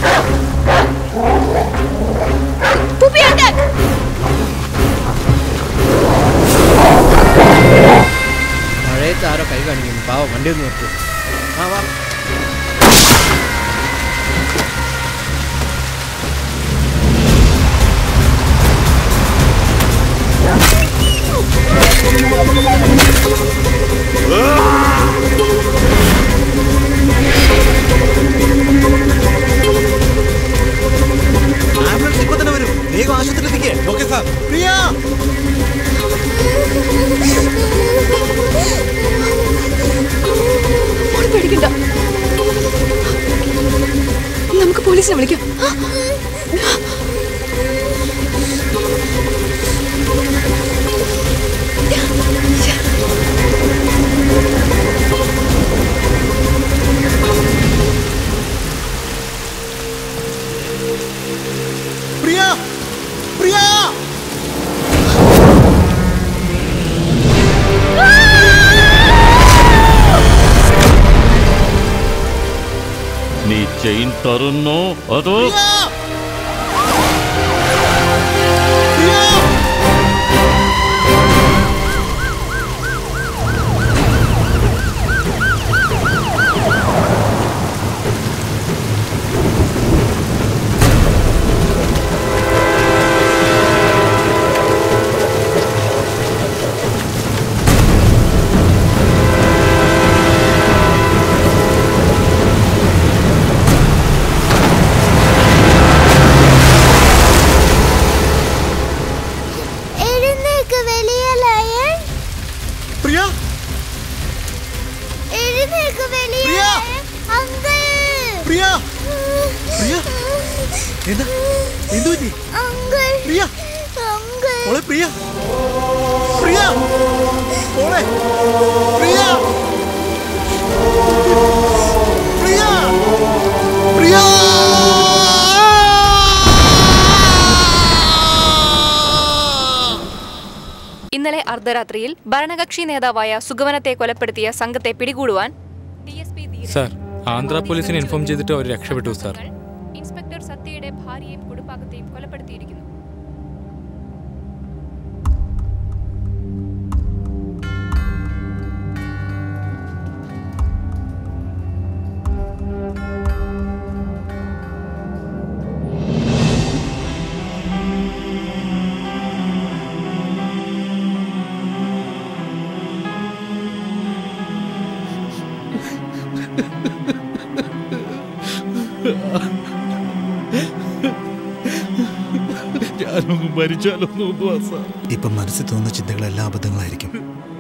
പുപ്പിയേട്ടൻ മഴയത്ത് ആരോ കൈ കാണിക്കുന്നു പാവം വണ്ടി ഒന്ന് നിർത്തും ആ വാ ചെയിൻ തരുന്നോ അതോ എഴുന്നേക്ക് വലിയ ലയൺ പ്രിയ എഴുന്നേക്ക് വലിയ ലയൺ അങ്കിൾ പ്രിയ പ്രിയ എന്താ എന്തു പറ്റി അങ്കിൾ പ്രിയ അങ്കിൾ മോളെ പ്രിയ പ്രിയ മോളെ പ്രിയ പ്രിയ പ്രിയ ഇന്നലെ അർദ്ധരാത്രിയിൽ ഭരണകക്ഷി നേതാവായ സുഗമനത്തെ കൊലപ്പെടുത്തിയ സംഘത്തെ പിടികൂടുവാൻ സാർ ആന്ധ്ര പോലീസിനെ ഇൻഫോം ചെയ്തിട്ട് അവർ രക്ഷപ്പെട്ടു സാർ ഇൻസ്പെക്ടർ സത്യയുടെ ഭാര്യയും കുടുംബാംഗത്തെയും കൊലപ്പെടുത്തിയിരിക്കുന്നു ഞാനൊന്നും മരിച്ചാലൊന്നും സാർ ഇപ്പം മനസ്സിൽ തോന്നുന്ന ചിന്തകളെല്ലാം അബദ്ധങ്ങളായിരിക്കും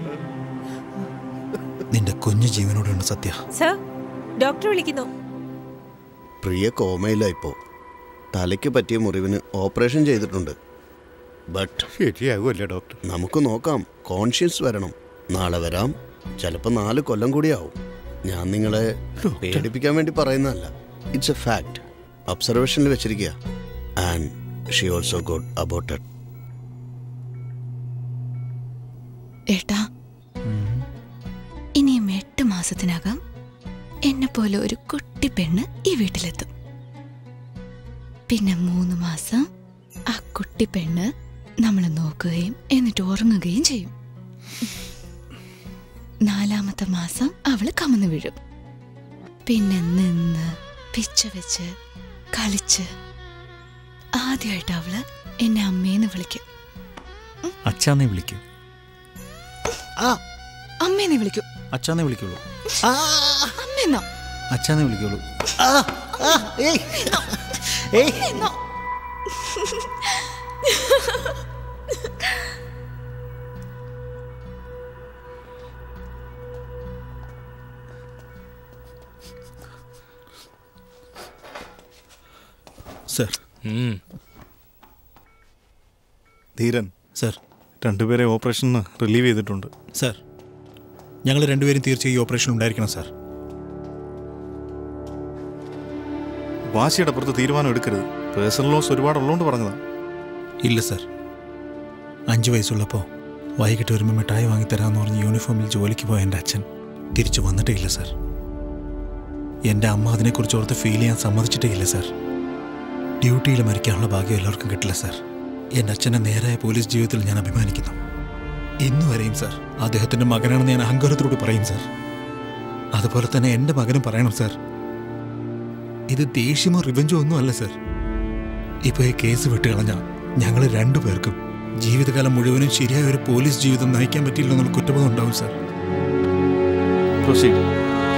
നിന്റെ കുഞ്ഞു ജീവനോടുണ്ട് സത്യ സർ ഡോക്ടർ വിളിക്കുന്നു പ്രിയ കോമയില്ല ഇപ്പോ തലയ്ക്ക് പറ്റിയ മുറിവിന് ഓപ്പറേഷൻ ചെയ്തിട്ടുണ്ട് ബട്ട് ശരിയാകുമല്ലേ ഡോക്ടർ നമുക്ക് നോക്കാം കോൺഷ്യസ് വരണം നാളെ വരാം ചിലപ്പോൾ നാല് കൊല്ലം കൂടിയാവും ഞാൻ നിങ്ങളെ പേടിപ്പിക്കാൻ വേണ്ടി പറയുന്നതല്ല ഇറ്റ്സ് എ ഫാക്ട് ഒബ്സർവേഷനിൽ വെച്ചിരിക്കുക and she also good about ഏട്ടാ ഇനിയും എട്ട് മാസത്തിനകം എന്നെ പോലെ ഒരു കുട്ടി പെണ്ണ് ഈ വീട്ടിലെത്തും പിന്നെ മൂന്ന് മാസം ആ കുട്ടി പെണ്ണ് നമ്മളെ നോക്കുകയും എന്നിട്ട് ഉറങ്ങുകയും ചെയ്യും നാലാമത്തെ മാസം അവള് കമന്ന് വീഴും പിന്നെ നിന്ന് പിച്ച വെച്ച് കളിച്ച് ആദ്യമായിട്ട് അവള് എന്നെ അമ്മേന്ന് വിളിക്കും അച്ഛാന്നേ വിളിക്കൂ അമ്മേന്ന് വിളിക്കും അച്ഛാന്നേ വിളിക്കുള്ളൂ അമ്മേന്നോ അച്ഛാന്നേ വിളിക്കുള്ളൂ അമ്മേന്നോ സർ ഉം. ധീരൻ സർ രണ്ടുപേരെ ഓപ്പറേഷന് റിലീവ് ചെയ്തിട്ടുണ്ട് സർ ഞങ്ങൾ രണ്ടുപേരും തീർച്ചയായും ഈ ഓപ്പറേഷൻ ഉണ്ടായിരിക്കണം സാർ വാശിയുടെ പുറത്ത് തീരുമാനം എടുക്കരുത് പേഴ്സണൽ ലോസ് ഒരുപാട് ഉള്ളതുകൊണ്ട് പറഞ്ഞതാ ഇല്ല സർ അഞ്ച് വയസ്സുള്ളപ്പോൾ വൈകിട്ട് വരുമ്പോൾ മിഠായി വാങ്ങിത്തരാമെന്ന് പറഞ്ഞ് യൂണിഫോമിൽ ജോലിക്ക് പോയ എൻ്റെ അച്ഛൻ തിരിച്ചു വന്നിട്ടേ ഇല്ല സർ എൻ്റെ അമ്മ അതിനെക്കുറിച്ച് ഓർത്ത് ഫീൽ ചെയ്യാൻ സമ്മതിച്ചിട്ടേ ഇല്ല സർ ഡ്യൂട്ടിയിൽ മരിക്കാനുള്ള ഭാഗ്യം എല്ലാവർക്കും കിട്ടില്ല സർ എൻ്റെ അച്ഛൻ്റെ നേരായ പോലീസ് ജീവിതത്തിൽ ഞാൻ അഭിമാനിക്കുന്നു ഇന്ന് വരെയും സർ അദ്ദേഹത്തിൻ്റെ മകനാണെന്ന് ഞാൻ അഹങ്കാരത്തോട് പറയും സർ അതുപോലെ തന്നെ എൻ്റെ മകനും പറയണം സർ ഇത് ദേഷ്യമോ റിവഞ്ചോ ഒന്നും അല്ല സർ ഇപ്പൊ ഈ കേസ് വിട്ടുകളഞ്ഞ ഞങ്ങൾ രണ്ടുപേർക്കും ജീവിതകാലം മുഴുവനും ശരിയായ ഒരു പോലീസ് ജീവിതം നയിക്കാൻ പറ്റിയില്ല എന്നുള്ള കുറ്റബോധം ഉണ്ടാവും സർ പ്രൊസീഡ്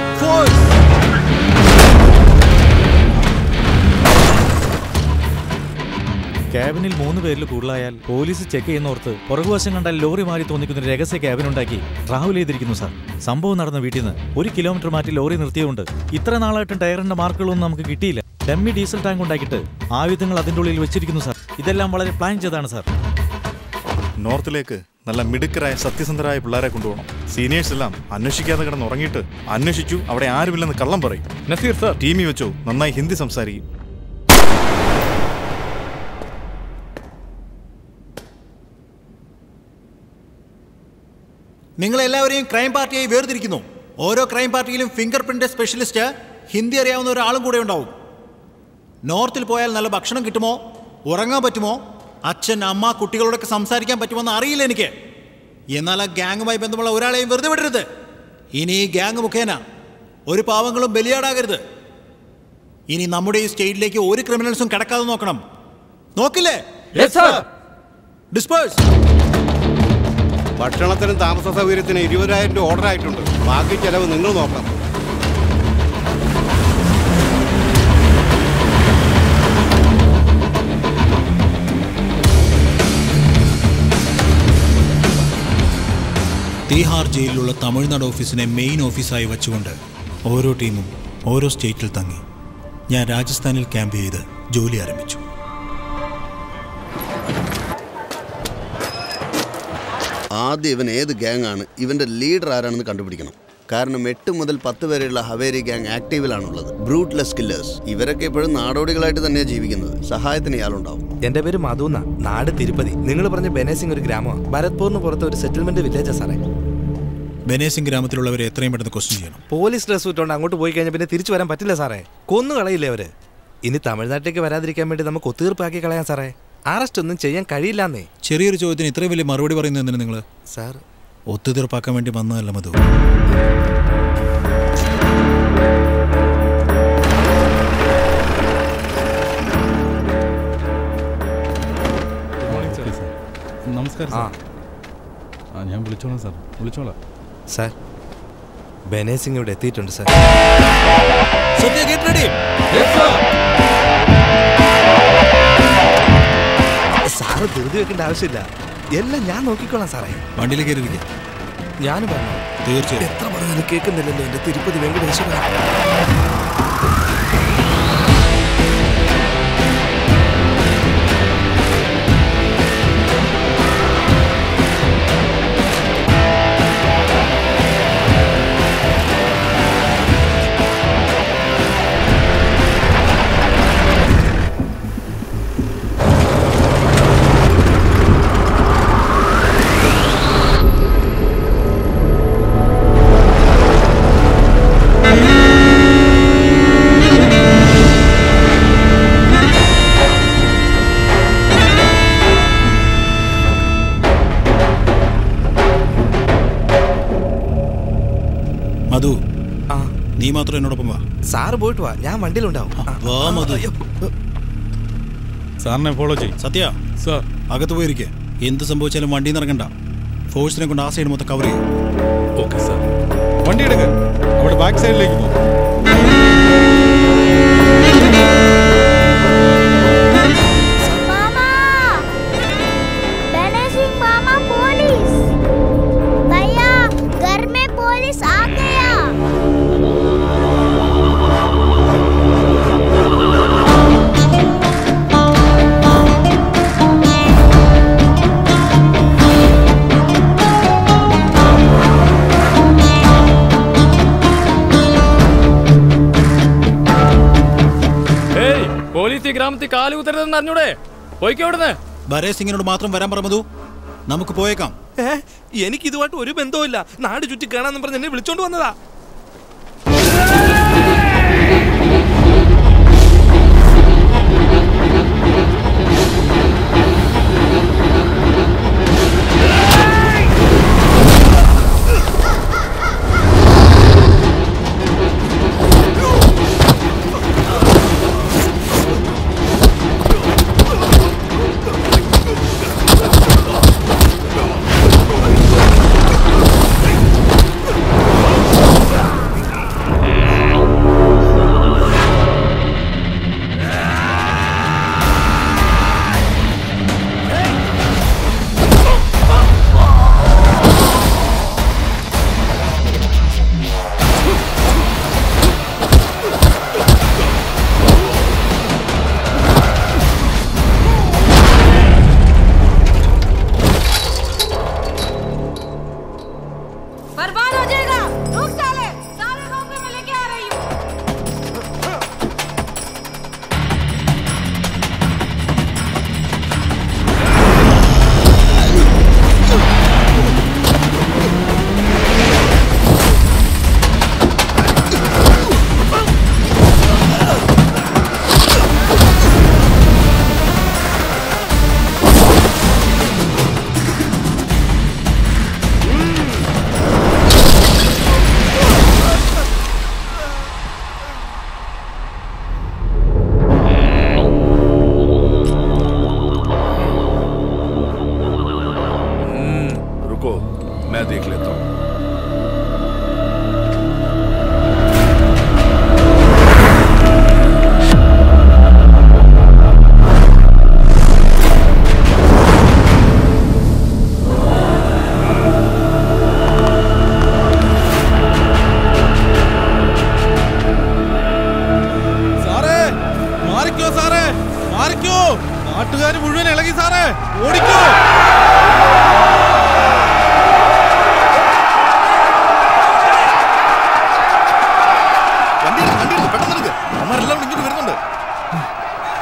ക്യാബിനിൽ മൂന്ന് പേരിൽ കൂടുതലായാൽ പോലീസ് ചെക്ക് ചെയ്യുന്നോർത്ത് പുറകുവശം കണ്ടാൽ ലോറി മാറി തോന്നിക്കുന്ന ഒരു രഹസ്യ ക്യാബിൻ ഉണ്ടാക്കി ട്രാവൽ ചെയ്തിരിക്കുന്നു സാർ സംഭവം നടന്ന വീട്ടിൽ നിന്ന് ഒരു കിലോമീറ്റർ മാറ്റി ലോറി നിർത്തിയതുകൊണ്ട് ഇത്ര നാളായിട്ടും ടയറിന്റെ മാർക്കുകളൊന്നും നമുക്ക് കിട്ടിയില്ല ഡമ്മി ഡീസൽ ടാങ്ക് ഉണ്ടാക്കിയിട്ട് ആയുധങ്ങൾ അതിൻ്റെ ഉള്ളിൽ വെച്ചിരിക്കുന്നു സാർ ഇതെല്ലാം വളരെ പ്ലാൻ ചെയ്താണ് സാർ നോർത്തിലേക്ക് നല്ല മിടുക്കരായ സത്യസന്ധരായ പിള്ളേരെ കൊണ്ടുപോകണം സീനിയേഴ്സ് എല്ലാം അന്വേഷിക്കാതെ കിടന്ന് ഉറങ്ങിയിട്ട് അന്വേഷിച്ചു അവിടെ ആരുമില്ലെന്ന് കള്ളം പറയും നസീർ സാർ ടീമി വെച്ചോ നന്നായി ഹിന്ദി സംസാരിക്കും നിങ്ങൾ എല്ലാവരെയും ക്രൈം പാർട്ടിയായി വേർതിരിക്കുന്നു ഓരോ ക്രൈം പാർട്ടിയിലും ഫിംഗർ പ്രിന്റ് സ്പെഷ്യലിസ്റ്റ് ഹിന്ദി അറിയാവുന്ന ഒരാളും കൂടെ ഉണ്ടാവും നോർത്തിൽ പോയാൽ നല്ല ഭക്ഷണം കിട്ടുമോ ഉറങ്ങാൻ പറ്റുമോ അച്ഛൻ അമ്മ കുട്ടികളോടൊക്കെ സംസാരിക്കാൻ പറ്റുമെന്ന് അറിയില്ല എനിക്ക് എന്നാൽ ആ ഗ്യാങ്ങുമായി ബന്ധമുള്ള ഒരാളെയും വെറുതെ വിടരുത് ഇനി ഈ ഗ്യാങ് മുഖേന ഒരു പാവങ്ങളും ബലിയാടാകരുത് ഇനി നമ്മുടെ ഈ സ്റ്റേറ്റിലേക്ക് ഒരു ക്രിമിനൽസും കിടക്കാതെ നോക്കണം നോക്കില്ലേ ഡിസ്പേഴ്സ് ഭക്ഷണത്തിനും താമസ സൗകര്യത്തിനും ഇരുപതിനായിരം രൂപ ഓർഡർ ആയിട്ടുണ്ട് ബാക്കി ചെലവ് നിങ്ങൾ നോക്കണം തീഹാർ ജയിലിലുള്ള തമിഴ്നാട് ഓഫീസിനെ മെയിൻ ഓഫീസായി വെച്ചുകൊണ്ട് ഓരോ ടീമും ഓരോ സ്റ്റേറ്റിൽ തങ്ങി ഞാൻ രാജസ്ഥാനിൽ ക്യാമ്പ് ചെയ്ത് ജോലി ആരംഭിച്ചു ആദ്യം ഇവൻ ഏത് ഗ്യാങ് ആണ് ഇവന്റെ ലീഡർ ആരാണെന്ന് കണ്ടുപിടിക്കണം കാരണം എട്ട് മുതൽ പത്ത് വരെയുള്ള ഹവേരി ഗ്യാങ് ആക്റ്റീവിലാണുള്ളത് ബ്രൂട്ട്ലെസ് കില്ലേഴ്സ് ഇവരൊക്കെ ഇപ്പോഴും നാടോടികളായിട്ട് തന്നെയാണ് ജീവിക്കുന്നത് സഹായത്തിന് ഇയാളുണ്ടാവും എന്റെ പേര് മധുന്ന നാട് തിരുപ്പതി നിങ്ങൾ പറഞ്ഞ ബെനേസിംഗ് ഒരു ഗ്രാമമാണ് ഭരത്പൂറിന് പുറത്ത് ഒരു സെറ്റിൽമെന്റ് വില്ലേജാ സാറേ ബനേസിംഗ് ഗ്രാമത്തിലുള്ളവരെ എത്രയും പെട്ടെന്ന് ക്വസ്റ്റ്യൻ ചെയ്യണം പോലീസ് ഡ്രസ് ഇട്ടുകൊണ്ട് അങ്ങോട്ട് പോയി കഴിഞ്ഞാൽ പിന്നെ തിരിച്ചു വരാൻ പറ്റില്ല സാറേ കൊന്നു കളയില്ലേ അവര് ഇനി തമിഴ്നാട്ടിലേക്ക് വരാതിരിക്കാൻ വേണ്ടി നമുക്ക് ഒത്തീർപ്പാക്കി കളയാം സാറേ അറസ്റ്റ് ഒന്നും ചെയ്യാൻ കഴിയില്ലാന്നേ ചെറിയൊരു ചോദ്യത്തിന് ഇത്രയും വലിയ മറുപടി പറയുന്നത് എന്തിനാ നിങ്ങൾ സാർ ഒത്തുതീർപ്പാക്കാൻ വേണ്ടി വന്നതല്ല മധു നമസ്കാരം സാർ ആ ഞാൻ വിളിച്ചോളാം സാർ വിളിച്ചോളാം സാർ ബെനേസിംഗ് ഇവിടെ എത്തിയിട്ടുണ്ട് sir Sathya get ready sir ധൃതി വെക്കേണ്ട ആവശ്യമില്ല എല്ലാം ഞാൻ നോക്കിക്കോളാം സാറേ വണ്ടിയിൽ കയറിയിരിക്കുക ഞാൻ പറഞ്ഞു തീർച്ചയായും എത്ര പറഞ്ഞാലും കേൾക്കുന്നില്ലല്ലോ എന്റെ തിരുപ്പതി വെങ്കടേശ്വര മധു നീ മാത്രം എന്നോടൊപ്പം വാ സാറ് പോയിട്ട് വാ ഞാൻ വണ്ടിയിലുണ്ടാവും വാ മധു സാറിനെ ഫോളോ ചെയ്യും സത്യ സാർ അകത്ത് പോയിരിക്കെ എന്ത് സംഭവിച്ചാലും വണ്ടിയിൽ നിന്ന് ഇറങ്ങണ്ട ഫോഴ്സിനെ കൊണ്ട് ആ സൈഡ് മൊത്തം കവർ ചെയ്യും ഓക്കെ സാർ വണ്ടി എടുക്ക അവിടെ ബാക്ക് സൈഡിലേക്ക് പോകും मामा बेने सिंह मामा पुलिस भैया घर में पुलिस आ गया ഏയ് പോലീസ് ഈ ഗ്രാമത്തിൽ കാല് കുത്തരുതെന്ന് അറിഞ്ഞൂടെ പോയിക്കോ ഇവിടുന്ന് ബരേ സിംഗിനോട് മാത്രം വരാൻ പറ മധു നമുക്ക് പോയേക്കാം ഏ എനിക്ക് ഇതുമായിട്ട് ഒരു ബന്ധവുമില്ല നാട് ചുറ്റി കാണാന്ന് പറഞ്ഞ് എന്നെ വിളിച്ചോണ്ട് വന്നതാ ആ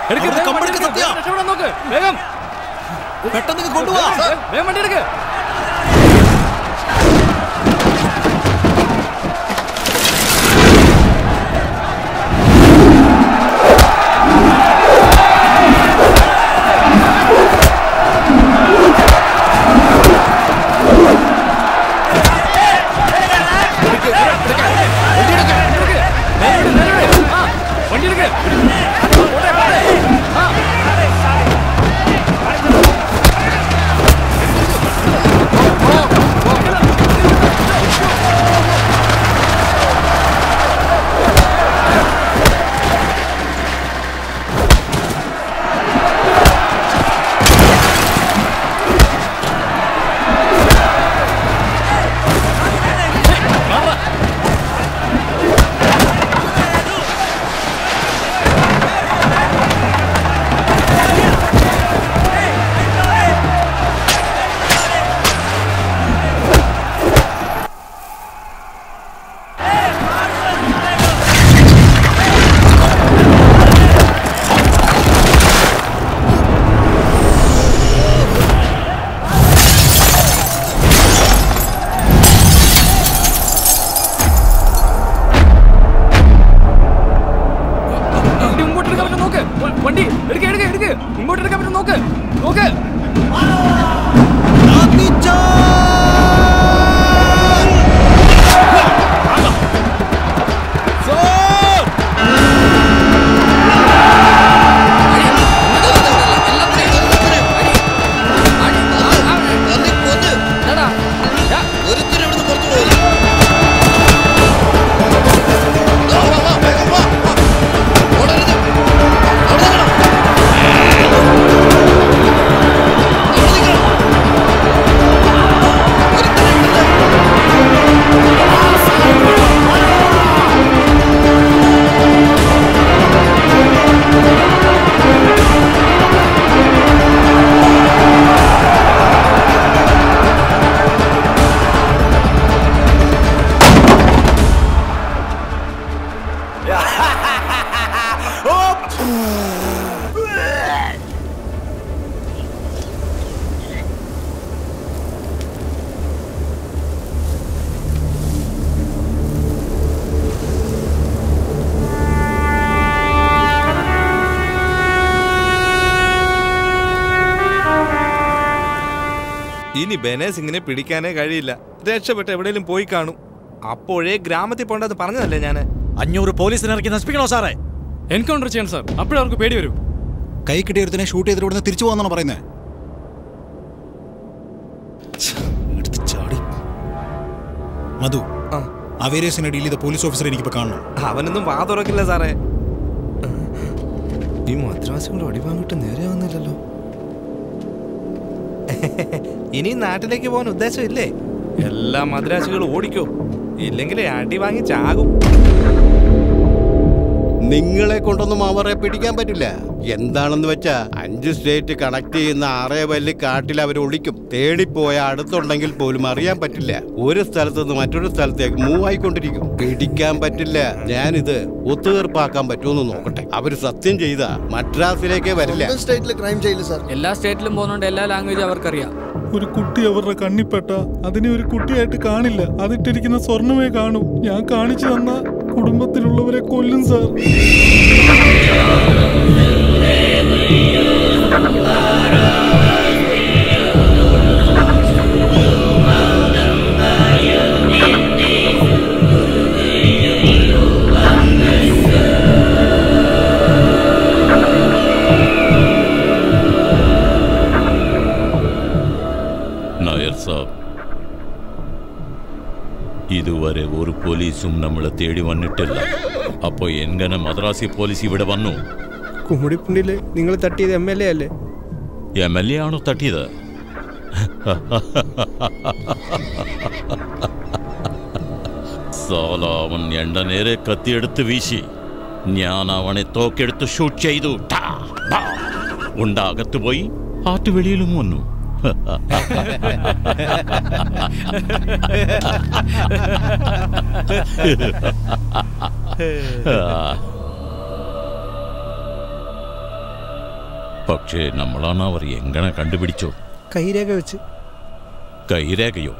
എടുക്ക്, അവര് വേഗം കമ്പെടുക്ക് വണ്ടി എടുക്ക്, സത്യ. രക്ഷപ്പെടാൻ നോക്ക് വേഗം പെട്ടെന്ന് കൊണ്ടുപോവാ വേഗം, വേഗം വണ്ടി എടുക്ക് വണ്ടി എടുക്ക് പോട്ടെ, പോട്ടെ. ആ. വണ്ടി മുമ്പോട്ട് എടുക്കാൻ പറ്റും നോക്ക് വ- വണ്ടി എടുക്ക എടുക്ക എടുക്ക മുമ്പോട്ട് എടുക്കാൻ പറ്റും നോക്ക് നോക്ക് ഇനി ബെനേസ് ഇങ്ങനെ പിടിക്കാനേ കഴിയില്ല രക്ഷപ്പെട്ട് എവിടെയെങ്കിലും പോയി കാണും അപ്പോഴേ ഗ്രാമത്തിൽ പോണ്ടെന്ന് പറഞ്ഞതല്ലേ ഞാന് അഞ്ഞൂറ് പോലീസിനെ ഇറക്കി നശിപ്പിക്കണോ സാറേ എൻകൗണ്ടർ ചെയ്യണം സാർ അപ്പോഴേ അവർക്ക് പേടി വരും കൈ കിട്ടിയ ഒരുത്തിനെ ഷൂട്ട് ചെയ്തിട്ട് ഇവിടുന്ന് തിരിച്ചു പോകാന്നാണ് പറയുന്നത് എടുത്ത് ചാടി മധു അവേരിയസിനെ ഡീൽ ചെയ്ത പോലീസ് ഓഫീസറെ എനിക്കിപ്പോ കാണണം അവനൊന്നും വാ തുറക്കില്ല സാറേ ഈ മദ്രാസും കൂടെ അടിവാങ്ങിട്ട് നേരെയാവുന്നില്ലല്ലോ ഇനി നാട്ടിലേക്ക് പോകാൻ ഉദ്ദേശമില്ലേ എല്ലാ മദ്രാസുകളും ഓടിക്കോ ഇല്ലെങ്കിൽ അടി വാങ്ങി ചാകും നിങ്ങളെ കൊണ്ടൊന്നും അവരെ പിടിക്കാൻ പറ്റില്ല എന്താണെന്ന് വെച്ചാ അഞ്ച് സ്റ്റേറ്റ് കണക്ട് ചെയ്യുന്ന ആറേ വല്ല് കാട്ടിൽ അവർ ഒളിക്കും തേടിപ്പോയ അടുത്തുണ്ടെങ്കിൽ പോലും അറിയാൻ പറ്റില്ല ഒരു സ്ഥലത്ത് നിന്ന് മറ്റൊരു സ്ഥലത്തേക്ക് മൂവ് ആയിക്കൊണ്ടിരിക്കും പിടിക്കാൻ പറ്റില്ല ഞാനിത് ഒത്തുതീർപ്പാക്കാൻ പറ്റുമെന്ന് നോക്കട്ടെ അവര് സത്യം ചെയ്ത മദ്രാസിലേക്കേ വരില്ല സ്റ്റേറ്റിൽ ക്രൈം ചെയ്യില്ല സാർ എല്ലാ സ്റ്റേറ്റിലും പോകുന്നോണ്ട് എല്ലാ ലാംഗ്വേജും അവർക്കറിയാം ഒരു കുട്ടി അവരുടെ കണ്ണിപ്പെട്ട അതിനെ ഒരു കുട്ടിയായിട്ട് കാണില്ല അതിട്ടിരിക്കുന്ന സ്വർണമേ കാണൂ ഞാൻ കാണിച്ചു തന്ന കുടുംബത്തിലുള്ളവരെ കൊല്ലും സാർ നായർ സാബ് ഇതുവരെ ഒരു പോലീസും നമ്മളെ തേടി വന്നിട്ടില്ല അപ്പോ എങ്ങനെ മദ്രാസി പോലീസ് ഇവിടെ വന്നു കുമ്മിടിപ്പുണ്ടില് നിങ്ങൾ തട്ടിയത് എം എൽ എ അല്ലേ എം എൽ എ ആണോ തട്ടിയത് സാല അവൻ എണ്ട നേരെ കത്തിയെടുത്ത് വീശി ഞാൻ അവനെ തോക്കെടുത്ത് ഷൂട്ട് ചെയ്തു ടാ, ടാ. ഉണ്ടാകത്ത് പോയി ആറ്റ് വെളിയിലും വന്നു പക്ഷേ നമ്മളാണ് അവർ എങ്ങനെ കണ്ടുപിടിച്ചോ കൈരേഖ വെച്ച് കൈരേഖയോ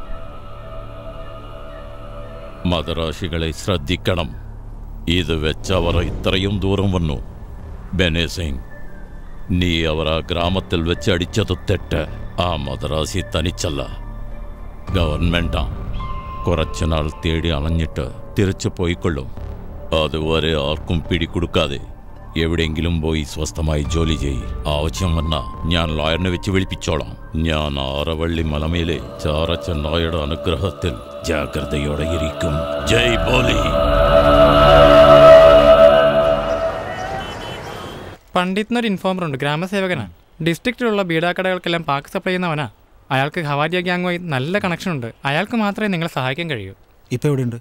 മതരാശികളെ ശ്രദ്ധിക്കണം ഇത് വെച്ചവർ ഇത്രയും ദൂരം വന്നു ബെനെ സിംഗ് നീ അവർ ആ ഗ്രാമത്തിൽ വെച്ച് അടിച്ചത് തെറ്റ് ആ മദ്രാസി തനിച്ചല്ല ഗവൺമെന്റാ കുറച്ചുനാൾ തേടി അണഞ്ഞിട്ട് തിരിച്ചു പോയിക്കൊള്ളും അതുവരെ ആർക്കും പിടികൊടുക്കാതെ എവിടെയെങ്കിലും പോയി സ്വസ്ഥമായി ജോലി ചെയ് ആവശ്യം വന്ന ഞാൻ ലോയറിനെ വെച്ച് വിളിപ്പിച്ചോളാം ഞാൻ ആറവള്ളി മലമേലെ ചാറച്ചെന്നായുടെ അനുഗ്രഹത്തിൽ ജാഗ്രതയോടെ ഇരിക്കും ജയ് ബോലി പണ്ഡിറ്റിനൊരു ഇൻഫോമർ ഉണ്ട് ഗ്രാമസേവകനാണ് ഡിസ്ട്രിക്റ്റിലുള്ള ബീഡാക്കടകൾക്കെല്ലാം പാക്ക് സപ്ലൈ ചെയ്യുന്നവനാ അയാൾക്ക് ഹവാരിയ ഗ്യാങ്ങുമായി നല്ല കണക്ഷൻ ഉണ്ട് അയാൾക്ക് മാത്രമേ നിങ്ങളെ സഹായിക്കാൻ കഴിയൂ ഇപ്പൊ എവിടെയുണ്ട്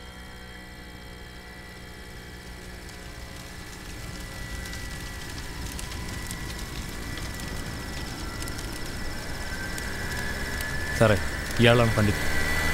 സാറേ ഇയാളാണ് പണ്ഡിറ്റ്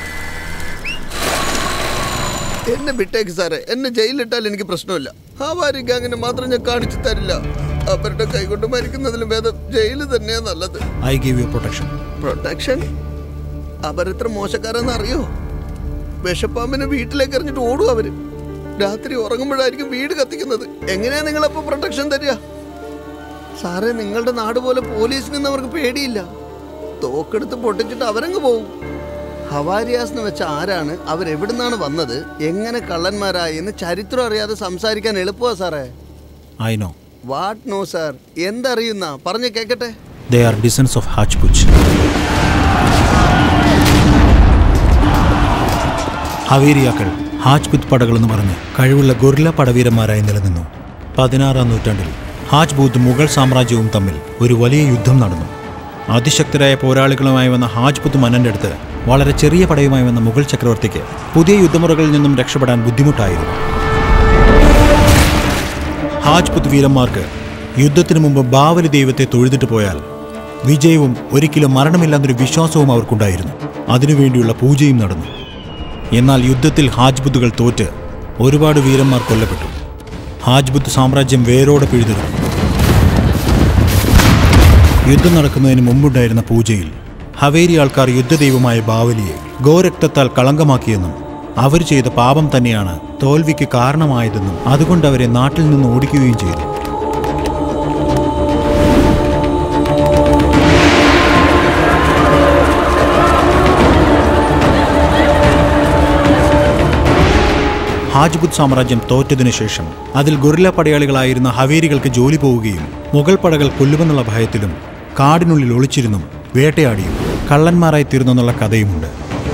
എന്നെ വിട്ടേക്ക് സാറേ എന്നെ ജയിലിലിട്ടാൽ എനിക്ക് പ്രശ്നമില്ല ഹാവാരി ഗാങ്ങിനെ മാത്രം ഞാൻ കാണിച്ചു തരില്ല അവരുടെ കൈകൊണ്ട് മരിക്കുന്നതിലും ഭേദം ജയില് തന്നെയാ നല്ലത് I give you protection protection അവരെത്ര മോശക്കാരെന്ന് അറിയോ വിഷപ്പാമ്പിനെ വീട്ടിലേക്ക് എറിഞ്ഞിട്ട് ഓടും അവര് രാത്രി ഉറങ്ങുമ്പോഴായിരിക്കും വീട് കത്തിക്കുന്നത് എങ്ങനെയാ നിങ്ങളപ്പോ പ്രൊട്ടക്ഷൻ തരിക സാറേ നിങ്ങളുടെ നാട് പോലെ പോലീസിനൊന്നും അവർക്ക് പേടിയില്ല തോക്കെടുത്ത് പൊട്ടിച്ചിട്ട് അവരങ്ങ് പോവും ഹവാരിയാസ് എന്ന് വെച്ച ആരാണ് അവരെവിടുന്നാണ് വന്നത് എങ്ങനെ കള്ളന്മാരായി എന്ന് ചരിത്രം അറിയാതെ സംസാരിക്കാൻ എളുപ്പമാ സാറേ I know what no sir എന്തറിയുന്ന പറഞ്ഞു കേക്കട്ടെ ദേ ആർ ഡിസൻസ് ഓഫ് ഹാജ്പുച്ച് ഹവേരിയാക്കൾ ഹാജ്പുത് പടകൾ എന്ന് പറഞ്ഞ് കഴിവുള്ള ഗൊറില്ല പടവീരന്മാരായി നിലനിന്നു പതിനാറാം നൂറ്റാണ്ടിൽ ഹാജ്പൂത്ത് മുഗൾ സാമ്രാജ്യവും തമ്മിൽ ഒരു വലിയ യുദ്ധം നടന്നു അതിശക്തരായ പോരാളികളുമായി വന്ന ഹാജ്പുത്ത് മന്നന്റെ അടുത്ത് വളരെ ചെറിയ പടയുമായി വന്ന മുഗൾ ചക്രവർത്തിക്ക് പുതിയ യുദ്ധമുറകളിൽ നിന്നും രക്ഷപ്പെടാൻ ബുദ്ധിമുട്ടായിരുന്നു ഹാജ്പുത്ത് വീരന്മാർക്ക് യുദ്ധത്തിനു മുമ്പ് ബാവലി ദൈവത്തെ തൊഴുതിട്ട് പോയാൽ വിജയവും ഒരിക്കലും മരണമില്ലാത്തൊരു വിശ്വാസവും അവർക്കുണ്ടായിരുന്നു അതിനുവേണ്ടിയുള്ള പൂജയും നടന്നു എന്നാൽ യുദ്ധത്തിൽ ഹാജ്ബുത്തുകൾ തോറ്റ് ഒരുപാട് വീരന്മാർ കൊല്ലപ്പെട്ടു ഹാജ്ബുത്ത് സാമ്രാജ്യം വേരോടെ പിഴുതെടുത്തു യുദ്ധം നടക്കുന്നതിന് മുമ്പുണ്ടായിരുന്ന പൂജയിൽ ഹവേരി ആൾക്കാർ യുദ്ധദൈവമായ ബാവലിയെ ഗോരക്തത്താൽ കളങ്കമാക്കിയെന്നും അവർ ചെയ്ത പാപം തന്നെയാണ് തോൽവിക്ക് കാരണമായതെന്നും അതുകൊണ്ട് അവരെ നാട്ടിൽ നിന്ന് ഓടിക്കുകയും ചെയ്തു ഹാജ്ബുത്ത് സാമ്രാജ്യം തോറ്റതിനു ശേഷം അതിൽ ഗൊറില്ല പടയാളികളായിരുന്ന ഹവേരികൾക്ക് ജോലി പോവുകയും മുഗൾ പടകൾ കൊല്ലുമെന്നുള്ള ഭയത്തിലും കാടിനുള്ളിൽ ഒളിച്ചിരുന്നും വേട്ടയാടിയും കള്ളന്മാരായി തീർന്നെന്നുള്ള കഥയുമുണ്ട്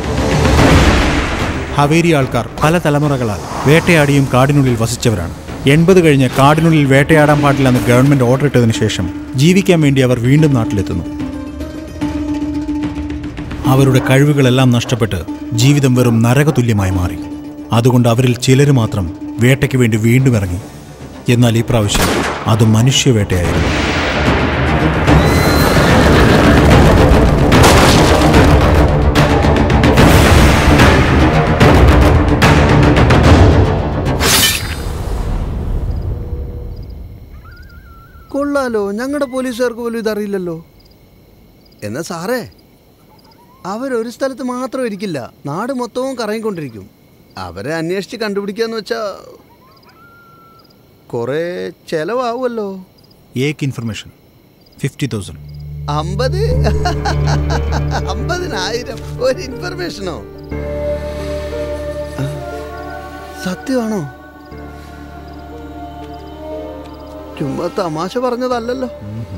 ഹവേരി ആൾക്കാർ പല തലമുറകളാൽ വേട്ടയാടിയും കാടിനുള്ളിൽ വസിച്ചവരാണ് എൺപത് കഴിഞ്ഞ് കാടിനുള്ളിൽ വേട്ടയാടാൻ പാടില്ലെന്ന് ഗവൺമെന്റ് ഓർഡർ ഇട്ടതിനു ശേഷം ജീവിക്കാൻ വേണ്ടി അവർ വീണ്ടും നാട്ടിലെത്തുന്നു അവരുടെ കഴിവുകളെല്ലാം നഷ്ടപ്പെട്ട് ജീവിതം വെറും നരകതുല്യമായി മാറി അതുകൊണ്ട് അവരിൽ ചിലർ മാത്രം വേട്ടയ്ക്ക് വേണ്ടി വീണ്ടും ഇറങ്ങി എന്നാൽ ഈ പ്രാവശ്യം അത് മനുഷ്യവേട്ടയായിരുന്നു കൊള്ളാലോ ഞങ്ങളുടെ പോലീസുകാർക്ക് പോലും ഇതറിയില്ലല്ലോ എന്നാ സാറേ അവരൊരു സ്ഥലത്ത് മാത്രം ഇരിക്കില്ല നാട് മൊത്തവും കറങ്ങിക്കൊണ്ടിരിക്കും അവരെ അന്വേഷിച്ച് കണ്ടുപിടിക്കാന്ന് വെച്ചാ കുറേ ചെലവാവുമല്ലോ ഏക്ക് ഇൻഫർമേഷൻ ഫിഫ്റ്റി തൗസൻഡ് അമ്പത് അമ്പതിനായിരം ഒരു ഇൻഫർമേഷനോ സത്യമാണോ ചുമ്മാ തമാശ പറഞ്ഞതല്ലല്ലോ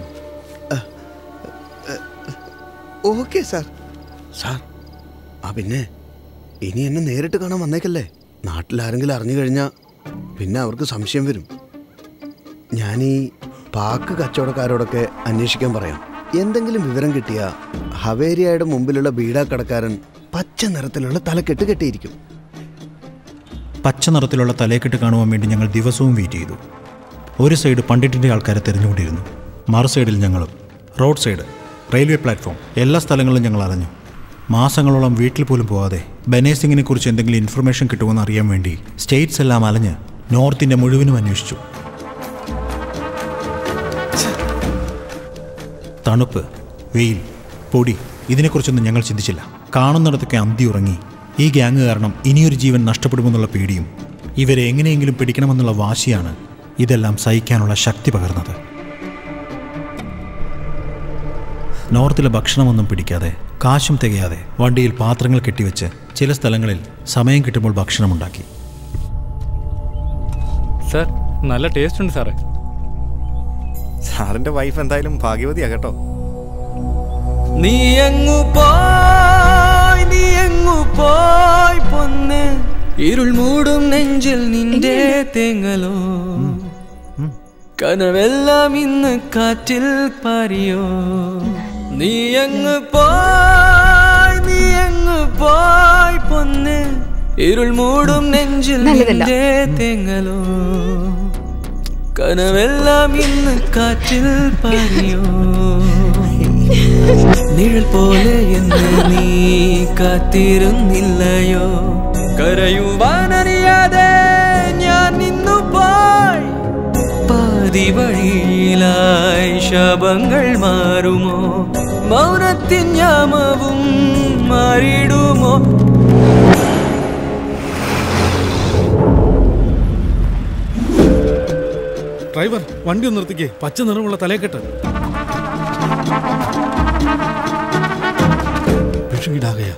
ഓക്കെ സാർ സാർ ആ പിന്നെ ഇനി എന്നെ നേരിട്ട് കാണാൻ വന്നേക്കല്ലേ നാട്ടിലാരെങ്കിലും അറിഞ്ഞു കഴിഞ്ഞാൽ പിന്നെ അവർക്ക് സംശയം വരും ഞാൻ ഈ പാക്ക് കച്ചവടക്കാരോടൊക്കെ അന്വേഷിക്കാൻ പറയാം എന്തെങ്കിലും വിവരം കിട്ടിയ ഹവേരിയയുടെ മുമ്പിലുള്ള ബീഡാക്കടക്കാരൻ പച്ച നിറത്തിലുള്ള തലക്കെട്ട് കെട്ടിയിരിക്കും പച്ച നിറത്തിലുള്ള തലയെക്കെട്ട് കാണുവാൻ വേണ്ടി ഞങ്ങൾ ദിവസവും വെയിറ്റ് ചെയ്തു ഒരു സൈഡ് പണ്ഡിറ്റിൻ്റെ ആൾക്കാരെ തിരഞ്ഞുകൊണ്ടിരുന്നു മറു സൈഡിൽ ഞങ്ങളും റോഡ് സൈഡ് റെയിൽവേ പ്ലാറ്റ്ഫോം എല്ലാ സ്ഥലങ്ങളും ഞങ്ങൾ അറിഞ്ഞു മാസങ്ങളോളം വീട്ടിൽ പോലും പോകാതെ ബനേ സിംഗിനെ കുറിച്ച് എന്തെങ്കിലും ഇൻഫർമേഷൻ കിട്ടുമെന്ന് അറിയാൻ വേണ്ടി സ്റ്റേറ്റ്സ് എല്ലാം അലഞ്ഞ് നോർത്ത് ഇന്ത്യ മുഴുവനും അന്വേഷിച്ചു തണുപ്പ് വെയിൽ പൊടി ഇതിനെക്കുറിച്ചൊന്നും ഞങ്ങൾ ചിന്തിച്ചില്ല കാണുന്നിടത്തൊക്കെ അന്തി ഉറങ്ങി ഈ ഗ്യാങ് കാരണം ഇനിയൊരു ജീവൻ നഷ്ടപ്പെടുമെന്നുള്ള പേടിയും ഇവരെ എങ്ങനെയെങ്കിലും പിടിക്കണമെന്നുള്ള വാശിയാണ് ഇതെല്ലാം സഹിക്കാനുള്ള ശക്തി പകർന്നത് നോർത്തിലെ ഭക്ഷണമൊന്നും പിടിക്കാതെ കാശും തികയാതെ വണ്ടിയിൽ പാത്രങ്ങൾ കെട്ടിവെച്ച് ചില സ്ഥലങ്ങളിൽ സമയം കിട്ടുമ്പോൾ ഭക്ഷണമുണ്ടാക്കി സാർ നല്ല ടേസ്റ്റ് ഉണ്ട് സാറേ സാറിന്റെ വൈഫ് എന്തായാലും ഭാഗ്യവതിയാ കേട്ടോ നീ എങ്ങു പോയി നീ എങ്ങു പോയി പൊന്ന് ഇരുൾ മൂടും നെഞ്ചിൽ നിന്റെ തേങ്ങലോ കനവെല്ലാം ഇന്ന് കാറ്റിൽ പാരിയോ നീ എങ്ങു പോയി നീ എങ്ങു പോയി പൊന്ന് ഇരുൾ മൂടും നെഞ്ചിൽ നല്ലതല്ല. നിന്റെ തേങ്ങലോ കനവെല്ലാം ഇന്ന് കാറ്റിൽ പാരിയോ നിഴൽ പോലെ എന്ന് നീ കാത്തിരുന്നില്ലയോ കരയുവാനറിയാതെ ഞാൻ നിന്നു പോയി പാതി വഴിയിലായി ശാപങ്ങൾ മാറുമോ മൗനത്തിൻ യാമവും മാറിടുമോ ഡ്രൈവർ വണ്ടി ഒന്ന് നിർത്തിക്കേ പച്ച നിറമുള്ള തലയെക്കെട്ട് ഭീഷണിയിടാകയാ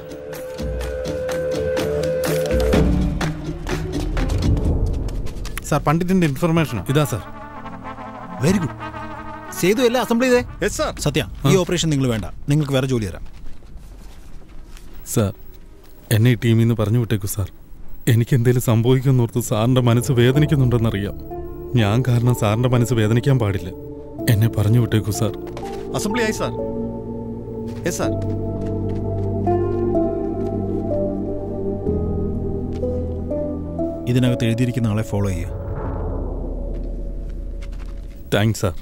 സാർ പണ്ഡിറ്റിന്റെ ഇൻഫർമേഷനാ ഇതാ സാർ വെരി ഗുഡ് സേതു എല്ലാം അസംബിൾ ചെയ്തേ സത്യ ഈ ഓപ്പറേഷൻ നിങ്ങൾ വേണ്ട നിങ്ങൾക്ക് വേറെ ജോലി തരാം സാർ എന്നെ ഈ ടീമിൽ നിന്ന് പറഞ്ഞു വിട്ടേക്കു സാർ എനിക്ക് എന്തെങ്കിലും സംഭവിക്കുമെന്നോർത്ത് സാറിന്റെ മനസ്സ് വേദനിക്കുന്നുണ്ടെന്നറിയാം ഞാൻ കാരണം സാറിന്റെ മനസ്സ് വേദനിക്കാൻ പാടില്ല എന്നെ പറഞ്ഞു വിട്ടേക്കു സാർ അസംബ്ലി ആയി സാർ യെസ് സാർ ഇതിനകത്ത് എഴുതിയിരിക്കുന്ന ആളെ ഫോളോ ചെയ്യുക താങ്ക്സ് സാർ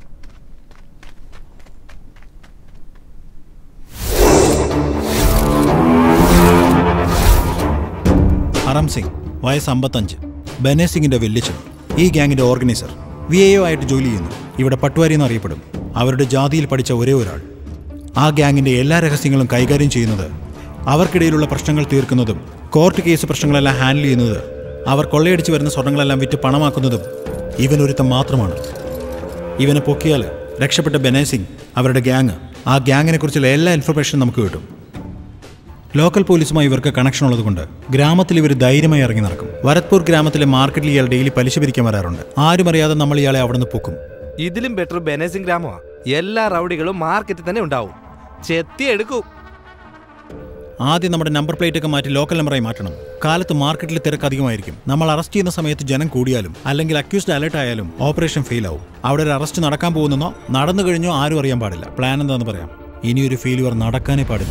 ഹറം സിംഗ് വയസ്സ് അമ്പത്തഞ്ച് ബനെ സിംഗിന്റെ വെല്ലിച്ചൻ ഈ ഗ്യാങ്ങിന്റെ ഓർഗനൈസർ വി എ ആയിട്ട് ജോലി ചെയ്യുന്നു ഇവിടെ പട്ടുവാരി എന്നറിയപ്പെടും അവരുടെ ജാതിയിൽ പഠിച്ച ഒരേ ഒരാൾ ആ ഗ്യാങ്ങിന്റെ എല്ലാ രഹസ്യങ്ങളും കൈകാര്യം ചെയ്യുന്നത് അവർക്കിടയിലുള്ള പ്രശ്നങ്ങൾ തീർക്കുന്നതും കോർട്ട് കേസ് പ്രശ്നങ്ങളെല്ലാം ഹാൻഡിൽ ചെയ്യുന്നത് അവർ കൊള്ളയടിച്ച് വരുന്ന സ്വർണ്ണങ്ങളെല്ലാം വിറ്റ് പണമാക്കുന്നതും ഇവൻ ഒരുത്തം മാത്രമാണ് ഇവനെ പൊക്കിയാൽ രക്ഷപ്പെട്ട ബെനേ സിംഗ് അവരുടെ ഗ്യാങ് ആ ഗ്യാങ്ങിനെ കുറിച്ചുള്ള എല്ലാ ഇൻഫർമേഷനും നമുക്ക് കിട്ടും ലോക്കൽ പോലീസുമായി ഇവർക്ക് കണക്ഷൻ ഉള്ളതുകൊണ്ട് ഗ്രാമത്തിൽ ഇവർ ധൈര്യമായി ഇറങ്ങി നടക്കും വരത്പൂർ ഗ്രാമത്തിലെ മാർക്കറ്റിൽ ഇയാൾ ഡെയിലി പലിശ പിരിക്കാൻ വരാറുണ്ട് ആരും അറിയാതെ നമ്മൾ ഇയാളെ അവിടെ നിന്ന് പൊക്കും ഇതിലും ബെറ്റർ ബെനേസിംഗ് ഗ്രാമമാ എല്ലാ റൗഡികളും മാർക്കറ്റിൽ തന്നെ ഉണ്ടാവും ചെത്തി എടുക്കും ആദ്യം നമ്മുടെ നമ്പർ പ്ലേറ്റ് ഒക്കെ മാറ്റി ലോക്കൽ നമ്പറായി മാറ്റണം കാലത്ത് മാർക്കറ്റിൽ തിരക്ക് അധികമായിരിക്കും നമ്മൾ അറസ്റ്റ് ചെയ്യുന്ന സമയത്ത് ജനം കൂടിയാലും അല്ലെങ്കിൽ അക്യൂസ്ഡ് അലർട്ട് ആയാലും ഓപ്പറേഷൻ ഫെയിൽ ആവും അവിടെ ഒരു അറസ്റ്റ് നടക്കാൻ പോകുന്നോ നടന്നു കഴിഞ്ഞോ ആരും അറിയാൻ പാടില്ല പ്ലാൻ എന്താണെന്ന് പറയാം ഇനിയൊരു ഫെയിലുവർ നടക്കാനേ പാടില്ല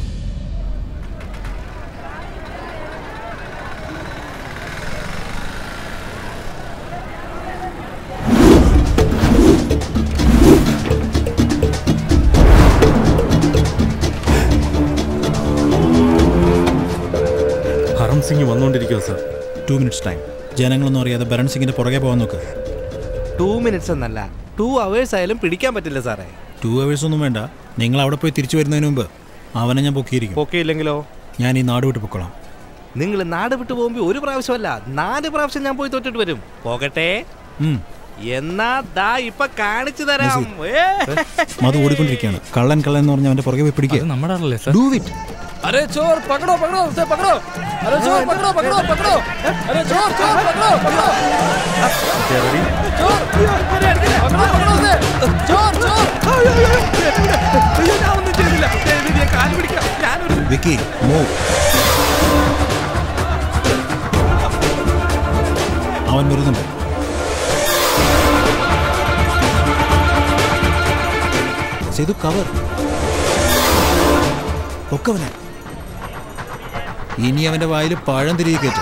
ഹറം സിംഗ് വന്നുകൊണ്ടിരിക്കുക സാർ ടു മിനിറ്റ്സ് ടൈം ജനങ്ങളൊന്നും അറിയാതെ ബരൺ സിംഗിന്റെ പുറകെ പോകാൻ നോക്ക് ടു മിനിറ്റ്സ് എന്നല്ല ടു അവേഴ്സ് ആയാലും പിടിക്കാൻ പറ്റില്ല സാറേ ടു അവേഴ്സ് ഒന്നും വേണ്ട നിങ്ങൾ അവിടെ പോയി തിരിച്ചു വരുന്നതിന് മുമ്പ് അവനെ ഞാൻ പൊക്കിയിരിക്കും പൊക്കിയില്ലെങ്കിലോ ഞാൻ ഈ നാട് വിട്ട് പൊക്കോളാം നിങ്ങൾ നാട് വിട്ടു പോകുമ്പോ ഒരു പ്രാവശ്യമല്ല നാല് പ്രാവശ്യം ഞാൻ പോയി തൊട്ടിട്ട് വരും പോകട്ടെ ഉം. എന്നാ ദാ ഇപ്പൊ കാണിച്ചു തരാം ഏ. മധു ഓടിക്കൊണ്ടിരിക്കുകയാണ് കള്ളൻ കള്ളൻ എന്ന് പറഞ്ഞ അവന്റെ പുറകെ പോയി പിടിക്കുക നമ്മുടെ ആളല്ലേ സർ ഡൂ ഇറ്റ് अरे चोर पकड़ो पकड़ो उसे पकड़ो अरे चोर पकड़ो पकड़ो पकड़ो अरे चोर चोर पकड़ो पकड़ो चोर पकड़ो पकड़ो उसे चोर चोर ഞാൻ ഒന്നും ചെയ്തില്ല ദയവ് ചെയ്ത് കാല് പിടിക്കാം ഞാനൊരു വിക്കി മൂവ് അവൻ വരുന്നുണ്ട് സേതു കവർ ഒക്കവനെ ഇനി അവന്റെ വായിൽ പഴം തിരികെ കയറ്റും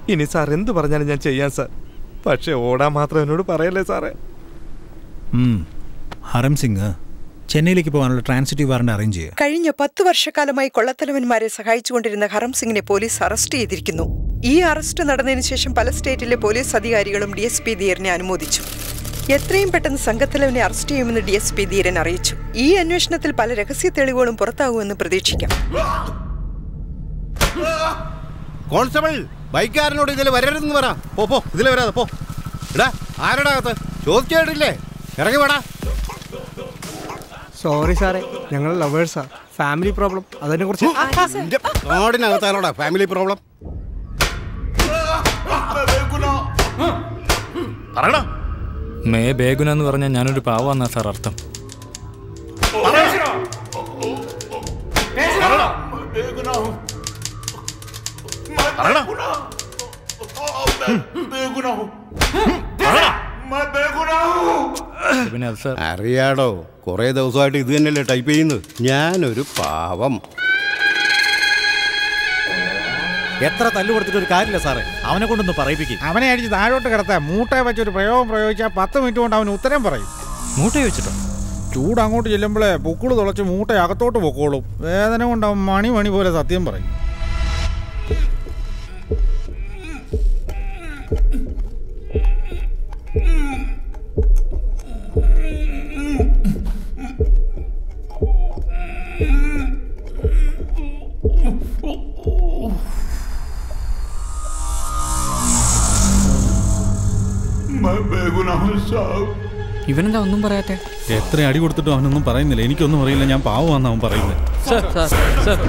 ഇനി സാർ എന്ത് പറഞ്ഞാലും ഞാൻ ചെയ്യാം സാർ പക്ഷെ ഓടാൻ മാത്രം എന്നോട് പറയല്ലേ സാറേ ഉം. ഹരം സിംഗ് ചെന്നൈയിലേക്ക് പോകാനുള്ള ട്രാൻസിറ്റീവ് വാറണ്ട് അറേഞ്ച് ചെയ്യുക കഴിഞ്ഞ പത്ത് വർഷക്കാലമായി കൊള്ളത്തലവന്മാരെ സഹായിച്ചുകൊണ്ടിരുന്ന ഹറം സിംഗിനെ പോലീസ് അറസ്റ്റ് ചെയ്തിരിക്കുന്നു ഈ അറസ്റ്റ് നടന്നതിന് ശേഷം പല സ്റ്റേറ്റിലെ പോലീസ് അധികാരികളും ഡി എസ് പി ധീരനെ അനുമോദിച്ചു എത്രയും പെട്ടെന്ന് സംഘത്തലവനെ അറസ്റ്റ് ചെയ്യുമെന്ന് ഡി എസ് പി ധീരൻ അറിയിച്ചു ഈ അന്വേഷണത്തിൽ പല രഹസ്യ തെളിവുകളും പുറത്താകുമെന്ന് പ്രതീക്ഷിക്കാം കോൺസ്റ്റബിൾ ബൈക്കാരനോട് ഇതിൽ വരരുതെന്ന് പറ പോ പോ ഇതിൽ വരാതെ പോ ഇടാ ആരുടെ അകത്ത് ചോദിച്ചിട്ടില്ലേ ഇറങ്ങി വേടാ സോറി സാറേ ഞങ്ങൾ ലവേഴ്സാ ഫാമിലി പ്രോബ്ലം അതിനെ കുറിച്ച് റോഡിനകത്താണോടാ ഫാമിലി പ്രോബ്ലം പറയടാ മേ ബേഗുന എന്ന് പറഞ്ഞാൽ ഞാനൊരു പാവാന്നാ സാർ അർത്ഥം പിന്നെ അത് സാർ അറിയാടോ കുറെ ദിവസമായിട്ട് ഇത് തന്നെയല്ലേ ടൈപ്പ് ചെയ്യുന്നത് ഞാനൊരു പാവം എത്ര തല്ലു കൊടുത്തിട്ട് ഒരു കാര്യമില്ല സാറേ അവനെ കൊണ്ടൊന്ന് പറയിപ്പിക്കും അവനെ അടിച്ച് താഴോട്ട് കിടത്താൻ മൂട്ടയെ വെച്ചൊരു പ്രയോഗം പ്രയോഗിച്ചാൽ പത്ത് മിനിറ്റ് കൊണ്ട് അവൻ ഉത്തരം പറയും മൂട്ടയെ വെച്ചിട്ടോ ചൂട് അങ്ങോട്ട് ചെല്ലുമ്പോഴേ പൊക്കിള് തുളച്ച് മൂട്ട അകത്തോട്ട് പൊക്കോളും വേദന കൊണ്ട് അവൻ മണി മണി പോലെ സത്യം പറയും ഇവനെന്താ ഒന്നും പറയാത്തെ എത്ര അടി കൊടുത്തിട്ടും അവനൊന്നും പറയുന്നില്ല എനിക്കൊന്നും അറിയില്ല ഞാൻ പാവമാണെന്ന് അവൻ പറയുന്നത് sir sir sir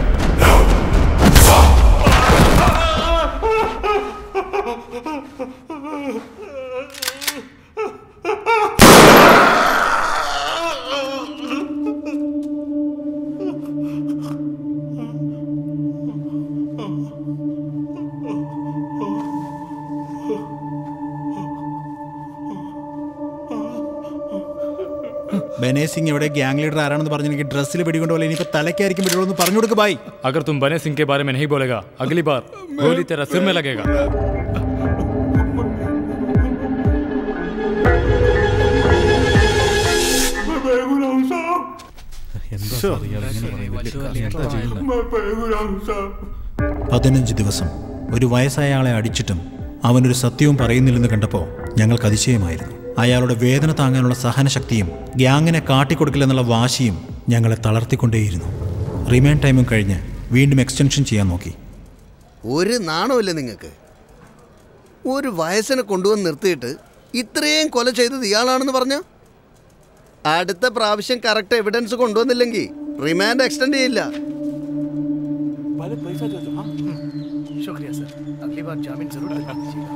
Bane Singh എവിടെ ഗ്യാങ് ലീഡർ ആരാണെന്ന് പറഞ്ഞ് എനിക്ക് ഡ്രസ്സിൽ പിടികൊണ്ട് പോലെ ഇനിയിപ്പോ തലക്കായിരിക്കും പിടികൊള്ളൂ പറഞ്ഞു കൊടുക്ക് ബായ് अगर तुम बने सिंह के बारे में नहीं बोलेगा अगली बार गोली तेरा सिर में लगेगा പതിനഞ്ച് ദിവസം ഒരു വയസ്സായ ആളെ അടിച്ചിട്ടും അവനൊരു സത്യവും പറയുന്നില്ലെന്ന് കണ്ടപ്പോൾ ഞങ്ങൾക്ക് അതിശയമായിരുന്നു അയാളുടെ വേദന താങ്ങാനുള്ള സഹനശക്തിയും ഗ്യാങ്ങിനെ കാട്ടിക്കൊടുക്കില്ലെന്നുള്ള വാശിയും ഞങ്ങളെ തളർത്തിക്കൊണ്ടേയിരുന്നു റിമൈൻ ടൈമും കഴിഞ്ഞ് വീണ്ടും എക്സ്റ്റൻഷൻ ചെയ്യാൻ നോക്കി ഒരു നാണമില്ല നിങ്ങൾക്ക് ഒരു വയസ്സിനെ കൊണ്ടുവന്ന് നിർത്തിയിട്ട് ഇത്രയും കൊല ചെയ്തത് ഇയാളാണെന്ന് പറഞ്ഞ അടുത്ത പ്രാവശ്യം കറക്റ്റ് എവിഡൻസ് കൊണ്ടുവന്നില്ലെങ്കിൽ റിമാൻഡ് എക്സ്റ്റെൻഡ് ചെയ്യില്ല शुक्रिया सर अगली बार जामीन जरूर दिलवा दीजिएगा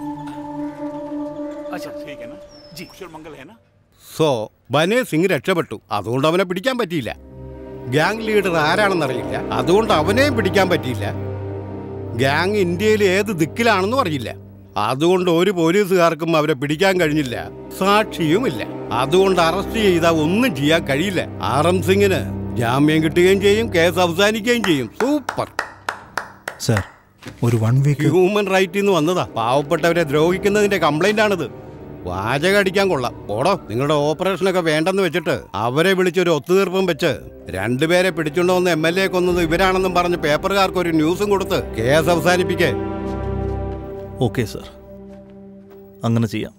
अच्छा ठीक है ना जी कुशल मंगल है ना സോ ബനേ സിംഗ് രക്ഷപ്പെട്ടു അതുകൊണ്ട് അവനെ പിടിക്കാൻ പറ്റിയില്ല ഗ്യാങ് ലീഡർ ആരാണെന്നറിയില്ല അതുകൊണ്ട് അവനെയും പിടിക്കാൻ പറ്റിയില്ല ഗ്യാങ് ഇന്ത്യയിൽ ഏത് ദിക്കിലാണെന്നും അറിയില്ല അതുകൊണ്ട് ഒരു പോലീസുകാർക്കും അവരെ പിടിക്കാൻ കഴിഞ്ഞില്ല സാക്ഷിയുമില്ല അതുകൊണ്ട് അറസ്റ്റ് ചെയ്താൽ ഒന്നും ചെയ്യാൻ കഴിയില്ല ആർ എം സിംഗിന് ജാമ്യം കിട്ടുകയും ചെയ്യും കേസ് അവസാനിക്കുകയും ചെയ്യും സൂപ്പർ സർ ഒരു വൺ വീക്ക് ഹ്യൂമൻ റൈറ്റിൽ നിന്ന് വന്നതാ പാവപ്പെട്ടവരെ ദ്രോഹിക്കുന്നതിന്റെ കംപ്ലൈന്റ് ആണിത് വാചകം അടിക്കാൻ കൊള്ളാം ഓടോ നിങ്ങളുടെ ഓപ്പറേഷനൊക്കെ വേണ്ടെന്ന് വെച്ചിട്ട് അവരെ വിളിച്ചൊരു ഒത്തുതീർപ്പും വെച്ച് രണ്ടുപേരെ പിടിച്ചുകൊണ്ട് വന്ന് എം എൽ എ കൊന്നത് ഇവരാണെന്നും പറഞ്ഞ് പേപ്പറുകാർക്ക് ഒരു ന്യൂസും കൊടുത്ത് കേസ് അവസാനിപ്പിക്കേ ഓക്കെ സർ അങ്ങനെ ചെയ്യാം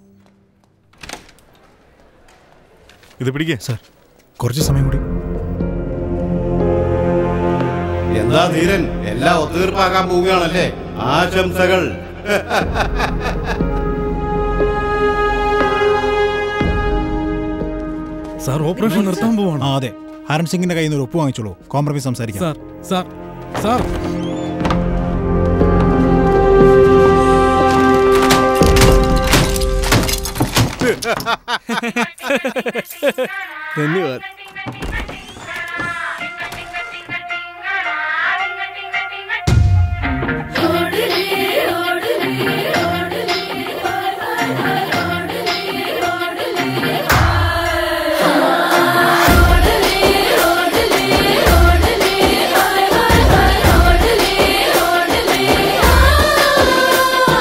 ഇത് പിടിക്കേ സർ കുറച്ച് സമയം കൂടി എന്താ ധീരൻ എല്ലാം ഒത്തുതീർപ്പാക്കാൻ പോവുകയാണല്ലേ ആശംസകൾ സാർ ഓപ്പറേഷൻ നിർത്താൻ പോവാണ് ആ അതെ ഹരം സിംഗിന്റെ കയ്യിൽ നിന്ന് ഒരു ഒപ്പ് വാങ്ങിച്ചോളൂ കോംപ്രമൈസ് സംസാരിക്കാം സാർ സാർ സാർ धन्यवाद Oh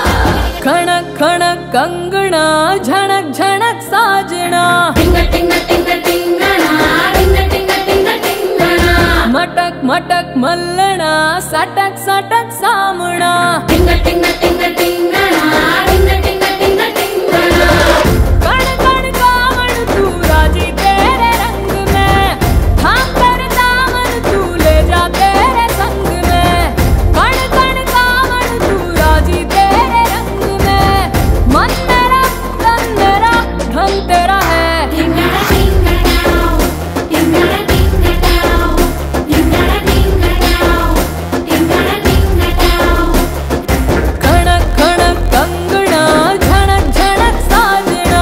मल्लना सटक सटक सामना टिंग टिंग टिंग टिंगना टिंग टिंग टिंग टिंगना कण कण कामण तू राजी तेरे रंग में थाम कर दामन तू ले जा तेरे संग में कण कण कामण तू राजी तेरे रंग में मन मेरा तन मेरा धन तेरा है टिंगना टिंगना टिंगना टिंगना टिंगना टिंगना टिंगना खणक खणक कंगना झणक झणक साजना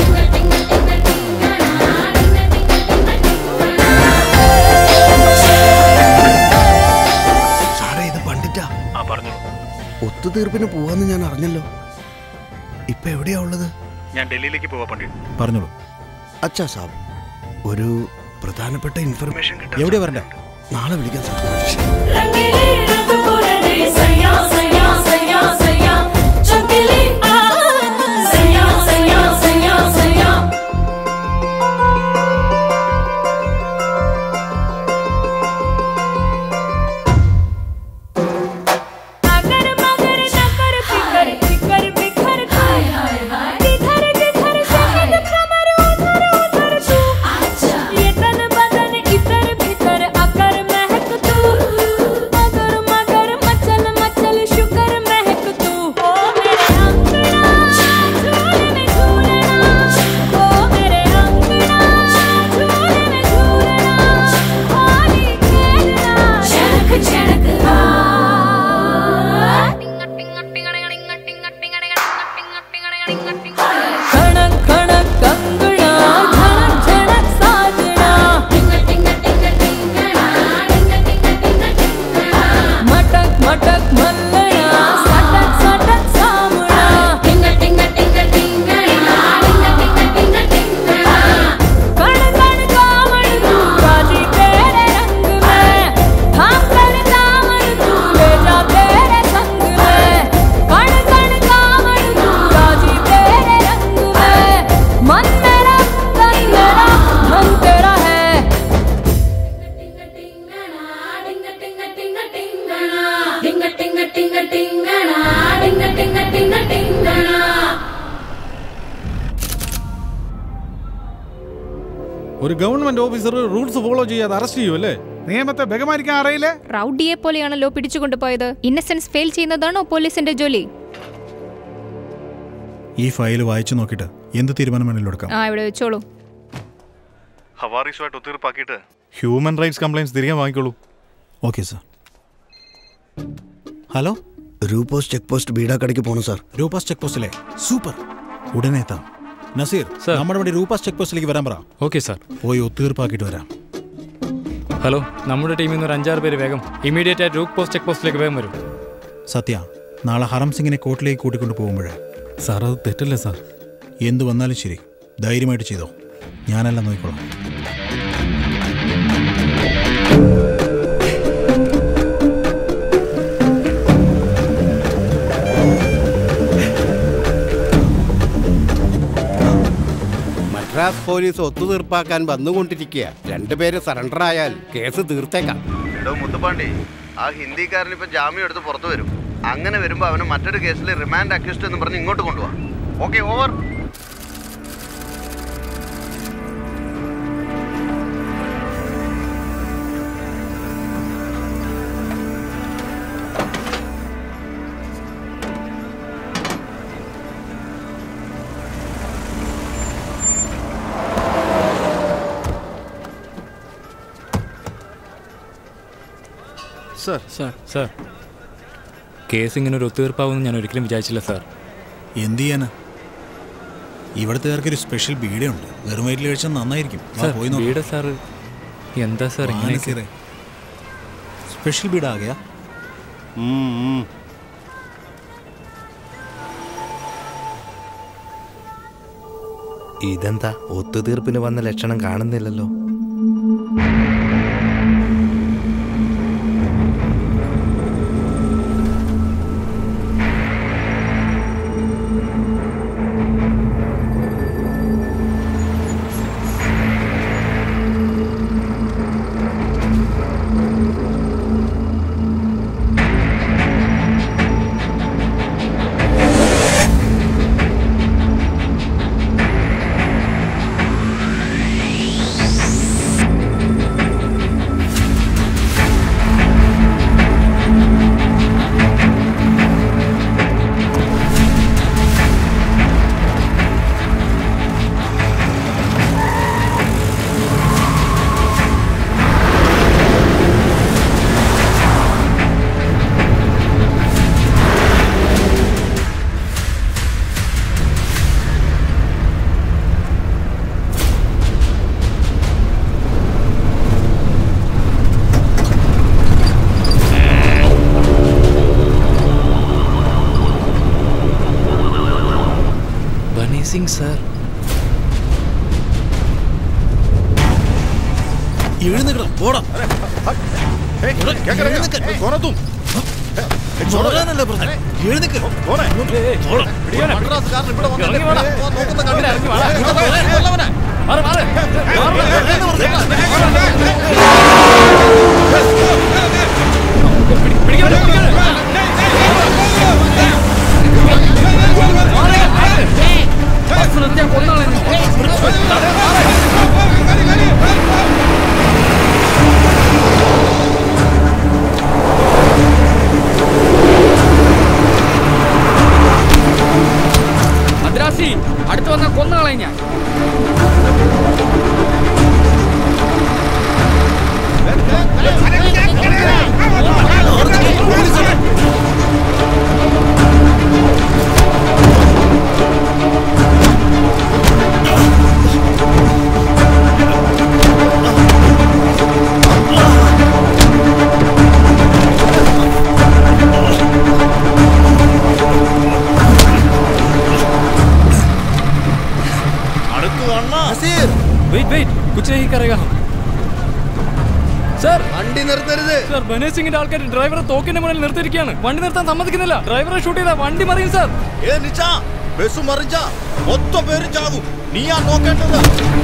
സാറേ ഇത് പണ്ടിറ്റാ ആ പറഞ്ഞു ഒത്തുതീർപ്പിന് പോവാന്ന് ഞാൻ അറിഞ്ഞല്ലോ ഇപ്പൊ എവിടെയാ ഉള്ളത് ഞാൻ ഡൽഹിയിലേക്ക് പോവാ പണ്ഡിറ്റ് പറഞ്ഞോളൂ അച്ഛാ സാബ് ഒരു പ്രധാനപ്പെട്ട ഇൻഫർമേഷൻ കിട്ടാൻ എവിടെയാ വരണ്ടേ നാളെ വിളിക്കാൻ സാർ रंगीली रंग पुरने सैया सैया सैया सैया चमकीली आ सैया सैया सैया सैया अगर मगर नकर फिकर फिकर बिखर हाय हाय हाय इधर जिधर शहद कमर उधर उधर तू अच्छा ये तन बदन इधर भीतर अकर महक तू मगर मगर मचल मचल शुकर महक तू ओ मेरे अंगना झूले में झूलना ओ मेरे अंगना झूले में झूलना होली खेलना चढ़क चढ़क आ खणक खणक कंगना झणक झणक साजना मटक मटक मल्लना सटक सटक सामना कण कण कामण तू राजी तेरे रंग में थाम कर दामन तू ले जा तेरे संग में कण कण कामण तू राजी तेरे रंग में मन मेरा तन मेरा धन तेरा है टिंग टिंग टिंग टिंगना टिंग टिंग टिंग टिंगना ഒരു ഗവൺമെന്റ് ഓഫീസർ റൂൾസ് ഫോളോ ചെയ്യാതെ അറസ്റ്റ് ചെയ്യുമല്ലേ നിയമത്തെ ബഹുമാനിക്കാൻ അറിയില്ലേ റൗഡിയെ പോലെയാണല്ലോ പിടിച്ചുകൊണ്ടുപോയത് ഇന്നസെൻസ് ഫെയിൽ ചെയ്യുന്നതാണോ പോലീസിന്റെ ജോലി ഈ ഫയൽ വായിച്ചു നോക്കിയിട്ട് എന്ത് തീരുമാനം വേണമെങ്കിലും എടുക്കാം ആ ഇവിടെ വെച്ചോളൂ ഹവാറിസുമായിട്ട് ഒത്തീർപ്പാക്കിയിട്ട് ഹ്യൂമൻ റൈറ്റ്സ് കംപ്ലൈൻസ് തിരികെ വാങ്ങിക്കോളൂ ഓക്കെ സാർ ഹലോ രൂപോസ് ചെക്ക് പോസ്റ്റ് ബീഡാക്കടയ്ക്ക് പോകണം സാർ രൂപാസ് ചെക്ക് പോസ്റ്റിലെ സൂപ്പർ ഉടനെ എത്താം നസീർ നമ്മുടെ വണ്ടി രൂപാസ് ചെക്ക് പോസ്റ്റിലേക്ക് വരാൻ പറ ഓക്കെ സാർ പോയി ഒത്തീർപ്പാക്കിയിട്ട് വരാം ഹലോ നമ്മുടെ ടീമിൽ നിന്ന് ഒരു അഞ്ചാറ് പേര് വേഗം ഇമീഡിയറ്റ് ആയിട്ട് റൂട്ട് പോസ്റ്റ് ചെക്ക് പോസ്റ്റിലേക്ക് വേഗം വരും സത്യ നാളെ ഹറം സിംഗിനെ കോർട്ടിലേക്ക് കൂട്ടിക്കൊണ്ട് പോകുമ്പോഴേ സാർ അത് തെറ്റല്ലേ സാർ എന്ത് വന്നാലും ശരി ധൈര്യമായിട്ട് ചെയ്തോ ഞാനെല്ലാം നോക്കിക്കോളാം മദ്രാസ് പോലീസ് ഒത്തുതീർപ്പാക്കാൻ വന്നുകൊണ്ടിരിക്കുക രണ്ടുപേര് സറണ്ടർ ആയാൽ കേസ് തീർത്തേക്കാം എടോ മുത്തുപാണ്ടി ആ ഹിന്ദിക്കാരൻ ഇപ്പൊ ജാമ്യം എടുത്ത് പുറത്തു വരും അങ്ങനെ വരുമ്പോ അവനെ മറ്റൊരു കേസിൽ റിമാൻഡ് അക്യൂസ്ഡ് എന്ന് പറഞ്ഞ് ഇങ്ങോട്ട് കൊണ്ടുപോവാ okay over sir sir sir case ഇങ്ങനെ ഒരു ഒത്തുതീർപ്പാവുമെന്ന് ഞാൻ ഒരിക്കലും വിചാരിച്ചില്ല സാർ എന്ത് ചെയ്യാനാ ഇവിടുത്തെ ഒരു സ്പെഷ്യൽ ബീഡയുണ്ട് വെറും വയറ്റിൽ കഴിച്ചാൽ നന്നായിരിക്കും വാ, സാർ പോയി നോക്കാം. വീട് സാർ എന്താ സാർ വാ, ഇങ്ങനെ നസീറേ. സ്പെഷ്യൽ ബീഡ് ആ ഗയാ ഇതെന്താ ഒത്തുതീർപ്പിന് വന്ന ലക്ഷണം കാണുന്നില്ലല്ലോ ഈവനിങ് സർ എഴുന്നേക്കണം പോടാ ചൊടരാനല്ലേ പറഞ്ഞത്? എഴുന്നേക്ക്. മദ്രാസുകാരൻ ഇവിടെ വന്നിട്ട് ഓ, നോക്കുന്ന കണ്ടില്ല. ഇവിടെ പോരെ, കൊല്ലവനെ. ബസ് നിർത്തിയാൽ കൊന്നാളെ മദ്രാസി അടുത്ത് വന്ന കൊന്നാളെ ഞാൻ വെയിറ്റ് വെയിറ്റ് കുछ नहीं करेगा हम സർ വണ്ടി നിർത്തരുത് സർ ബനേജ് സിംഗിന്റെ ആൾക്കാർ ഡ്രൈവറെ തോക്കിന്റെ മുന്നിൽ നിർത്തിയിരിക്കുകയാണ് വണ്ടി നിർത്താൻ സമ്മതിക്കുന്നില്ല ഡ്രൈവറെ ഷൂട്ട് ചെയ്താ വണ്ടി മറിയും സർ ഏ നിച്ചാ ബസ് മറിഞ്ച മൊത്തം പേരും ചാകും നീയാ നോക്കേണ്ടത്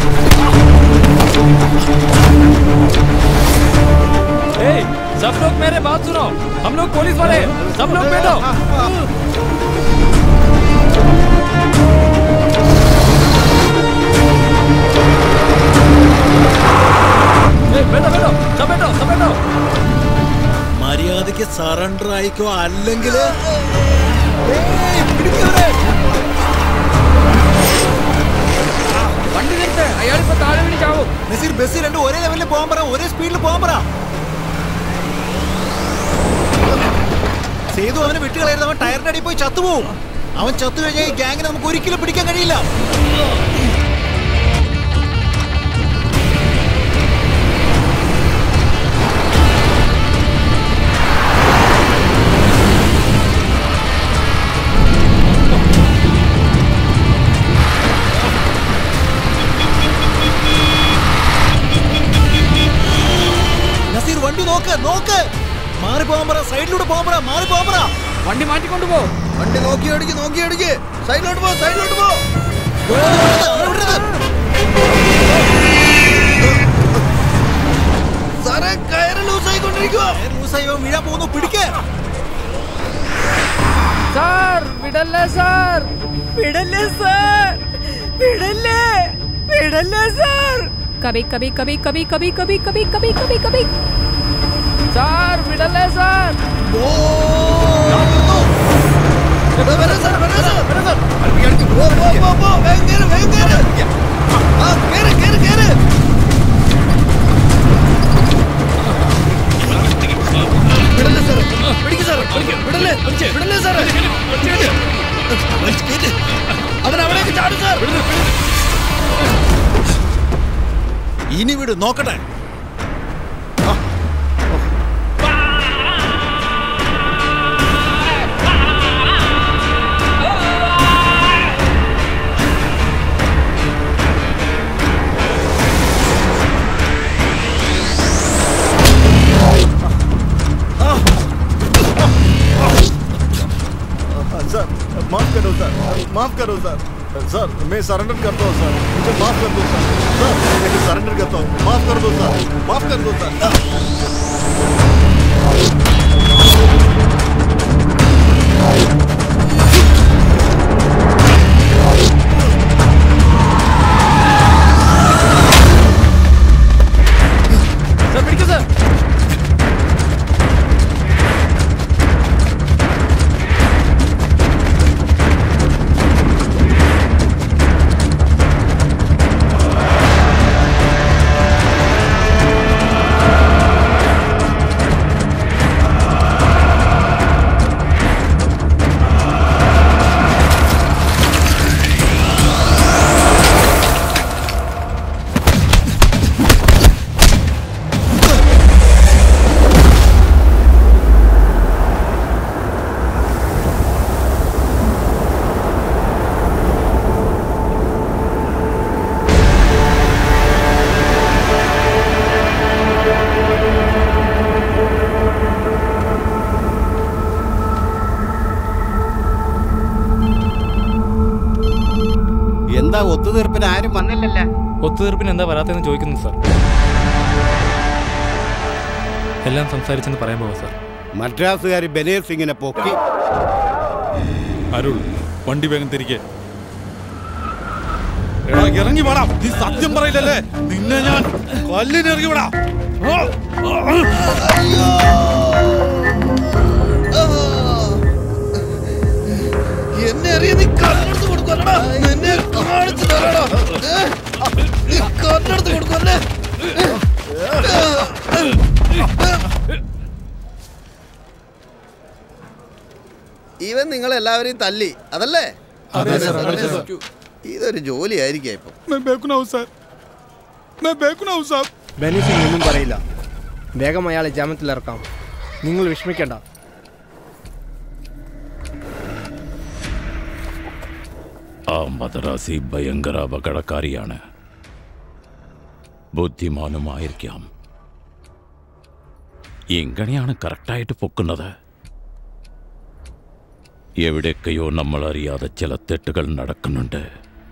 ए, सब लोग मेरे बात सुनो हम लोग पुलिस वाले हैं। सब लोग बैठो ए, बैठो बैठो सब बैठो सब बैठो മര്യാദയ്ക്ക് സറണ്ടർ ആയിക്കോ അല്ലെങ്കിൽ വണ്ടി നിർത്ത് അയാളിപ്പോ താഴെ വീണ് ചാവും നസീർ ബസ് രണ്ട് ഒരേ ലെവലിൽ പോകാൻ പറ ഒരേ സ്പീഡിൽ പോകാൻ പറ സേതു അവനെ വിട്ടുകളയരുത് അവൻ ടയറിന്റെ അടിയിൽ പോയി ചത്തുപോകും അവൻ ചത്തു കഴിഞ്ഞാൽ ഈ ഗ്യാങ്ങിനെ നമുക്ക് ഒരിക്കലും പിടിക്കാൻ കഴിയില്ല നസീർ വണ്ടി നോക്ക് നോക്ക് മാറി പോകാൻ പറ സൈഡിലൂടെ പോകാൻ പറ മാറി പോകാൻ പറ വണ്ടി മാറ്റിക്കൊണ്ടു പോ വണ്ടി നോക്കി അടിക്ക് നോക്കി അടിക്ക് സൈഡിലോട്ട് പോ സൈഡിലോട്ട് പോ സാറേ കയറ് ലൂസായിക്കൊണ്ടിരിക്കുക ലൂസായോ വീഴാൻ പോകുന്നു പിടിക്കേ സാർ വിടല്ലേ സാർ വിടല്ലേ സാർ വിടല്ലേ വിടല്ലേ സാർ कभी कभी कभी कभी कभी कभी कभी कभी कभी कभी സാർ വിടല്ലേ സാർ ഇനി വിട് നോക്കട്ടെ सर माफ करो सर माफ करो सर सर मैं सरेंडर करता हूँ सर मुझे माफ कर दो सर सर मैं सरेंडर करता हूँ माफ कर दो सर माफ कर दो सर സർ പിടിക്കൂ സർ ആ ഒത്തുതീർപ്പിന് എന്താ വരാത്തതെന്ന് ചോദിക്കുന്നു സാർ എല്ലാം സംസാരിച്ചെന്ന് പറയാൻ പോവാ സാർ മദ്രാസുകാർ ബനേർ സിംഗിനെ പൊക്കി അരുൾ വണ്ടി വേഗം തിരികെ എടാ, ഇറങ്ങി വേടാ നീ സത്യം പറയില്ലല്ലേ നിന്നെ ഞാൻ കല്ലിന് ഇറങ്ങി വിടാ എന്നെ അറിയ നീ കല്ലെടുത്ത് കൊടുക്കല്ലടാ നിന്നെ കാണിച്ചു തരാടാ ഏ? നീ കല്ലെടുത്ത് കൊടുക്കല്ലേ ഇവൻ നിങ്ങളെല്ലാവരെയും തല്ലി അതല്ലേ അതെ, സർ, അതെ, സർ. ഇതൊരു ജോലിയായിരിക്കാം ഇപ്പൊ मैं बेकुना हूँ सर मैं बेकुना हूँ साहब ബെനിസിംഗ് ഒന്നും പറയില്ല വേഗം അയാളെ ജാമ്യത്തിലിറക്കാം നിങ്ങൾ വിഷമിക്കണ്ട ആ മദ്രാസി ഭയങ്കര അപകടക്കാരിയാണ് ബുദ്ധിമാനുമായിരിക്കാം എങ്ങനെയാണ് കറക്റ്റായിട്ട് പൊക്കുന്നത് എവിടെയൊക്കെയോ നമ്മൾ അറിയാതെ ചില തെറ്റുകൾ നടക്കുന്നുണ്ട്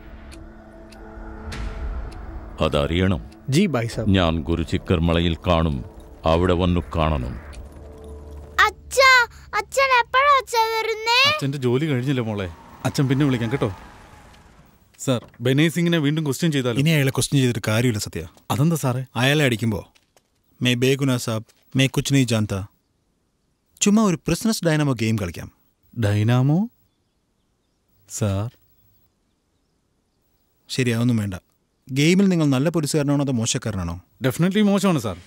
അതറിയണം ജി ബൈ സാബ് ഞാൻ ഗുരുചിക്കർമളയിൽ കാണും അവിടെ വന്നു കാണണം അച്ഛാ അച്ഛൻ എപ്പോഴാ അച്ഛാ വരുന്നേ അച്ഛന്റെ ജോലി കഴിഞ്ഞില്ല മോളെ അച്ഛൻ പിന്നെ വിളിക്കാം കേട്ടോ സാർ ബനേ സിംഗിനെ വീണ്ടും ക്വസ്റ്റ്യൻ ചെയ്താലോ ഇനി അയാളെ ക്വസ്റ്റ്യൻ ചെയ്തിട്ട് കാര്യമില്ല സത്യ അതെന്താ സാറേ അയാളെ അടിക്കുമ്പോൾ മേ ബേഗുന സാബ് മേ കുച്ച് നീ ജാൻത ചുമ്മാ ഒരു പ്രിസ്നസ് ഡൈനാമോ ഗെയിം കളിക്കാം ഡൈനാമോ സാർ ശരി അതൊന്നും വേണ്ട ഗെയിമിൽ നിങ്ങൾ നല്ല പോലീസുകാരനാണോ അതോ മോശക്കാരനാണോ ഡെഫിനറ്റ്ലി മോശമാണ് സാർ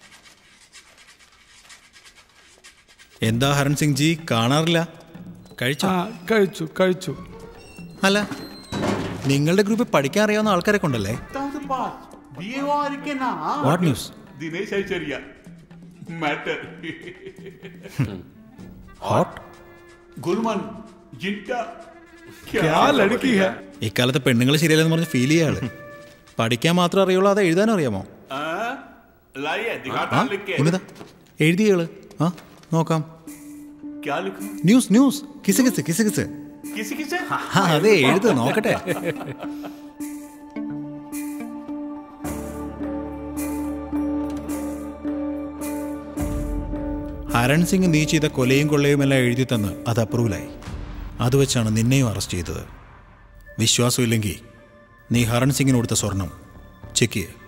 എന്താ ഹരൺ സിംഗ് ജി കാണാറില്ല കഴിച്ചോ കഴിച്ചു കഴിച്ചു അല്ല നിങ്ങളുടെ ഗ്രൂപ്പിൽ പഠിക്കാൻ അറിയാവുന്ന ആൾക്കാരെ കൊണ്ടല്ലേ what news Dinesh Aishwarya matter hot गुलमन जिंटा क्या लड़की है ഇക്കാലത്ത് പെണ്ണുങ്ങൾ ശരിയല്ലെന്ന് പറഞ്ഞ് ഫീൽ ചെയ്യാള് പഠിക്കാൻ മാത്രം അറിയുള്ളൂ അത് എഴുതാനും അറിയാമോ हाँ? लाइए दिखाता ആ हूं लिख के ഇനിതാ എഴുതിയാള് ആ നോക്കാം क्या लिखूं ന്യൂസ് ന്യൂസ് കിസ് കിസ് കിസ് കിസ് किसी किसे ആ അതെ എഴുത് നോക്കട്ടെ ഹരൺ സിംഗ് നീ ചെയ്ത കൊലയും കൊള്ളയും എല്ലാം എഴുതി തന്ന് അത് അപ്രൂവലായി അത് വെച്ചാണ് നിന്നെയും അറസ്റ്റ് ചെയ്തത് വിശ്വാസമില്ലെങ്കിൽ നീ ഹരൺ സിംഗിന് കൊടുത്ത സ്വർണം ചെക്ക് ചെയ്യ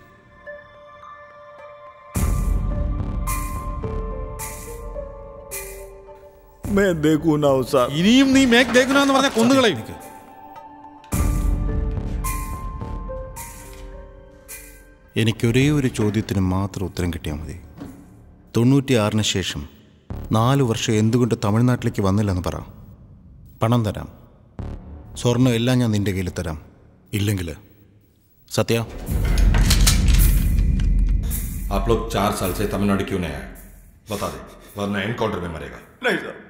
मैं देखू ना हूँ साहब ഇനിയും നീ മേക്ക് ദേഖുന എന്ന് പറഞ്ഞ കൊന്നുകളയും എനിക്കൊരേ ഒരു ചോദ്യത്തിന് മാത്രം ഉത്തരം കിട്ടിയാൽ മതി തൊണ്ണൂറ്റിയാറിന് ശേഷം നാല് വർഷം എന്തുകൊണ്ട് തമിഴ്നാട്ടിലേക്ക് വന്നില്ലെന്ന് പറ പണം തരാം സ്വർണ്ണം എല്ലാം ഞാൻ നിന്റെ കയ്യിൽ തരാം ഇല്ലെങ്കിൽ സത്യ आप लोग चार साल से तमिलनाडु क्यों नहीं आए बता दे वरना एनकाउंटर में मरेगा नहीं साहब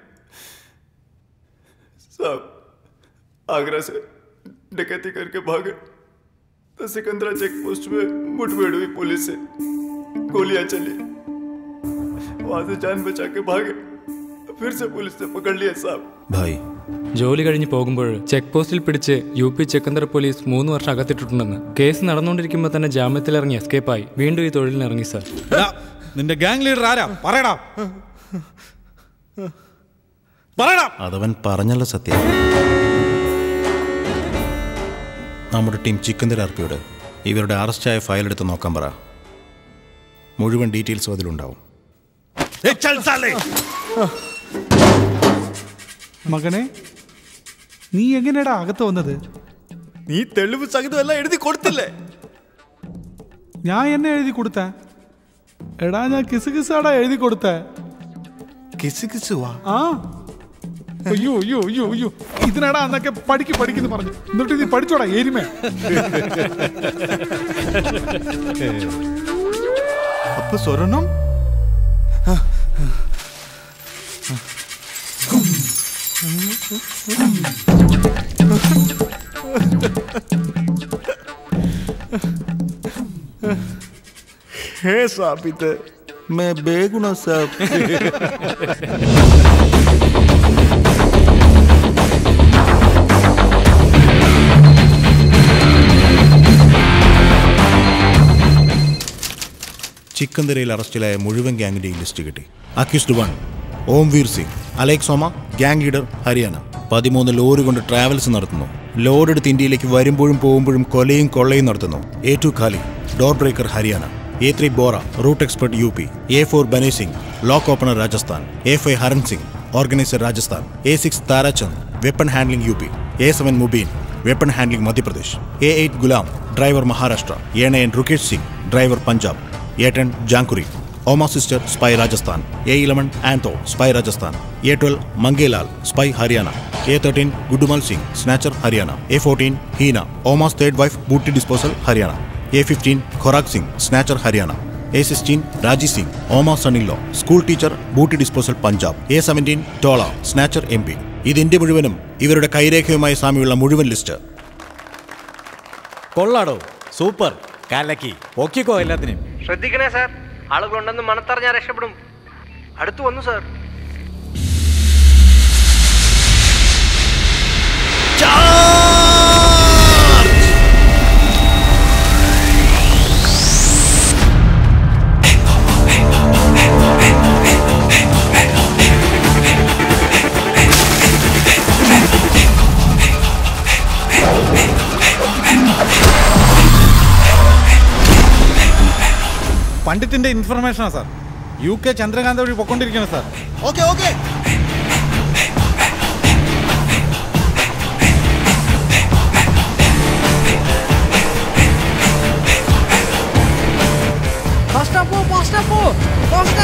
साहब आगरा से डकैती करके भागे तो सिकंदरा चेक पोस्ट में मुठभेड़ हुई पुलिस से गोलियां चली वहां से जान बचा के भागे फिर से पुलिस ने पकड़ लिया साहब ഭായ് ജോലി കഴിഞ്ഞ് പോകുമ്പോൾ ചെക്ക് പോസ്റ്റിൽ പിടിച്ച് യു പി ചെക്കന്തര പോലീസ് മൂന്ന് വർഷം അകത്തിട്ടിട്ടുണ്ടെന്ന് കേസ് നടന്നുകൊണ്ടിരിക്കുമ്പോൾ തന്നെ ജാമ്യത്തിലിറങ്ങി എസ്കേപ്പായി വീണ്ടും ഈ തൊഴിലിന് ഇറങ്ങി സാർ നിന്റെ ഗാങ് ലീഡർ ആരാ പറയടാ പറയടാ അതവൻ പറഞ്ഞല്ലോ സത്യ നമ്മുടെ ടീം ചിക്കൻ തെറാപ്പിയോട് ഇവരുടെ അറസ്റ്റായ ഫയൽ എടുത്ത് നോക്കാൻ പറ മുഴുവൻ ഡീറ്റെയിൽസും അതിലുണ്ടാവും മകനെ നീ എങ്ങനെയാടാ അകത്ത് വന്നത് നീ തെളിവ് സഹിതം എല്ലാം എഴുതി കൊടുത്തില്ലേ ഞാൻ എന്നെ എഴുതി കൊടുത്ത എടാ ഞാൻ കിസ് കിസാടാ എഴുതി കൊടുത്ത കിസ് കിസ് വാ ആ അയ്യോ അയ്യോ അയ്യോ അയ്യോ ഇതിനടാ അന്നൊക്കെ പഠിക്ക് പഠിക്കുന്നു പറഞ്ഞു എന്നിട്ട് നീ പഠിച്ചോടാ എരുമേ അപ്പൊ സ്വർണം है साबित है मैं बेगुना साहब ചിക്കന്തരയിൽ അറസ്റ്റിലായ മുഴുവൻ ഗ്യാങ്ങിന്റെയും ലിസ്റ്റ് കിട്ടി accused one Omveer Singh alias Soma gang leader Haryana പതിമൂന്ന് ലോറി കൊണ്ട് ട്രാവൽസ് നടത്തുന്നു ലോഡ് എടുത്ത് ഇന്ത്യയിലേക്ക് വരുമ്പോഴും പോകുമ്പോഴും കൊലയും കൊള്ളയും നടത്തുന്നു A two Khali door breaker Haryana A three Bora route expert U P A four Bane Singh lock opener Rajasthan A five Haran Singh organiser Rajasthan A six Tarachand weapon handling U P A seven Mubeen weapon handling Madhya Pradesh A eight Gulam driver Maharashtra A nine Rukesh Singh driver Punjab A ten Jankuri Oma sister spy Rajasthan A eleven Antho spy Rajasthan A twelve Mangelal spy Haryana A thirteen Gudumal Singh snatcher Haryana A fourteen Heena Oma's third wife booty disposal Haryana A fifteen Khorakh Singh snatcher Haryana A sixteen Raji Singh Oma son in law school teacher booty disposal Punjab A seventeen Tola snatcher M P ഇത് India മുഴുവനും ഇവരുടെ കൈരേഖയുമായി സാമ്യമുള്ള മുഴുവൻ list കൊള്ളാടോ super കലക്കി പൊക്കിക്കോ എല്ലാത്തിനെയും ശ്രദ്ധിക്കണേ sir ആളുകളുണ്ടെന്ന് മണത്തറിഞ്ഞാൽ രക്ഷപ്പെടും അടുത്തു വന്നു സാർ പണ്ഡിറ്റിന്റെ ഇൻഫർമേഷനാ സാർ യു കെ ചന്ദ്രകാന്ത വഴി പൊക്കൊണ്ടിരിക്കണം സാർ ഓക്കെ ഓക്കെ ഫാസ്റ്റാ പോ ഫാസ്റ്റാ പോ ഫാസ്റ്റാ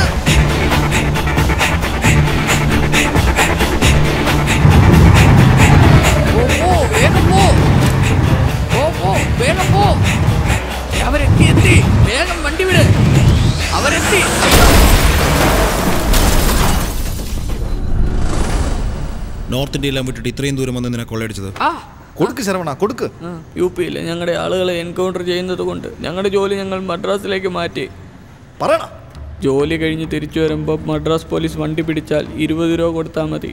പോ, പോ, വേഗം പോ പോ പോ വേഗം പോ അവരെത്തി എത്തി വേഗം വണ്ടി വിട് അവരെത്തി നോർത്ത് ഇന്ത്യയെല്ലാം വിട്ടിട്ട് ഇത്രയും ദൂരം വന്ന് നിന്നെ കൊള്ളയടിച്ചത് ആ കൊടുക്ക് ശരവണ കൊടുക്ക് യു പിയിൽ ഞങ്ങളുടെ ആളുകളെ എൻകൗണ്ടർ ചെയ്യുന്നത് കൊണ്ട് ഞങ്ങളുടെ ജോലി ഞങ്ങൾ മദ്രാസിലേക്ക് മാറ്റി പറയണ ജോലി കഴിഞ്ഞ് തിരിച്ചു വരുമ്പോൾ മദ്രാസ് പോലീസ് വണ്ടി പിടിച്ചാൽ ഇരുപത് രൂപ കൊടുത്താൽ മതി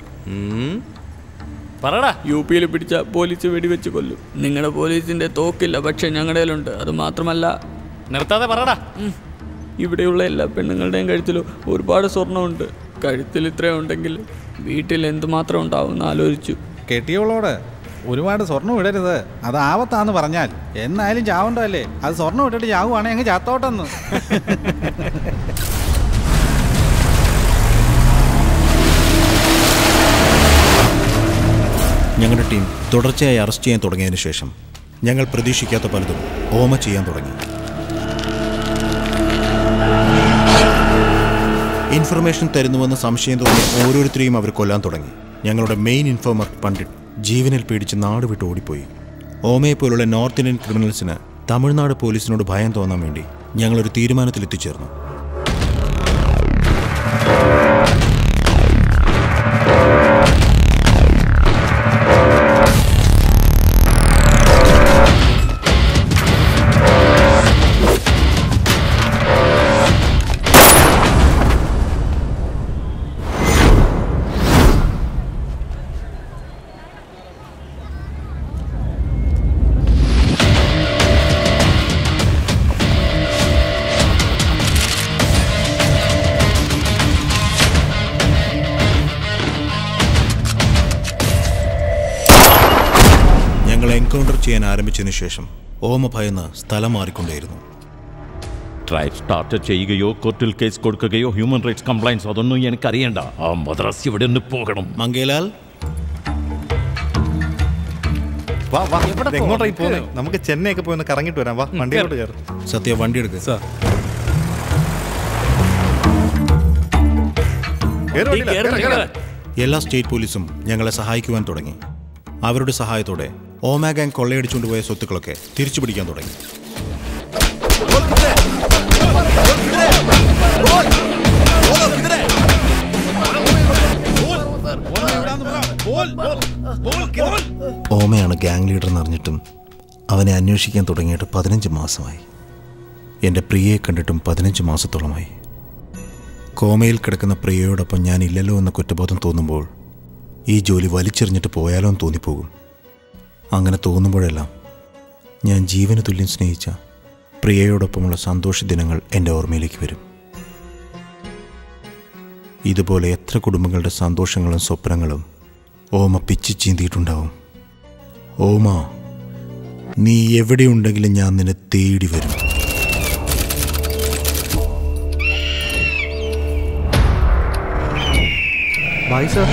പറടാ യു പിയിൽ പിടിച്ച പോലീസ് വെടിവെച്ച് കൊല്ലും നിങ്ങളുടെ പോലീസിന്റെ തോക്കില്ല പക്ഷെ ഞങ്ങളുടെ കയ്യിലുണ്ട് അത് മാത്രമല്ല നിർത്താതെ പറടാ ഉം. ഇവിടെയുള്ള എല്ലാ പെണ്ണുങ്ങളുടെയും കഴുത്തിലും ഒരുപാട് സ്വർണ്ണമുണ്ട് കഴുത്തിൽ ഇത്രയും ഉണ്ടെങ്കിൽ വീട്ടിൽ എന്തുമാത്രം ഉണ്ടാവും എന്ന് ആലോചിച്ചു കെട്ടിയവളോട് ഒരുപാട് സ്വർണ്ണം ഇടരുത് അത് ആവത്താന്ന് പറഞ്ഞാൽ എന്നായാലും ചാവണ്ടല്ലേ അത് സ്വർണ്ണം ഇട്ടിട്ട് ചാവുവാണെങ്കിൽ അങ്ങ് ചാത്തോട്ടെന്ന് ഞങ്ങളുടെ ടീം തുടർച്ചയായി അറസ്റ്റ് ചെയ്യാൻ തുടങ്ങിയതിനു ശേഷം ഞങ്ങൾ പ്രതീക്ഷിക്കാത്ത പലതും ഓമ ചെയ്യാൻ തുടങ്ങി ഇൻഫർമേഷൻ തരുന്നുവെന്ന് സംശയം തോന്നി ഓരോരുത്തരെയും അവർ കൊല്ലാൻ തുടങ്ങി ഞങ്ങളുടെ മെയിൻ ഇൻഫോമർ പണ്ഡിറ്റ് ജീവനിൽ പേടിച്ച് നാട് വിട്ട് ഓടിപ്പോയി ഓമയെ പോലുള്ള നോർത്ത് ഇന്ത്യൻ ക്രിമിനൽസിന് തമിഴ്നാട് പോലീസിനോട് ഭയം തോന്നാൻ വേണ്ടി ഞങ്ങളൊരു തീരുമാനത്തിൽ എത്തിച്ചേർന്നു ഞങ്ങൾ എൻകൗണ്ടർ ചെയ്യാൻ ആരംഭിച്ചതിനു ശേഷം ഓമ ഭയന്ന് സ്ഥലം മാറിക്കൊണ്ടേയിരുന്നു ട്രൈബ് സ്റ്റാർട്ട് ചെയ്യുകയോ കോർട്ടിൽ കേസ് കൊടുക്കുകയോ ഹ്യൂമൻ റൈറ്റ്സ് കംപ്ലൈൻസ് അതൊന്നും എനിക്ക് അറിയണ്ട ആ മദ്രാസ് ഇവിടെ നിന്ന് പോകണം മംഗേലാൽ വാ വാ എങ്ങോട്ടായി പോകുന്നത് നമുക്ക് ചെന്നൈ ഒക്കെ പോയി ഒന്ന് കറങ്ങിട്ട് വരാം വാ വണ്ടിയിലോട്ട് കയറും സത്യ വണ്ടി എടുക്കുക സാർ കേറ് വണ്ടിയിലാ, കേറ്, കേറ്. എല്ലാ സ്റ്റേറ്റ് പോലീസും ഞങ്ങളെ സഹായിക്കുവാൻ തുടങ്ങി അവരുടെ സഹായത്തോടെ ഓമ ഗാങ് കൊള്ളയടിച്ചുകൊണ്ട് പോയ സ്വത്തുക്കളൊക്കെ തിരിച്ചു പിടിക്കാൻ തുടങ്ങി ഓമയാണ് ഗാങ് ലീഡർ എന്നറിഞ്ഞിട്ടും അവനെ അന്വേഷിക്കാൻ തുടങ്ങിയിട്ട് പതിനഞ്ച് മാസമായി എൻ്റെ പ്രിയയെ കണ്ടിട്ടും പതിനഞ്ച് മാസത്തോളമായി കോമയിൽ കിടക്കുന്ന പ്രിയയോടൊപ്പം ഞാൻ ഇല്ലല്ലോ എന്ന കുറ്റബോധം തോന്നുമ്പോൾ ഈ ജോലി വലിച്ചെറിഞ്ഞിട്ട് പോയാലോ എന്ന് തോന്നിപ്പോകും അങ്ങനെ തോന്നുമ്പോഴെല്ലാം ഞാൻ ജീവന് തുല്യം സ്നേഹിച്ച പ്രിയയോടൊപ്പമുള്ള സന്തോഷ ദിനങ്ങൾ എൻ്റെ ഓർമ്മയിലേക്ക് വരും ഇതുപോലെ എത്ര കുടുംബങ്ങളുടെ സന്തോഷങ്ങളും സ്വപ്നങ്ങളും ഓമ പിച്ചി ചീന്തിയിട്ടുണ്ടാവും ഓമ നീ എവിടെയുണ്ടെങ്കിലും ഞാൻ നിന്നെ തേടി വരും ബായ് സർ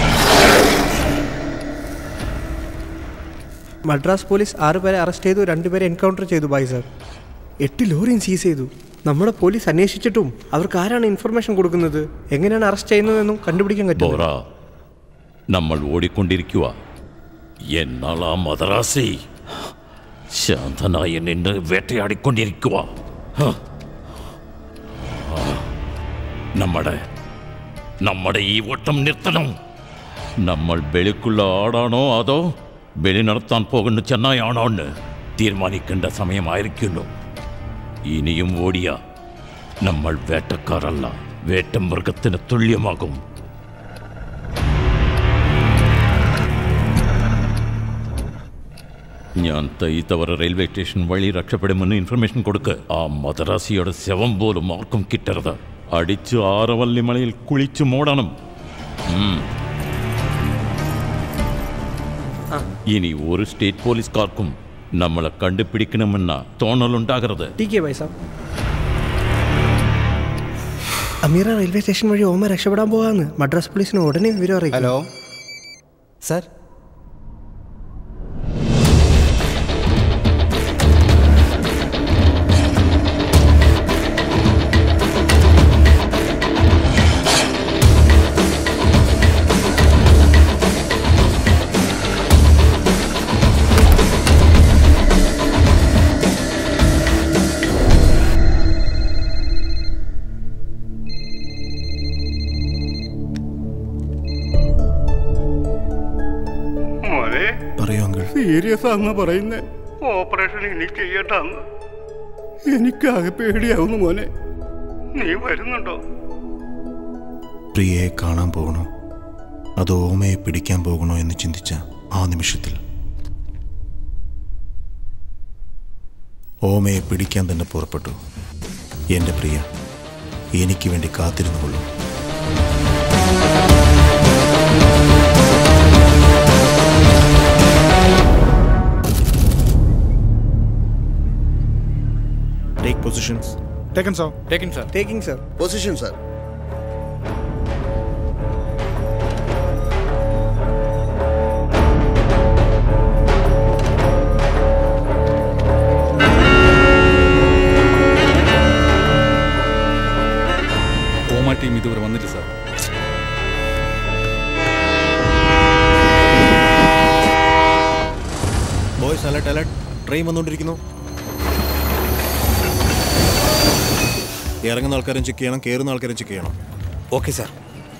മദ്രാസ് പോലീസ് ആറ് പേരെ അറസ്റ്റ് ചെയ്തു രണ്ടുപേരെ എൻകൗണ്ടർ ചെയ്തു ബായ് സർ എട്ട് ലോറിയും സീസ് ചെയ്തു നമ്മുടെ പോലീസ് അന്വേഷിച്ചിട്ടും അവർക്ക് ആരാണ് ഇൻഫർമേഷൻ കൊടുക്കുന്നത് എങ്ങനെയാണ് അറസ്റ്റ് ചെയ്യുന്നതെന്നും കണ്ടുപിടിക്കാൻ പറ്റും ബോറ നമ്മൾ ഓടിക്കൊണ്ടിരിക്കുക എന്നാൽ ആ മദ്രാസി ശാന്തനായി നിന്നെ വേട്ടയാടിക്കൊണ്ടിരിക്കുക ഹ. ആ. നമ്മുടെ നമ്മുടെ ഈ ഓട്ടം നിർത്തണം നമ്മൾ ബലിക്കുള്ള ആടാണോ അതോ ബലി നടത്താൻ പോകുന്ന ചെന്നായാണോ എന്ന് തീരുമാനിക്കേണ്ട സമയമായിരിക്കുന്നു ഇനിയും ഓടിയ നമ്മൾ വേട്ടക്കാരല്ല വേട്ടമൃഗത്തിന് തുല്യമാകും ഞാൻ തയ്ത്തവർ റെയിൽവേ സ്റ്റേഷൻ വഴി രക്ഷപ്പെടുമെന്ന് ഇൻഫർമേഷൻ കൊടുക്ക് ആ മദ്രാസിയുടെ ശവം പോലും ആർക്കും കിട്ടരുത് അടിച്ചു ആറവല്ലിമലയിൽ കുളിച്ചു മൂടണം ഉം. ഇനി ഒരു സ്റ്റേറ്റ് പോലീസുകാർക്കും നമ്മളെ കണ്ടുപിടിക്കണമെന്ന തോന്നലുണ്ടാകരുത് ടീക്കേ ബായ് സാബ് അമീറ റെയിൽവേ സ്റ്റേഷൻ വഴി ഓമ രക്ഷപ്പെടാൻ പോകാന്ന് മദ്രാസ് പോലീസിന് ഉടനെ വിവരം അറിയിക്കും ഹലോ സാർ മോനെ പറയൂ അങ്കിൾ സീരിയസ് ആണെന്ന് പറയുന്നേ ഓപ്പറേഷൻ ഇനി ചെയ്യട്ടാന്ന് എനിക്കാകെ പേടിയാവുന്നു മോനെ നീ വരുന്നുണ്ടോ പ്രിയയെ കാണാൻ പോകണോ അതോ ഓമയെ പിടിക്കാൻ പോകണോ എന്ന് ചിന്തിച്ച ആ നിമിഷത്തിൽ ഓമയെ പിടിക്കാൻ തന്നെ പുറപ്പെട്ടു എൻ്റെ പ്രിയ എനിക്ക് വേണ്ടി കാത്തിരുന്നു കൊള്ളൂ Take positions. Taken, sir. Taken, sir. Taking, sir. Position, sir. Oma team ഇതുവരെ വന്നില്ല sir boys alert alert train വന്നുകൊണ്ടിരിക്കുന്നു ഇറങ്ങുന്ന ആൾക്കാരും ചെക്ക് ചെയ്യണം കയറുന്ന ആൾക്കാരും ചെക്ക് ചെയ്യണം ഓക്കെ സാർ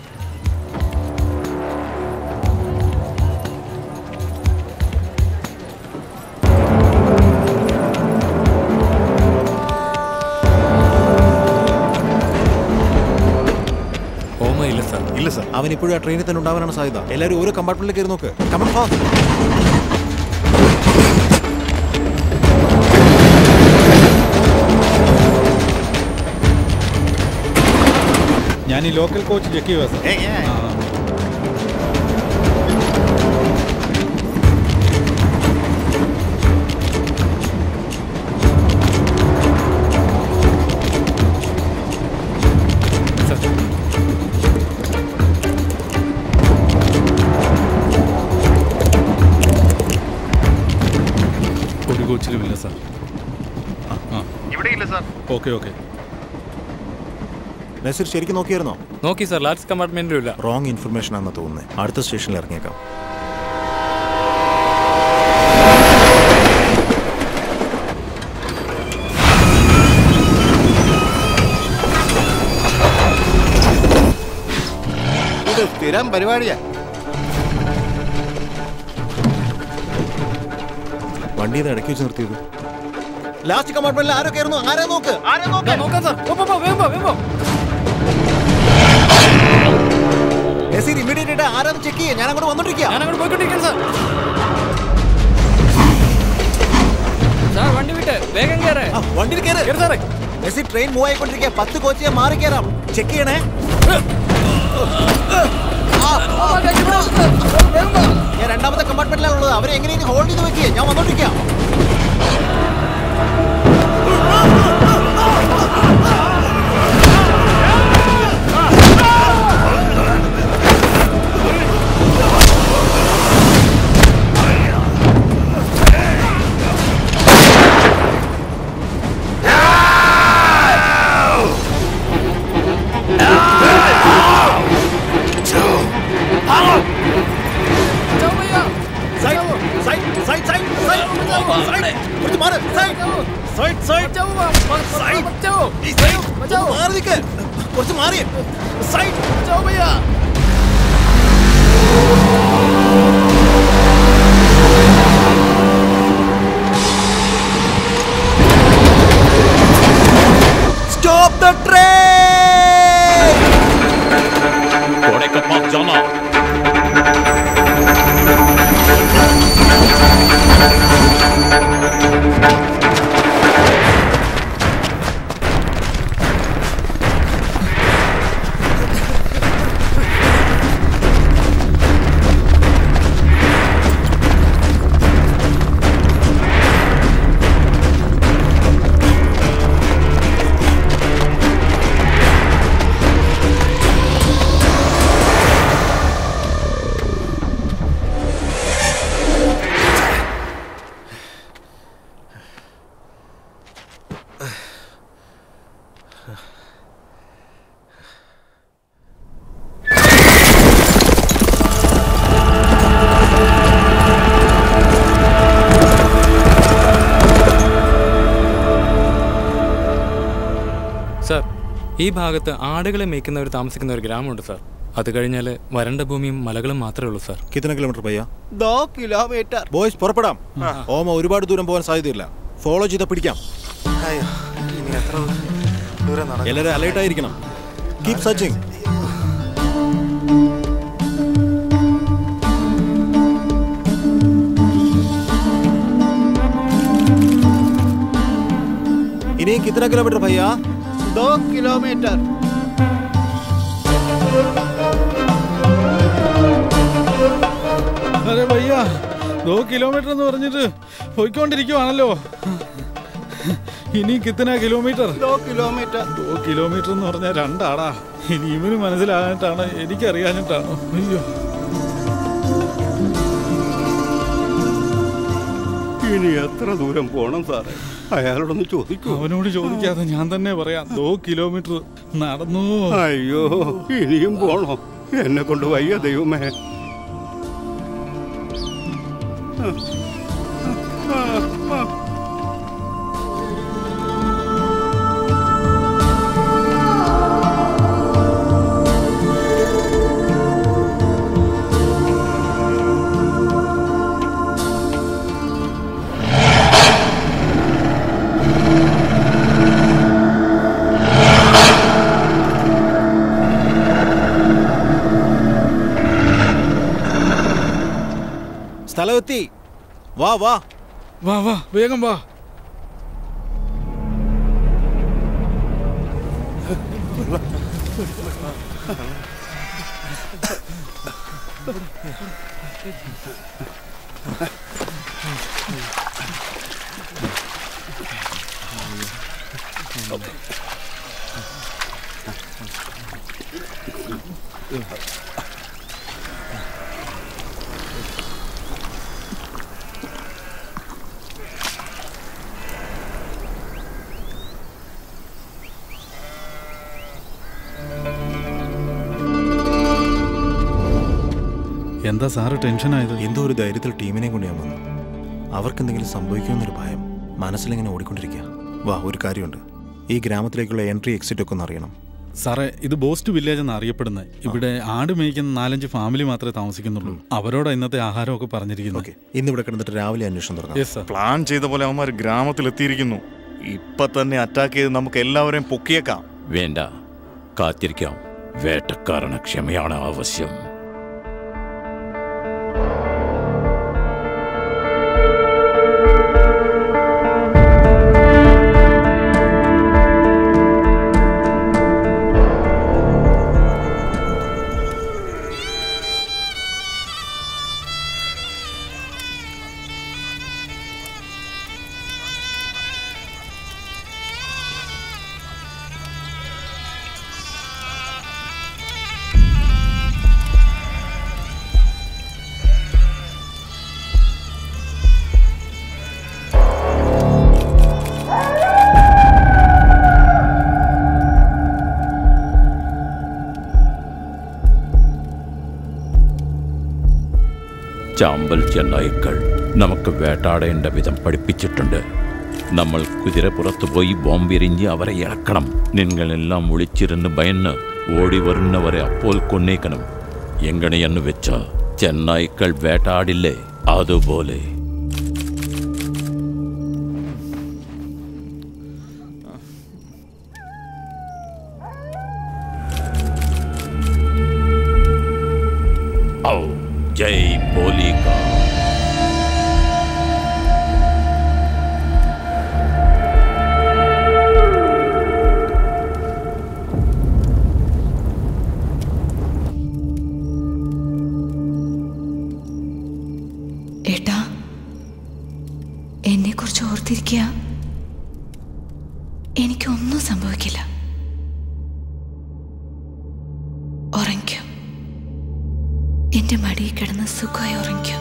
ഓമ ഇല്ല സാർ ഇല്ല സാർ അവൻ ഇപ്പോഴും ആ ട്രെയിനിൽ തന്നെ ഉണ്ടാവാനാണ് സാധ്യത എല്ലാവരും ഓരോ കമ്പാർട്ട്മെന്റിൽ കയറി നോക്ക് കമൺ ഫാസ്റ്റ് ഞാൻ ഈ ലോക്കൽ കോച്ച് ചെക്ക് ചെയ്യുക സാർ ഒരു കോച്ചിലുമില്ല സാർ ആ ഇവിടെയില്ല സാർ ഓക്കെ ഓക്കെ നസീർ ശരിക്കും നോക്കിയായിരുന്നോ നോക്കി സാർ ലാസ്റ്റ് കമ്പാർട്ട്മെന്റിലും ഇല്ല റോങ് ഇൻഫർമേഷൻ ആണെന്ന് തോന്നുന്നത് അടുത്ത സ്റ്റേഷനിൽ ഇറങ്ങിയേക്കാം ഇത് സ്ഥിരം പരിപാടിയാ വണ്ടി ഇത് ഇടയ്ക്ക് വെച്ച് നിർത്തിയത് ലാസ്റ്റ് കമ്പാർട്ട്മെന്റിൽ ആരോ കയറുന്നു ആരാ നോക്ക് ആരാ നോക്ക് നോക്കാം സാർ വേഗം പോ, വേഗം പോ. നസീർ ഇമ്മീഡിയറ്റ് ആയിട്ട് ആരാന്ന് ചെക്ക് ചെയ്യേ ഞാൻ അങ്ങോട്ട് വന്നോണ്ടിരിക്കുക ഞാൻ അങ്ങോട്ട് പോയിക്കൊണ്ടിരിക്കാൻ സാർ സാർ വണ്ടി വണ്ടി വിട്ട് വേഗം കയറ് വണ്ടിയിൽ കയറ് സാറേ മെസ്സി ട്രെയിൻ മൂവ് ആയിക്കൊണ്ടിരിക്കുക പത്ത് കോച്ചിയെ മാറി കയറാം ചെക്ക് ചെയ്യണേ ഞാൻ രണ്ടാമത്തെ കമ്പാർട്ട്മെന്റിലാണ് ഉള്ളത് അവരെ എങ്ങനെയെങ്കിലും ഹോൾഡ് ചെയ്ത് വെക്കുക ഞാൻ വന്നോണ്ടിരിക്കാം കുറച്ച് മാറി Stop the train! घोड़े के पास जाना സാർ ഈ ഭാഗത്ത് ആടുകളെ മേയ്ക്കുന്നവർ താമസിക്കുന്ന ഒരു ഗ്രാമമുണ്ട് സാർ അത് കഴിഞ്ഞാൽ വരണ്ട ഭൂമിയും മലകളും മാത്രമേ ഉള്ളൂ സാർ കിത്തന കിലോമീറ്റർ പയ്യ ദോ കിലോമീറ്റർ ബോയ്സ് പുറപ്പെടാം ഓമ ഒരുപാട് ദൂരം പോകാൻ സാധ്യതയില്ല ഫോളോ ചെയ്ത പിടിക്കാം ഇനി എത്ര ദൂരം എല്ലാവരും അലേർട്ട് ആയിരിക്കണം കീപ് സർച്ചിങ് ഇനിയും കിത്തന കിലോമീറ്റർ ഭയ്യ ദോ കിലോമീറ്റർ അരെ ഭയ്യ ദോ കിലോമീറ്റർ എന്ന് പറഞ്ഞിട്ട് പോയിക്കൊണ്ടിരിക്കുവാണല്ലോ ഇനി കിത്തന കിലോമീറ്റർ ദോ കിലോമീറ്റർ ദോ കിലോമീറ്റർ എന്ന് പറഞ്ഞാൽ രണ്ടാടാ ഇനി ഇവന് മനസ്സിലാകാനിട്ടാണ് എനിക്കറിയാനിട്ടാണോ അയ്യോ ഇനി എത്ര ദൂരം പോണം സാറേ അയാളോടൊന്ന് ചോദിക്കൂ അവനോട് ചോദിക്കാതെ ഞാൻ തന്നെ പറയാം ദോ കിലോമീറ്റർ നടന്നു അയ്യോ ഇനിയും പോണോ എന്നെ കൊണ്ട് വയ്യ ദൈവമേ സ്ഥലമെത്തി വാ വാ വാ വാ വേഗം വാ എന്താ സാറ് ടെൻഷനായത് എന്തോ ഒരു ധൈര്യത്തിൽ ടീമിനെ കൊണ്ട് ഞാൻ വന്നു അവർക്ക് എന്തെങ്കിലും സംഭവിക്കുമെന്നൊരു ഭയം മനസ്സിലിങ്ങനെ ഓടിക്കൊണ്ടിരിക്കുക വാ ഒരു കാര്യമുണ്ട് ഈ ഗ്രാമത്തിലേക്കുള്ള എൻട്രി എക്സിറ്റ് ഒക്കെ ഒന്ന് അറിയണം സാറേ ഇത് ബോസ്റ്റ് വില്ലേജ് എന്ന് അറിയപ്പെടുന്നത് ഇവിടെ ആട് മേയ്ക്കുന്ന നാലഞ്ച് ഫാമിലി മാത്രമേ താമസിക്കുന്നുള്ളൂ അവരോട് ഇന്നത്തെ ആഹാരമൊക്കെ പറഞ്ഞിരിക്കുന്നു ഇന്നിവിടെ കിടന്നിട്ട് രാവിലെ അന്വേഷണം തുടങ്ങാം Yes, sir. പ്ലാൻ ചെയ്ത പോലെ അവന്മാർ ഗ്രാമത്തിലെത്തിയിരിക്കുന്നു ഇപ്പൊ തന്നെ അറ്റാക്ക് ചെയ്ത് നമുക്ക് എല്ലാവരെയും പൊക്കിയേക്കാം വേണ്ട കാത്തിരിക്കാം വേട്ടക്കാരന് ക്ഷമയാണ് ആവശ്യം ചാമ്പൽ ചെന്നായ്ക്കൾ നമുക്ക് വേട്ടാടേണ്ട വിധം പഠിപ്പിച്ചിട്ടുണ്ട് നമ്മൾ കുതിരപ്പുറത്ത് പോയി ബോംബെറിഞ്ഞ് അവരെ ഇറക്കണം നിങ്ങളെല്ലാം ഒളിച്ചിരുന്ന് ഭയന്ന് ഓടി വരുന്നവരെ അപ്പോൾ കൊന്നേക്കണം എങ്ങനെയെന്ന് വെച്ച ചെന്നായ്ക്കൾ വേട്ടാടില്ലേ അതുപോലെ ഔ ജയ് പോലിക ഏട്ടാ എന്നെ കുറിച്ച് ഓർത്തിരിക്കുക എനിക്കൊന്നും സംഭവിക്കില്ല ഉറങ്ങിക്കോ എന്റെ മടിയിൽ കിടന്ന് സുഖമായി ഉറങ്ങിക്കോ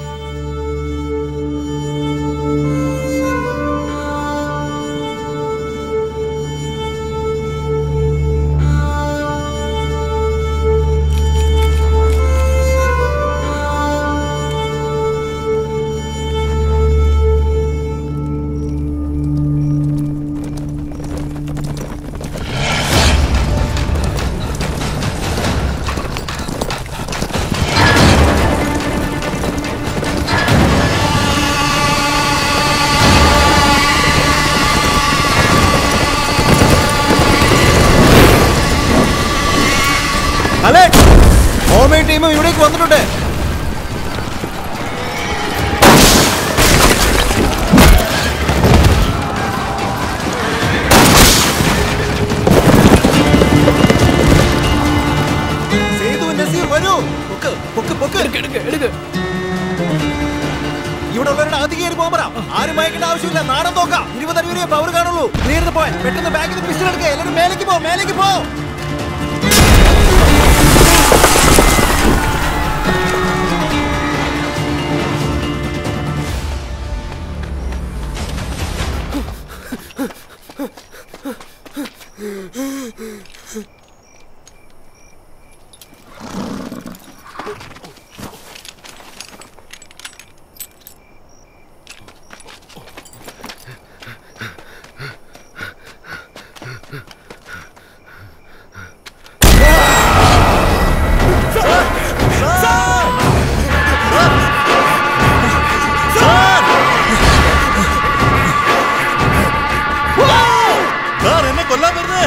അല്ലേ ഹോമേ ടീമും ഇവിടേക്ക് വന്നിട്ടുണ്ട് സേതു നസീർ വരൂ പൊക്ക് പൊക്ക് പൊക്ക് ഇവിടെ ഉള്ളവരുടെ അകത്ത് കയറി പോകാൻ പറ ആരും മയക്കേണ്ട ആവശ്യമില്ല നാടൻ നോക്കാം ഇരുപതടി വരെ പവർ കാണുള്ളൂ ക്ലിയർ പോയി പെട്ടെന്ന് ബാക്കിൽ നിന്ന് പിസ്റ്റൾ എടുക്കുക എല്ലാവരും മേലേക്ക് പോ മേലേക്ക് പോ സാർ എന്നെ കൊല്ലാൻ വരുന്നേ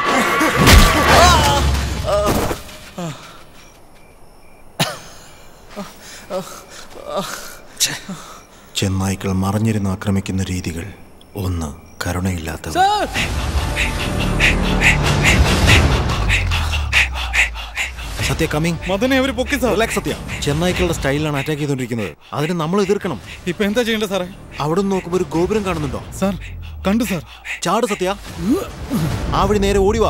ചെന്നായ്ക്കൾ മറഞ്ഞിരുന്ന് ആക്രമിക്കുന്ന രീതികൾ ഒന്ന് കരുണയില്ലാത്തവ സത്യ കമ്മിങ് മദനെ അവര് പൊക്കി സാർ റിലാക്സ് സത്യ ചെന്നായ്ക്കളുടെ സ്റ്റൈലിലാണ് അറ്റാക്ക് ചെയ്തുകൊണ്ടിരിക്കുന്നത് അതിന് നമ്മൾ എതിർക്കണം ഇപ്പൊ എന്താ ചെയ്യേണ്ടത് സാറേ അവിടെ നിന്ന് നോക്കുമ്പോൾ ഒരു ഗോപുരം കാണുന്നുണ്ടോ സാർ കണ്ടു സാർ ചാട് സത്യ ആ വഴി നേരെ ഓടിവാ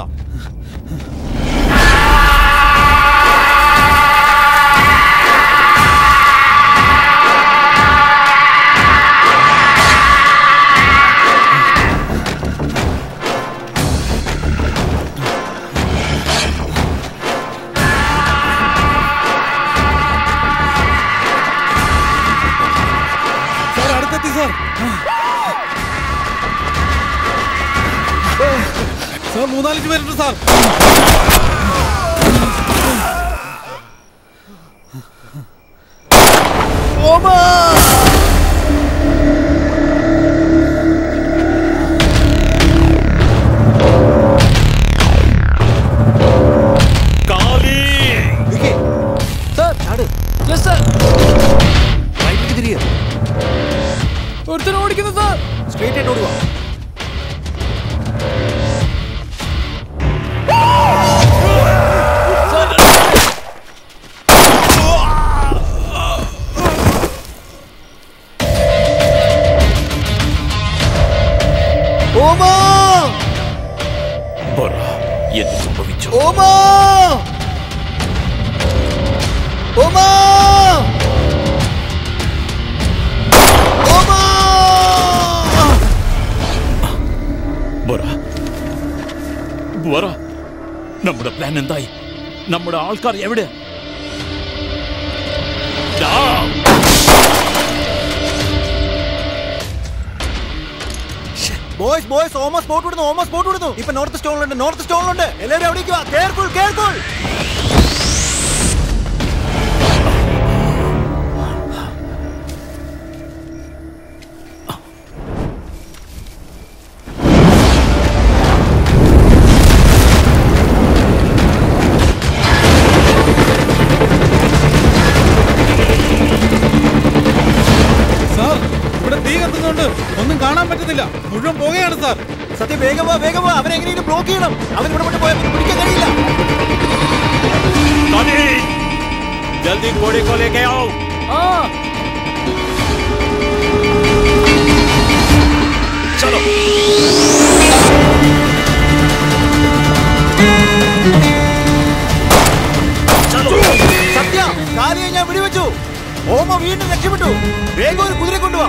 സാർ അടുത്തെത്തി സാർ സാർ മൂന്നാലഞ്ച് പേരുണ്ട് സാർ ഒരുത്തൻ ഓടിക്കുന്നു സാർ സ്ട്രേറ്റ് ആയിട്ട് ഓടുക ഓമാ പറ എന്ത് സംഭവിച്ചു ഓമാ ഓമാ ഓമാ ബോറ ബോറ നമ്മുടെ പ്ലാൻ എന്തായി നമ്മുടെ ആൾക്കാർ എവിടെ ദാ. ബോയ്സ് ബോയ്സ് ഓമ സ്പോട്ട് വിടുന്നു ഓമ സ്പോട്ട് വിടുന്നു ഇപ്പൊ നോർത്ത് സ്റ്റോണിലുണ്ട് നോർത്ത് സ്റ്റോണിലുണ്ട് എല്ലാവരും അവിടേക്ക് വാ കെയർഫുൾ കെയർഫുൾ സാർ ഇവിടെ തീ കത്തുന്നുണ്ട് ഒന്നും കാണാൻ പറ്റുന്നില്ല മുഴുവൻ പോകുകയാണ് സാർ സത്യം വേഗം വാ വേഗം വാ അവനെ എങ്ങനെയും ബ്ലോക്ക് ചെയ്യണം അവൻ ഇവിടെ വിട്ട് പോയാൽ പിന്നെ പിടിക്കാൻ കഴിയില്ല जल्दी घोड़े को लेके आओ चलो സത്യ കാലിയെ ഞാൻ വെടിവെച്ചു ഓമ വീണ്ടും രക്ഷപ്പെട്ടു വേഗം ഒരു കുതിര കൊണ്ടുവാ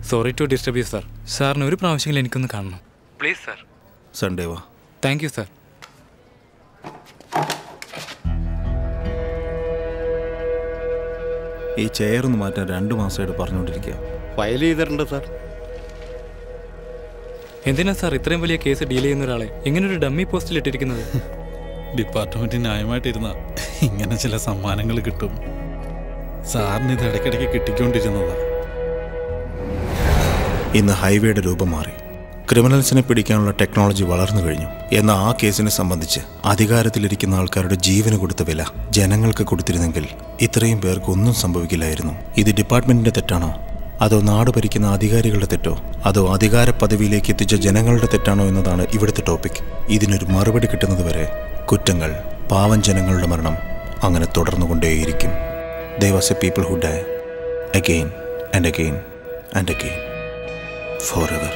sorry to disturb you sir സാറിന് ഒരു പ്രാവശ്യമെങ്കിലും എനിക്കൊന്ന് കാണണം പ്ലീസ് സാർ സൺഡേ വാ താങ്ക് യു സാർ ഈ ചെയർ ഒന്ന് മാറ്റാൻ രണ്ട് മാസമായിട്ട് പറഞ്ഞുകൊണ്ടിരിക്കുക ഫയൽ ചെയ്തിട്ടുണ്ട് സാർ എന്തിനാ സാർ ഇത്രയും വലിയ കേസ് ഡീൽ ചെയ്യുന്ന ഒരാളെ ഇങ്ങനെ ഒരു ഡമ്മി പോസ്റ്റിൽ ഇട്ടിരിക്കുന്നത് ഡിപ്പാർട്ട്മെന്റ് ന്യായമായിട്ടിരുന്ന ഇങ്ങനെ ചില സമ്മാനങ്ങൾ കിട്ടും സാറിന് ഇത് ഇടയ്ക്കിടയ്ക്ക് കിട്ടിക്കൊണ്ടിരുന്നതാ ഇന്ന് ഹൈവേയുടെ രൂപം മാറി ക്രിമിനൽസിനെ പിടിക്കാനുള്ള ടെക്നോളജി വളർന്നു കഴിഞ്ഞു എന്നാൽ ആ കേസിനെ സംബന്ധിച്ച് അധികാരത്തിലിരിക്കുന്ന ആൾക്കാരുടെ ജീവന് കൊടുത്ത വില ജനങ്ങൾക്ക് കൊടുത്തിരുന്നെങ്കിൽ ഇത്രയും പേർക്ക് ഒന്നും സംഭവിക്കില്ലായിരുന്നു ഇത് ഡിപ്പാർട്ട്മെന്റിന്റെ തെറ്റാണോ അതോ നാട് ഭരിക്കുന്ന അധികാരികളുടെ തെറ്റോ അതോ അധികാര പദവിയിലേക്ക് എത്തിച്ച ജനങ്ങളുടെ തെറ്റാണോ എന്നതാണ് ഇവിടുത്തെ ടോപ്പിക് ഇതിനൊരു മറുപടി കിട്ടുന്നതുവരെ കുറ്റങ്ങൾ പാവം ജനങ്ങളുടെ മരണം അങ്ങനെ തുടർന്നുകൊണ്ടേയിരിക്കും they was a people who die again and again and again forever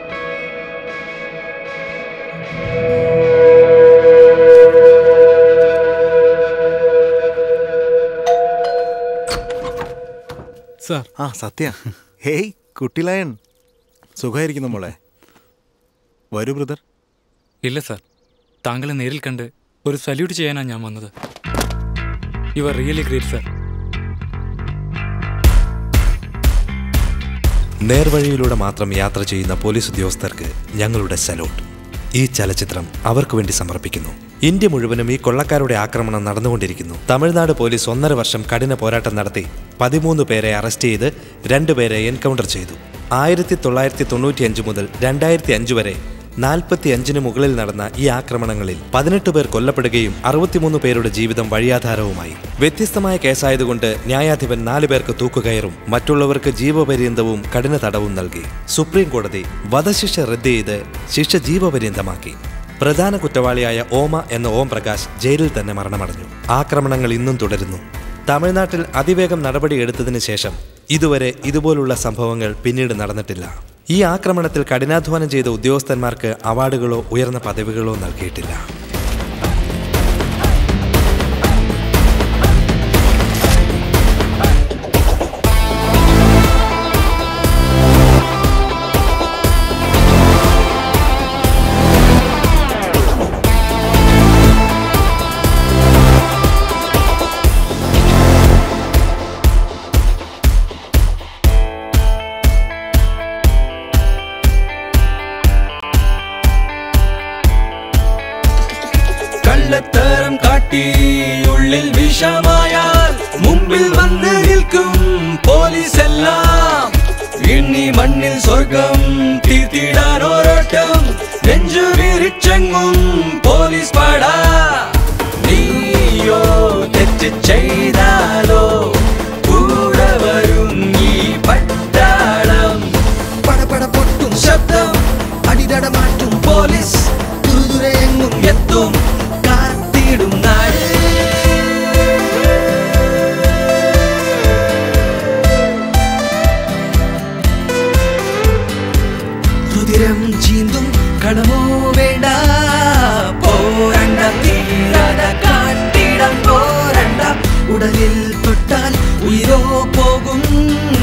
sir ആ സത്യ ഹേയ് കുട്ടിലയൺ സുഖമായിരിക്കുന്നു മോളെ വരൂ ബ്രദർ ഇല്ല സാർ താങ്കളെ നേരിൽ കണ്ട് ഒരു സല്യൂട്ട് ചെയ്യാനാണ് ഞാൻ വന്നത് you are really great sir നേർവഴിയിലൂടെ മാത്രം യാത്ര ചെയ്യുന്ന പോലീസ് ഉദ്യോഗസ്ഥർക്ക് ഞങ്ങളുടെ സല്യൂട്ട് ഈ ചലച്ചിത്രം അവർക്ക് വേണ്ടി സമർപ്പിക്കുന്നു ഇന്ത്യ മുഴുവനും ഈ കൊള്ളക്കാരുടെ ആക്രമണം നടന്നുകൊണ്ടിരിക്കുന്നു തമിഴ്നാട് പോലീസ് ഒന്നര വർഷം കഠിന പോരാട്ടം നടത്തി പതിമൂന്ന് പേരെ അറസ്റ്റ് ചെയ്ത് രണ്ടുപേരെ എൻകൗണ്ടർ ചെയ്തു ആയിരത്തി തൊള്ളായിരത്തി തൊണ്ണൂറ്റി മുതൽ രണ്ടായിരത്തി അഞ്ച് വരെ നാൽപ്പത്തി അഞ്ചിന് മുകളിൽ നടന്ന ഈ ആക്രമണങ്ങളിൽ പതിനെട്ട് പേർ കൊല്ലപ്പെടുകയും അറുപത്തിമൂന്ന് പേരുടെ ജീവിതം വഴിയാധാരവുമായി വ്യത്യസ്തമായ കേസായതുകൊണ്ട് ന്യായാധിപൻ നാല് പേർക്ക് തൂക്കുകയറും മറ്റുള്ളവർക്ക് ജീവപര്യന്തവും കഠിന തടവും നൽകി സുപ്രീം കോടതി വധശിക്ഷ റദ്ദ് ചെയ്ത് ശിക്ഷ ജീവപര്യന്തമാക്കി പ്രധാന കുറ്റവാളിയായ ഓമ എന്ന ഓം പ്രകാശ് ജയിലിൽ തന്നെ മരണമടഞ്ഞു ആക്രമണങ്ങൾ ഇന്നും തുടരുന്നു തമിഴ്നാട്ടിൽ അതിവേഗം നടപടി എടുത്തതിന് ശേഷം ഇതുവരെ ഇതുപോലുള്ള സംഭവങ്ങൾ പിന്നീട് നടന്നിട്ടില്ല ഈ ആക്രമണത്തിൽ കഠിനാധ്വാനം ചെയ്ത ഉദ്യോഗസ്ഥന്മാർക്ക് അവാർഡുകളോ ഉയർന്ന പദവികളോ നൽകിയിട്ടില്ല കള്ളത്തരം കാട്ടി ഉള്ളിൽ വിഷമായാൽ മുമ്പിൽ വന്ന് നിൽക്കും പോലീസ് എല്ലാം എണ്ണി മണ്ണിൽ സ്വർഗം തീർത്തിടാൻ ഓരോട്ടം നെഞ്ചു വിരിച്ചെങ്ങും പോലീസ് പാടാ നീയോ തെറ്റ് ചെയ്താലോ കൂടെ വരും ഈ പട്ടാളം പടപട പൊട്ടും ശബ്ദം അടിതട മാറ്റും പോലീസ് ദൂരെ എങ്ങും എത്തും കാത്തിടും നാട് രുതിരം ചീന്തും കടമോ വേണ്ട പോരണ്ട തീരാത കാട്ടിടം പോരണ്ട ഉടലിൽ തൊട്ടാൽ ഉയരോ പോകും